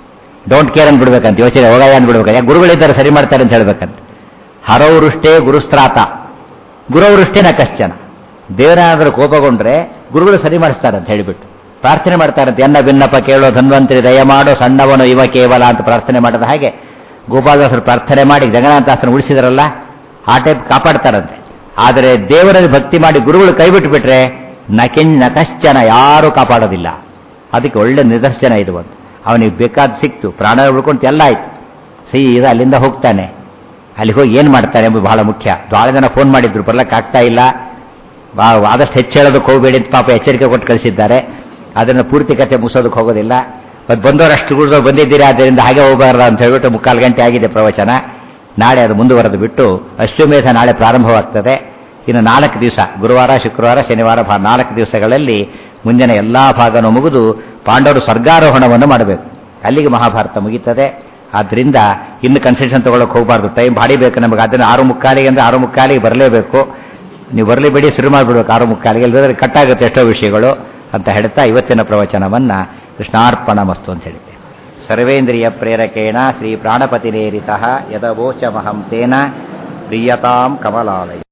ಡೋಂಟ್ ಕೇರ್ ಅಂದ್ಬಿಡ್ಬೇಕಂತ ಯೋಚನೆ ಹೋಗಾಯ ಅಂದ್ಬಿಡ್ಬೇಕು ಯಾಕೆ ಗುರುಗಳಿದ್ದಾರೆ ಸರಿ ಮಾಡ್ತಾರೆ ಅಂತ ಹೇಳ್ಬೇಕಂತ ಹರವರುಷ್ಟೇ ಗುರುಸ್ತ್ರಾತ ಗುರವರುಷ್ಟೇ ನ ಕಶ್ಚನ ದೇವರಾದರೂ ಕೋಪಗೊಂಡ್ರೆ ಗುರುಗಳು ಸರಿ ಮಾಡಿಸ್ತಾರೆ ಅಂತ ಹೇಳಿಬಿಟ್ಟು ಪ್ರಾರ್ಥನೆ ಮಾಡ್ತಾರಂತೆ ಎನ್ನ ಭಿನ್ನಪ ಕೇಳೋ ಧನ್ವಂತರಿ ದಯಮಾಡೋ ಸಣ್ಣವನು ಇವ ಕೇವಲ ಅಂತ ಪ್ರಾರ್ಥನೆ ಮಾಡದ ಹಾಗೆ ಗೋಪಾಲದಾಸರು ಪ್ರಾರ್ಥನೆ ಮಾಡಿ ಜಗನ್ನಾಥಾಸನ ಉಳಿಸಿದ್ರಲ್ಲ ಆ ಟೈಪ್ ಕಾಪಾಡ್ತಾರಂತೆ ಆದರೆ ದೇವರಲ್ಲಿ ಭಕ್ತಿ ಮಾಡಿ ಗುರುಗಳು ಕೈ ಬಿಟ್ಟುಬಿಟ್ರೆ ನಕೆನ್ ನಕಶ್ಚನ ಯಾರೂ ಕಾಪಾಡೋದಿಲ್ಲ ಅದಕ್ಕೆ ಒಳ್ಳೆ ನಿದರ್ಶನ ಇದು ಒಂದು ಅವನಿಗೆ ಬೇಕಾದ ಸಿಕ್ತು ಪ್ರಾಣ ಉಳ್ಕೊಂತ ಎಲ್ಲ ಆಯ್ತು ಸೀದಾ ಅಲ್ಲಿಂದ ಹೋಗ್ತಾನೆ ಅಲ್ಲಿ ಹೋಗಿ ಏನು ಮಾಡ್ತಾನೆ ಎಂಬುದು ಬಹಳ ಮುಖ್ಯ ಭಾಳ ಜನ ಫೋನ್ ಮಾಡಿದ್ರು ಬರ್ಲಕ್ಕೆ ಆಗ್ತಾ ಇಲ್ಲ ಬಾ- ಆದಷ್ಟು ಹೆಚ್ಚು ಹೇಳೋದಕ್ಕೆ ಹೋಗಬೇಡಿ ಅಂತ ಪಾಪ ಎಚ್ಚರಿಕೆ ಕೊಟ್ಟು ಕಳಿಸಿದ್ದಾರೆ ಅದನ್ನು ಪೂರ್ತಿ ಕತೆ ಮುಗಿಸೋದಕ್ಕೆ ಹೋಗೋದಿಲ್ಲ ಮತ್ತು ಬಂದವರು ಅಷ್ಟು ಗುರುದವ್ರು ಬಂದಿದ್ದೀರಾ ಆದ್ದರಿಂದ ಹಾಗೆ ಹೋಗಬಾರ್ದು ಅಂತ ಹೇಳ್ಬಿಟ್ಟು ಮುಕ್ಕಾಲು ಗಂಟೆ ಆಗಿದೆ ಪ್ರವಚನ ನಾಳೆ ಅದು ಮುಂದುವರೆದು ಬಿಟ್ಟು ಅಶ್ವಮೇಧ ನಾಳೆ ಪ್ರಾರಂಭವಾಗ್ತದೆ ಇನ್ನು ನಾಲ್ಕು ದಿವಸ ಗುರುವಾರ ಶುಕ್ರವಾರ ಶನಿವಾರ ಭಾ ನಾಲ್ಕು ದಿವಸಗಳಲ್ಲಿ ಮುಂದಿನ ಎಲ್ಲ ಭಾಗನೂ ಮುಗಿದು ಪಾಂಡವರು ಸ್ವರ್ಗಾರೋಹಣವನ್ನು ಮಾಡಬೇಕು ಅಲ್ಲಿಗೆ ಮಹಾಭಾರತ ಮುಗೀತದೆ ಆದ್ದರಿಂದ ಇನ್ನು ಕನ್ಸೆಷನ್ ತಗೊಳ್ಳೋಕೆ ಹೋಗಬಾರ್ದು ಟೈಮ್ ಭಾಡಿ ಬೇಕು ನಮಗೆ ಅದನ್ನು ಆರು ಮುಕ್ಕಾಲಿಗೆ ಅಂದರೆ ಆರು ಮುಕ್ಕಾಲಿಗೆ ಬರಲೇಬೇಕು ನೀವು ಬರಲಿ ಬಿಡಿ ಶುರು ಮಾಡಿಬಿಡ್ಬೇಕು ಆರು ಮುಕ್ಕಾಲಿಗೆ ಇಲ್ಲದ್ರೆ ಕಟ್ಟಾಗುತ್ತೆ ಎಷ್ಟೋ ವಿಷಯಗಳು ಅಂತ ಹೇಳ್ತಾ ಇವತ್ತಿನ ಪ್ರವಚನವನ್ನು ಕೃಷ್ಣಾರ್ಪಣ ಮಸ್ತು ಅಂತ ಹೇಳ್ತೇವೆ ಸರ್ವೇಂದ್ರಿಯ ಪ್ರೇರಕೇಣ ಶ್ರೀ ಪ್ರಾಣಪತಿನೇರಿತ ಯದವೋಚಮಹಂ ತೇನ ಪ್ರಿಯತಾಂ ಕಮಲಾಲಯ